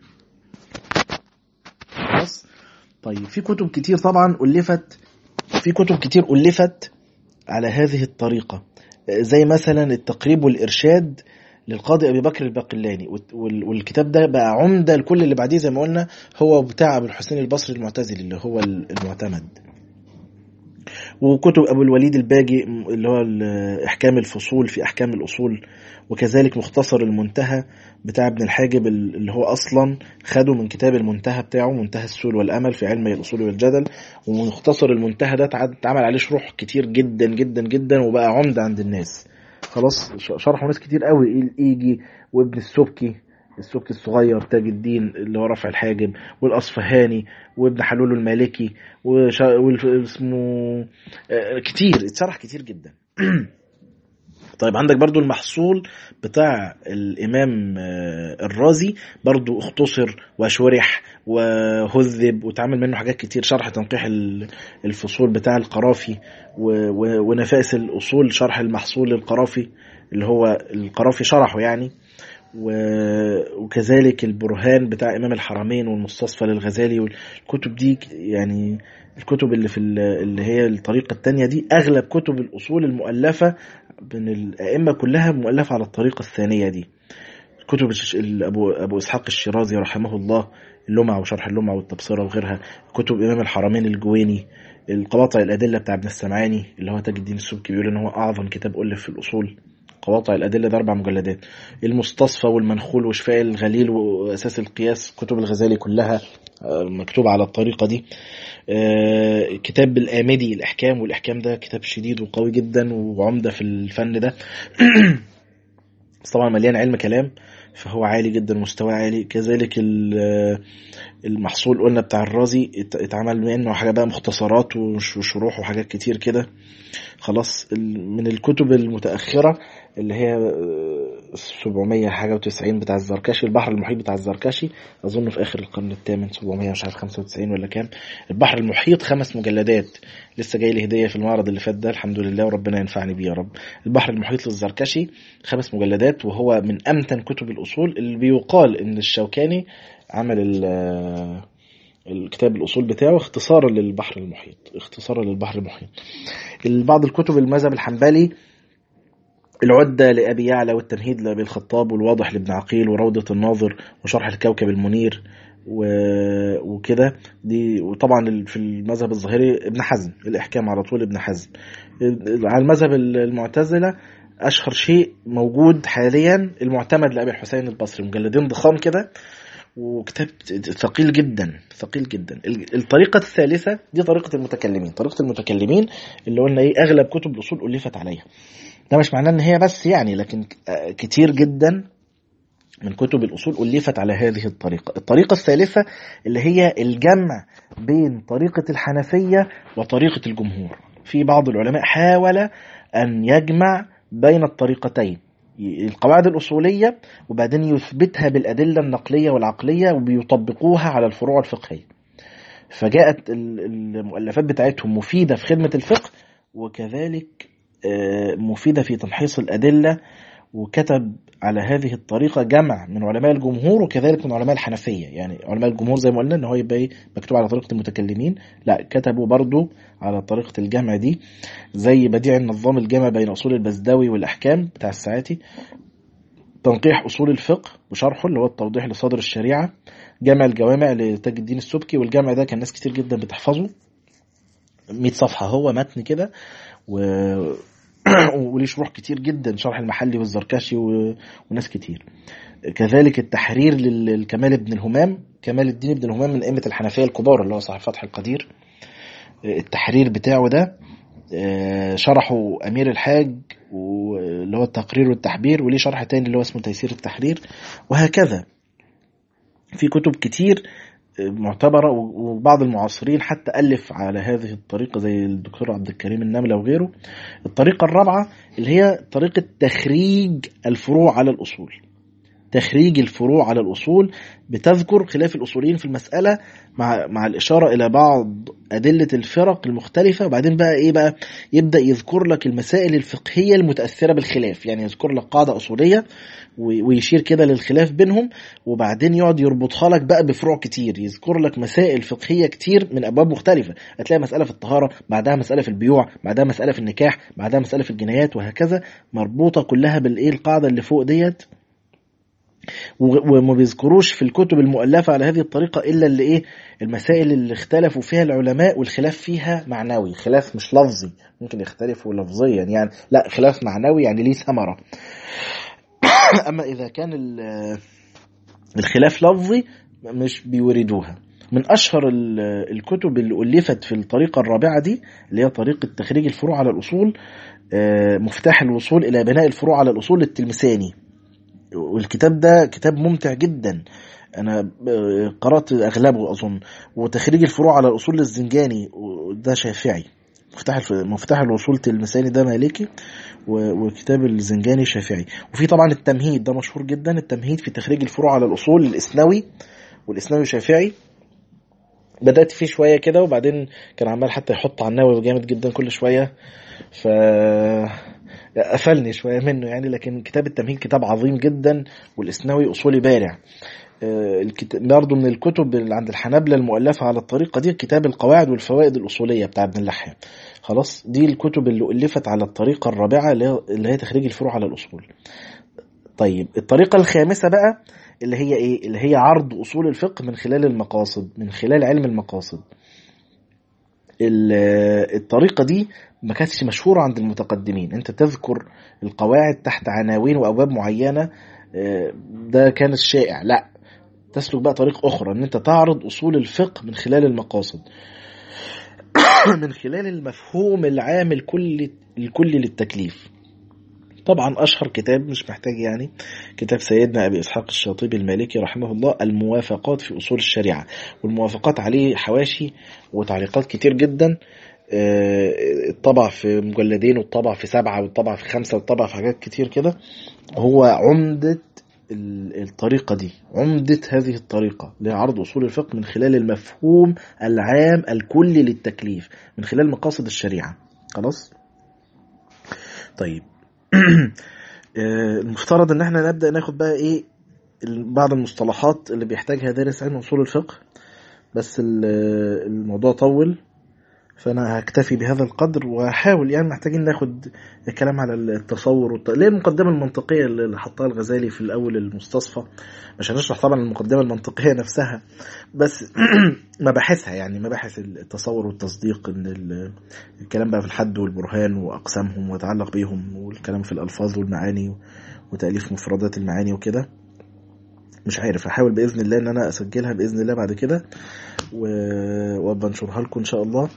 خلاص طيب في كتب كتير طبعا ألفت في كتب كتير ألفت على هذه الطريقة زي مثلا التقريب والإرشاد للقاضي أبي بكر الباقلاني والكتاب ده بقى عمدة لكل اللي بعديه زي ما قلنا هو بتاع أبو الحسين البصري المعتزلي اللي هو المعتمد وكتب أبو الوليد الباجي اللي هو إحكام الفصول في أحكام الأصول وكذلك مختصر المنتهى بتاع ابن الحاجب اللي هو أصلا خده من كتاب المنتهى بتاعه منتهى السؤل والأمل في علم الأصول والجدل ومختصر المنتهى ده اتعمل عليه شروح كتير جدا جدا جدا وبقى عمدة عند الناس خلاص شرحوا ناس كتير قوي الإيجي وابن السبكي السبكي الصغير تاج الدين اللي هو رفع الحاجب والاصفهاني وابن حلول المالكي واسمه كتير اتشرح كتير جدا طيب عندك برضو المحصول بتاع الإمام الرازي برضو اختصر وشرح وهذب وتعمل منه حاجات كتير شرح تنقيح الفصول بتاع القرافي ونفائس الأصول شرح المحصول القرافي اللي هو القرافي شرحه يعني وكذلك البرهان بتاع إمام الحرمين والمستصفى للغزالي والكتب دي يعني الكتب اللي في اللي هي الطريقة الثانية دي أغلب كتب الأصول المؤلفة من الأئمة كلها مؤلفة على الطريقة الثانية دي كتب أبو, أبو إسحاق الشيرازي رحمه الله اللمع وشرح اللمع والتبصرة وغيرها كتب إمام الحرمين الجويني القواطع الأدلة بتاع ابن السمعاني اللي هو تاج الدين السبكي بيقول إن هو أعظم كتاب ألف في الأصول قواطع الأدلة ده أربع مجلدات المستصفى والمنخول وشفاء الغليل وأساس القياس كتب الغزالي كلها مكتوبة على الطريقة دي كتاب الآمدي الإحكام والإحكام ده كتاب شديد وقوي جدا وعمدة في الفن ده بس طبعا مليان علم كلام فهو عالي جدا مستوى عالي كذلك المحصول قلنا بتاع الرازي اتعمل منه حاجة بقى مختصرات وشروح وحاجات كتير كده خلاص من الكتب المتأخرة اللي هي 700 حاجة و90 بتاع الزركشي البحر المحيط بتاع الزركشي أظن في آخر القرن الثامن 700 مش عارف 95 ولا كام البحر المحيط خمس مجلدات لسه جاي لي هدية في المعرض اللي فات ده الحمد لله وربنا ينفعني بيه يا رب البحر المحيط للزركشي خمس مجلدات وهو من أمتن كتب الأصول اللي بيقال إن الشوكاني عمل الكتاب الأصول بتاعه اختصارا للبحر المحيط اختصارا للبحر المحيط بعض الكتب المذهب الحنبلي العدة لأبي يعلى والتمهيد لأبي الخطاب والواضح لابن عقيل وروضة الناظر وشرح الكوكب المنير وكده دي وطبعا في المذهب الظاهري ابن حزم الإحكام على طول ابن حزم على المذهب المعتزلة أشهر شيء موجود حاليا المعتمد لأبي الحسين البصري مجلدين ضخام كده وكتاب ثقيل جدا ثقيل جدا الطريقة الثالثة دي طريقة المتكلمين طريقة المتكلمين اللي قلنا ايه اغلب كتب الاصول الفت عليها ده مش معناه ان هي بس يعني لكن كتير جدا من كتب الاصول الفت على هذه الطريقة الطريقة الثالثة اللي هي الجمع بين طريقة الحنفية وطريقة الجمهور في بعض العلماء حاول ان يجمع بين الطريقتين القواعد الأصولية وبعدين يثبتها بالأدلة النقلية والعقلية وبيطبقوها على الفروع الفقهية فجاءت المؤلفات بتاعتهم مفيدة في خدمة الفقه وكذلك مفيدة في تمحيص الأدلة وكتب على هذه الطريقة جمع من علماء الجمهور وكذلك من علماء الحنفية يعني علماء الجمهور زي ما قلنا ان هو يبقى إيه مكتوب على طريقة المتكلمين لا كتبوا برضو على طريقة الجمع دي زي بديع النظام الجمع بين أصول البزداوي والأحكام بتاع الساعاتي تنقيح أصول الفقه وشرحه اللي هو التوضيح لصدر الشريعة جمع الجوامع لتاج الدين السبكي والجمع ده كان ناس كتير جدا بتحفظه 100 صفحة هو متن كده و... وليه شروح كتير جدا شرح المحلي والزركشي و... وناس كتير كذلك التحرير للكمال ابن الهمام كمال الدين ابن الهمام من أئمة الحنفية الكبار اللي هو صاحب فتح القدير التحرير بتاعه ده شرحه أمير الحاج واللي هو التقرير والتحبير وليه شرح تاني اللي هو اسمه تيسير التحرير وهكذا في كتب كتير معتبرة وبعض المعاصرين حتى ألف على هذه الطريقة زي الدكتور عبد الكريم النملة وغيره الطريقة الرابعة اللي هي طريقة تخريج الفروع على الأصول تخريج الفروع على الأصول بتذكر خلاف الأصوليين في المسألة مع مع الإشارة إلى بعض أدلة الفرق المختلفة وبعدين بقى إيه بقى يبدأ يذكر لك المسائل الفقهية المتأثرة بالخلاف يعني يذكر لك قاعدة أصولية ويشير كده للخلاف بينهم وبعدين يقعد يربطها لك بقى بفروع كتير يذكر لك مسائل فقهية كتير من أبواب مختلفة هتلاقي مسألة في الطهارة بعدها مسألة في البيوع بعدها مسألة في النكاح بعدها مسألة في الجنايات وهكذا مربوطة كلها بالإيه القاعدة اللي فوق ديت وما بيذكروش في الكتب المؤلفة على هذه الطريقة إلا اللي إيه المسائل اللي اختلفوا فيها العلماء والخلاف فيها معنوي خلاف مش لفظي ممكن يختلفوا لفظيا يعني لا خلاف معنوي يعني ليه ثمرة أما إذا كان الخلاف لفظي مش بيوردوها من أشهر الكتب اللي ألفت في الطريقة الرابعة دي اللي هي طريقة تخريج الفروع على الأصول مفتاح الوصول إلى بناء الفروع على الأصول للتلمساني والكتاب ده كتاب ممتع جدا انا قرات اغلبه اظن وتخريج الفروع على الاصول للزنجاني ده شافعي مفتاح مفتاح الوصول التلمساني ده مالكي وكتاب الزنجاني شافعي وفي طبعا التمهيد ده مشهور جدا التمهيد في تخريج الفروع على الاصول الاسنوي والاسنوي شافعي بدات فيه شويه كده وبعدين كان عمال حتى يحط على النووي جامد جدا كل شويه ف قفلني شويه منه يعني لكن كتاب التمهيد كتاب عظيم جدا والاسنوي اصولي بارع برضه من الكتب اللي عند الحنابلة المؤلفة على الطريقة دي كتاب القواعد والفوائد الأصولية بتاع ابن اللحية خلاص دي الكتب اللي ألفت على الطريقة الرابعة اللي هي تخريج الفروع على الأصول طيب الطريقة الخامسة بقى اللي هي إيه اللي هي عرض أصول الفقه من خلال المقاصد من خلال علم المقاصد الطريقة دي ما كانتش مشهورة عند المتقدمين انت تذكر القواعد تحت عناوين وابواب معينة ده كان الشائع لا تسلك بقى طريق اخرى ان انت تعرض اصول الفقه من خلال المقاصد من خلال المفهوم العام الكلي الكلي للتكليف طبعا اشهر كتاب مش محتاج يعني كتاب سيدنا ابي اسحاق الشاطبي المالكي رحمه الله الموافقات في اصول الشريعه والموافقات عليه حواشي وتعليقات كتير جدا الطبع في مجلدين والطبع في سبعة والطبع في خمسة والطبع في حاجات كتير كده هو عمدة الطريقة دي عمدة هذه الطريقة لعرض أصول الفقه من خلال المفهوم العام الكلي للتكليف من خلال مقاصد الشريعة خلاص طيب المفترض ان احنا نبدأ ناخد بقى ايه بعض المصطلحات اللي بيحتاجها دارس علم أصول الفقه بس الموضوع طول فانا هكتفي بهذا القدر وهحاول يعني محتاجين ناخد الكلام على التصور والت... ليه المقدمه المنطقيه اللي حطها الغزالي في الاول المستصفى مش هنشرح طبعا المقدمه المنطقيه نفسها بس مباحثها يعني مباحث التصور والتصديق ان الكلام بقى في الحد والبرهان واقسامهم ويتعلق بيهم والكلام في الالفاظ والمعاني وتاليف مفردات المعاني وكده مش عارف هحاول باذن الله ان انا اسجلها باذن الله بعد كده وابقى انشرها لكم ان شاء الله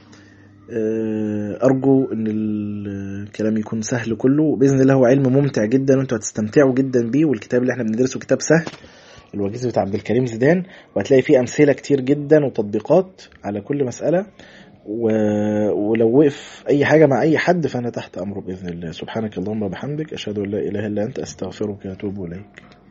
ارجو ان الكلام يكون سهل كله وباذن الله هو علم ممتع جدا وانتوا هتستمتعوا جدا بيه والكتاب اللي احنا بندرسه كتاب سهل الوجيز بتاع عبد الكريم زيدان وهتلاقي فيه امثله كتير جدا وتطبيقات على كل مساله و... ولو وقف اي حاجه مع اي حد فانا تحت امره باذن الله سبحانك اللهم وبحمدك اشهد ان لا اله الا انت استغفرك واتوب اليك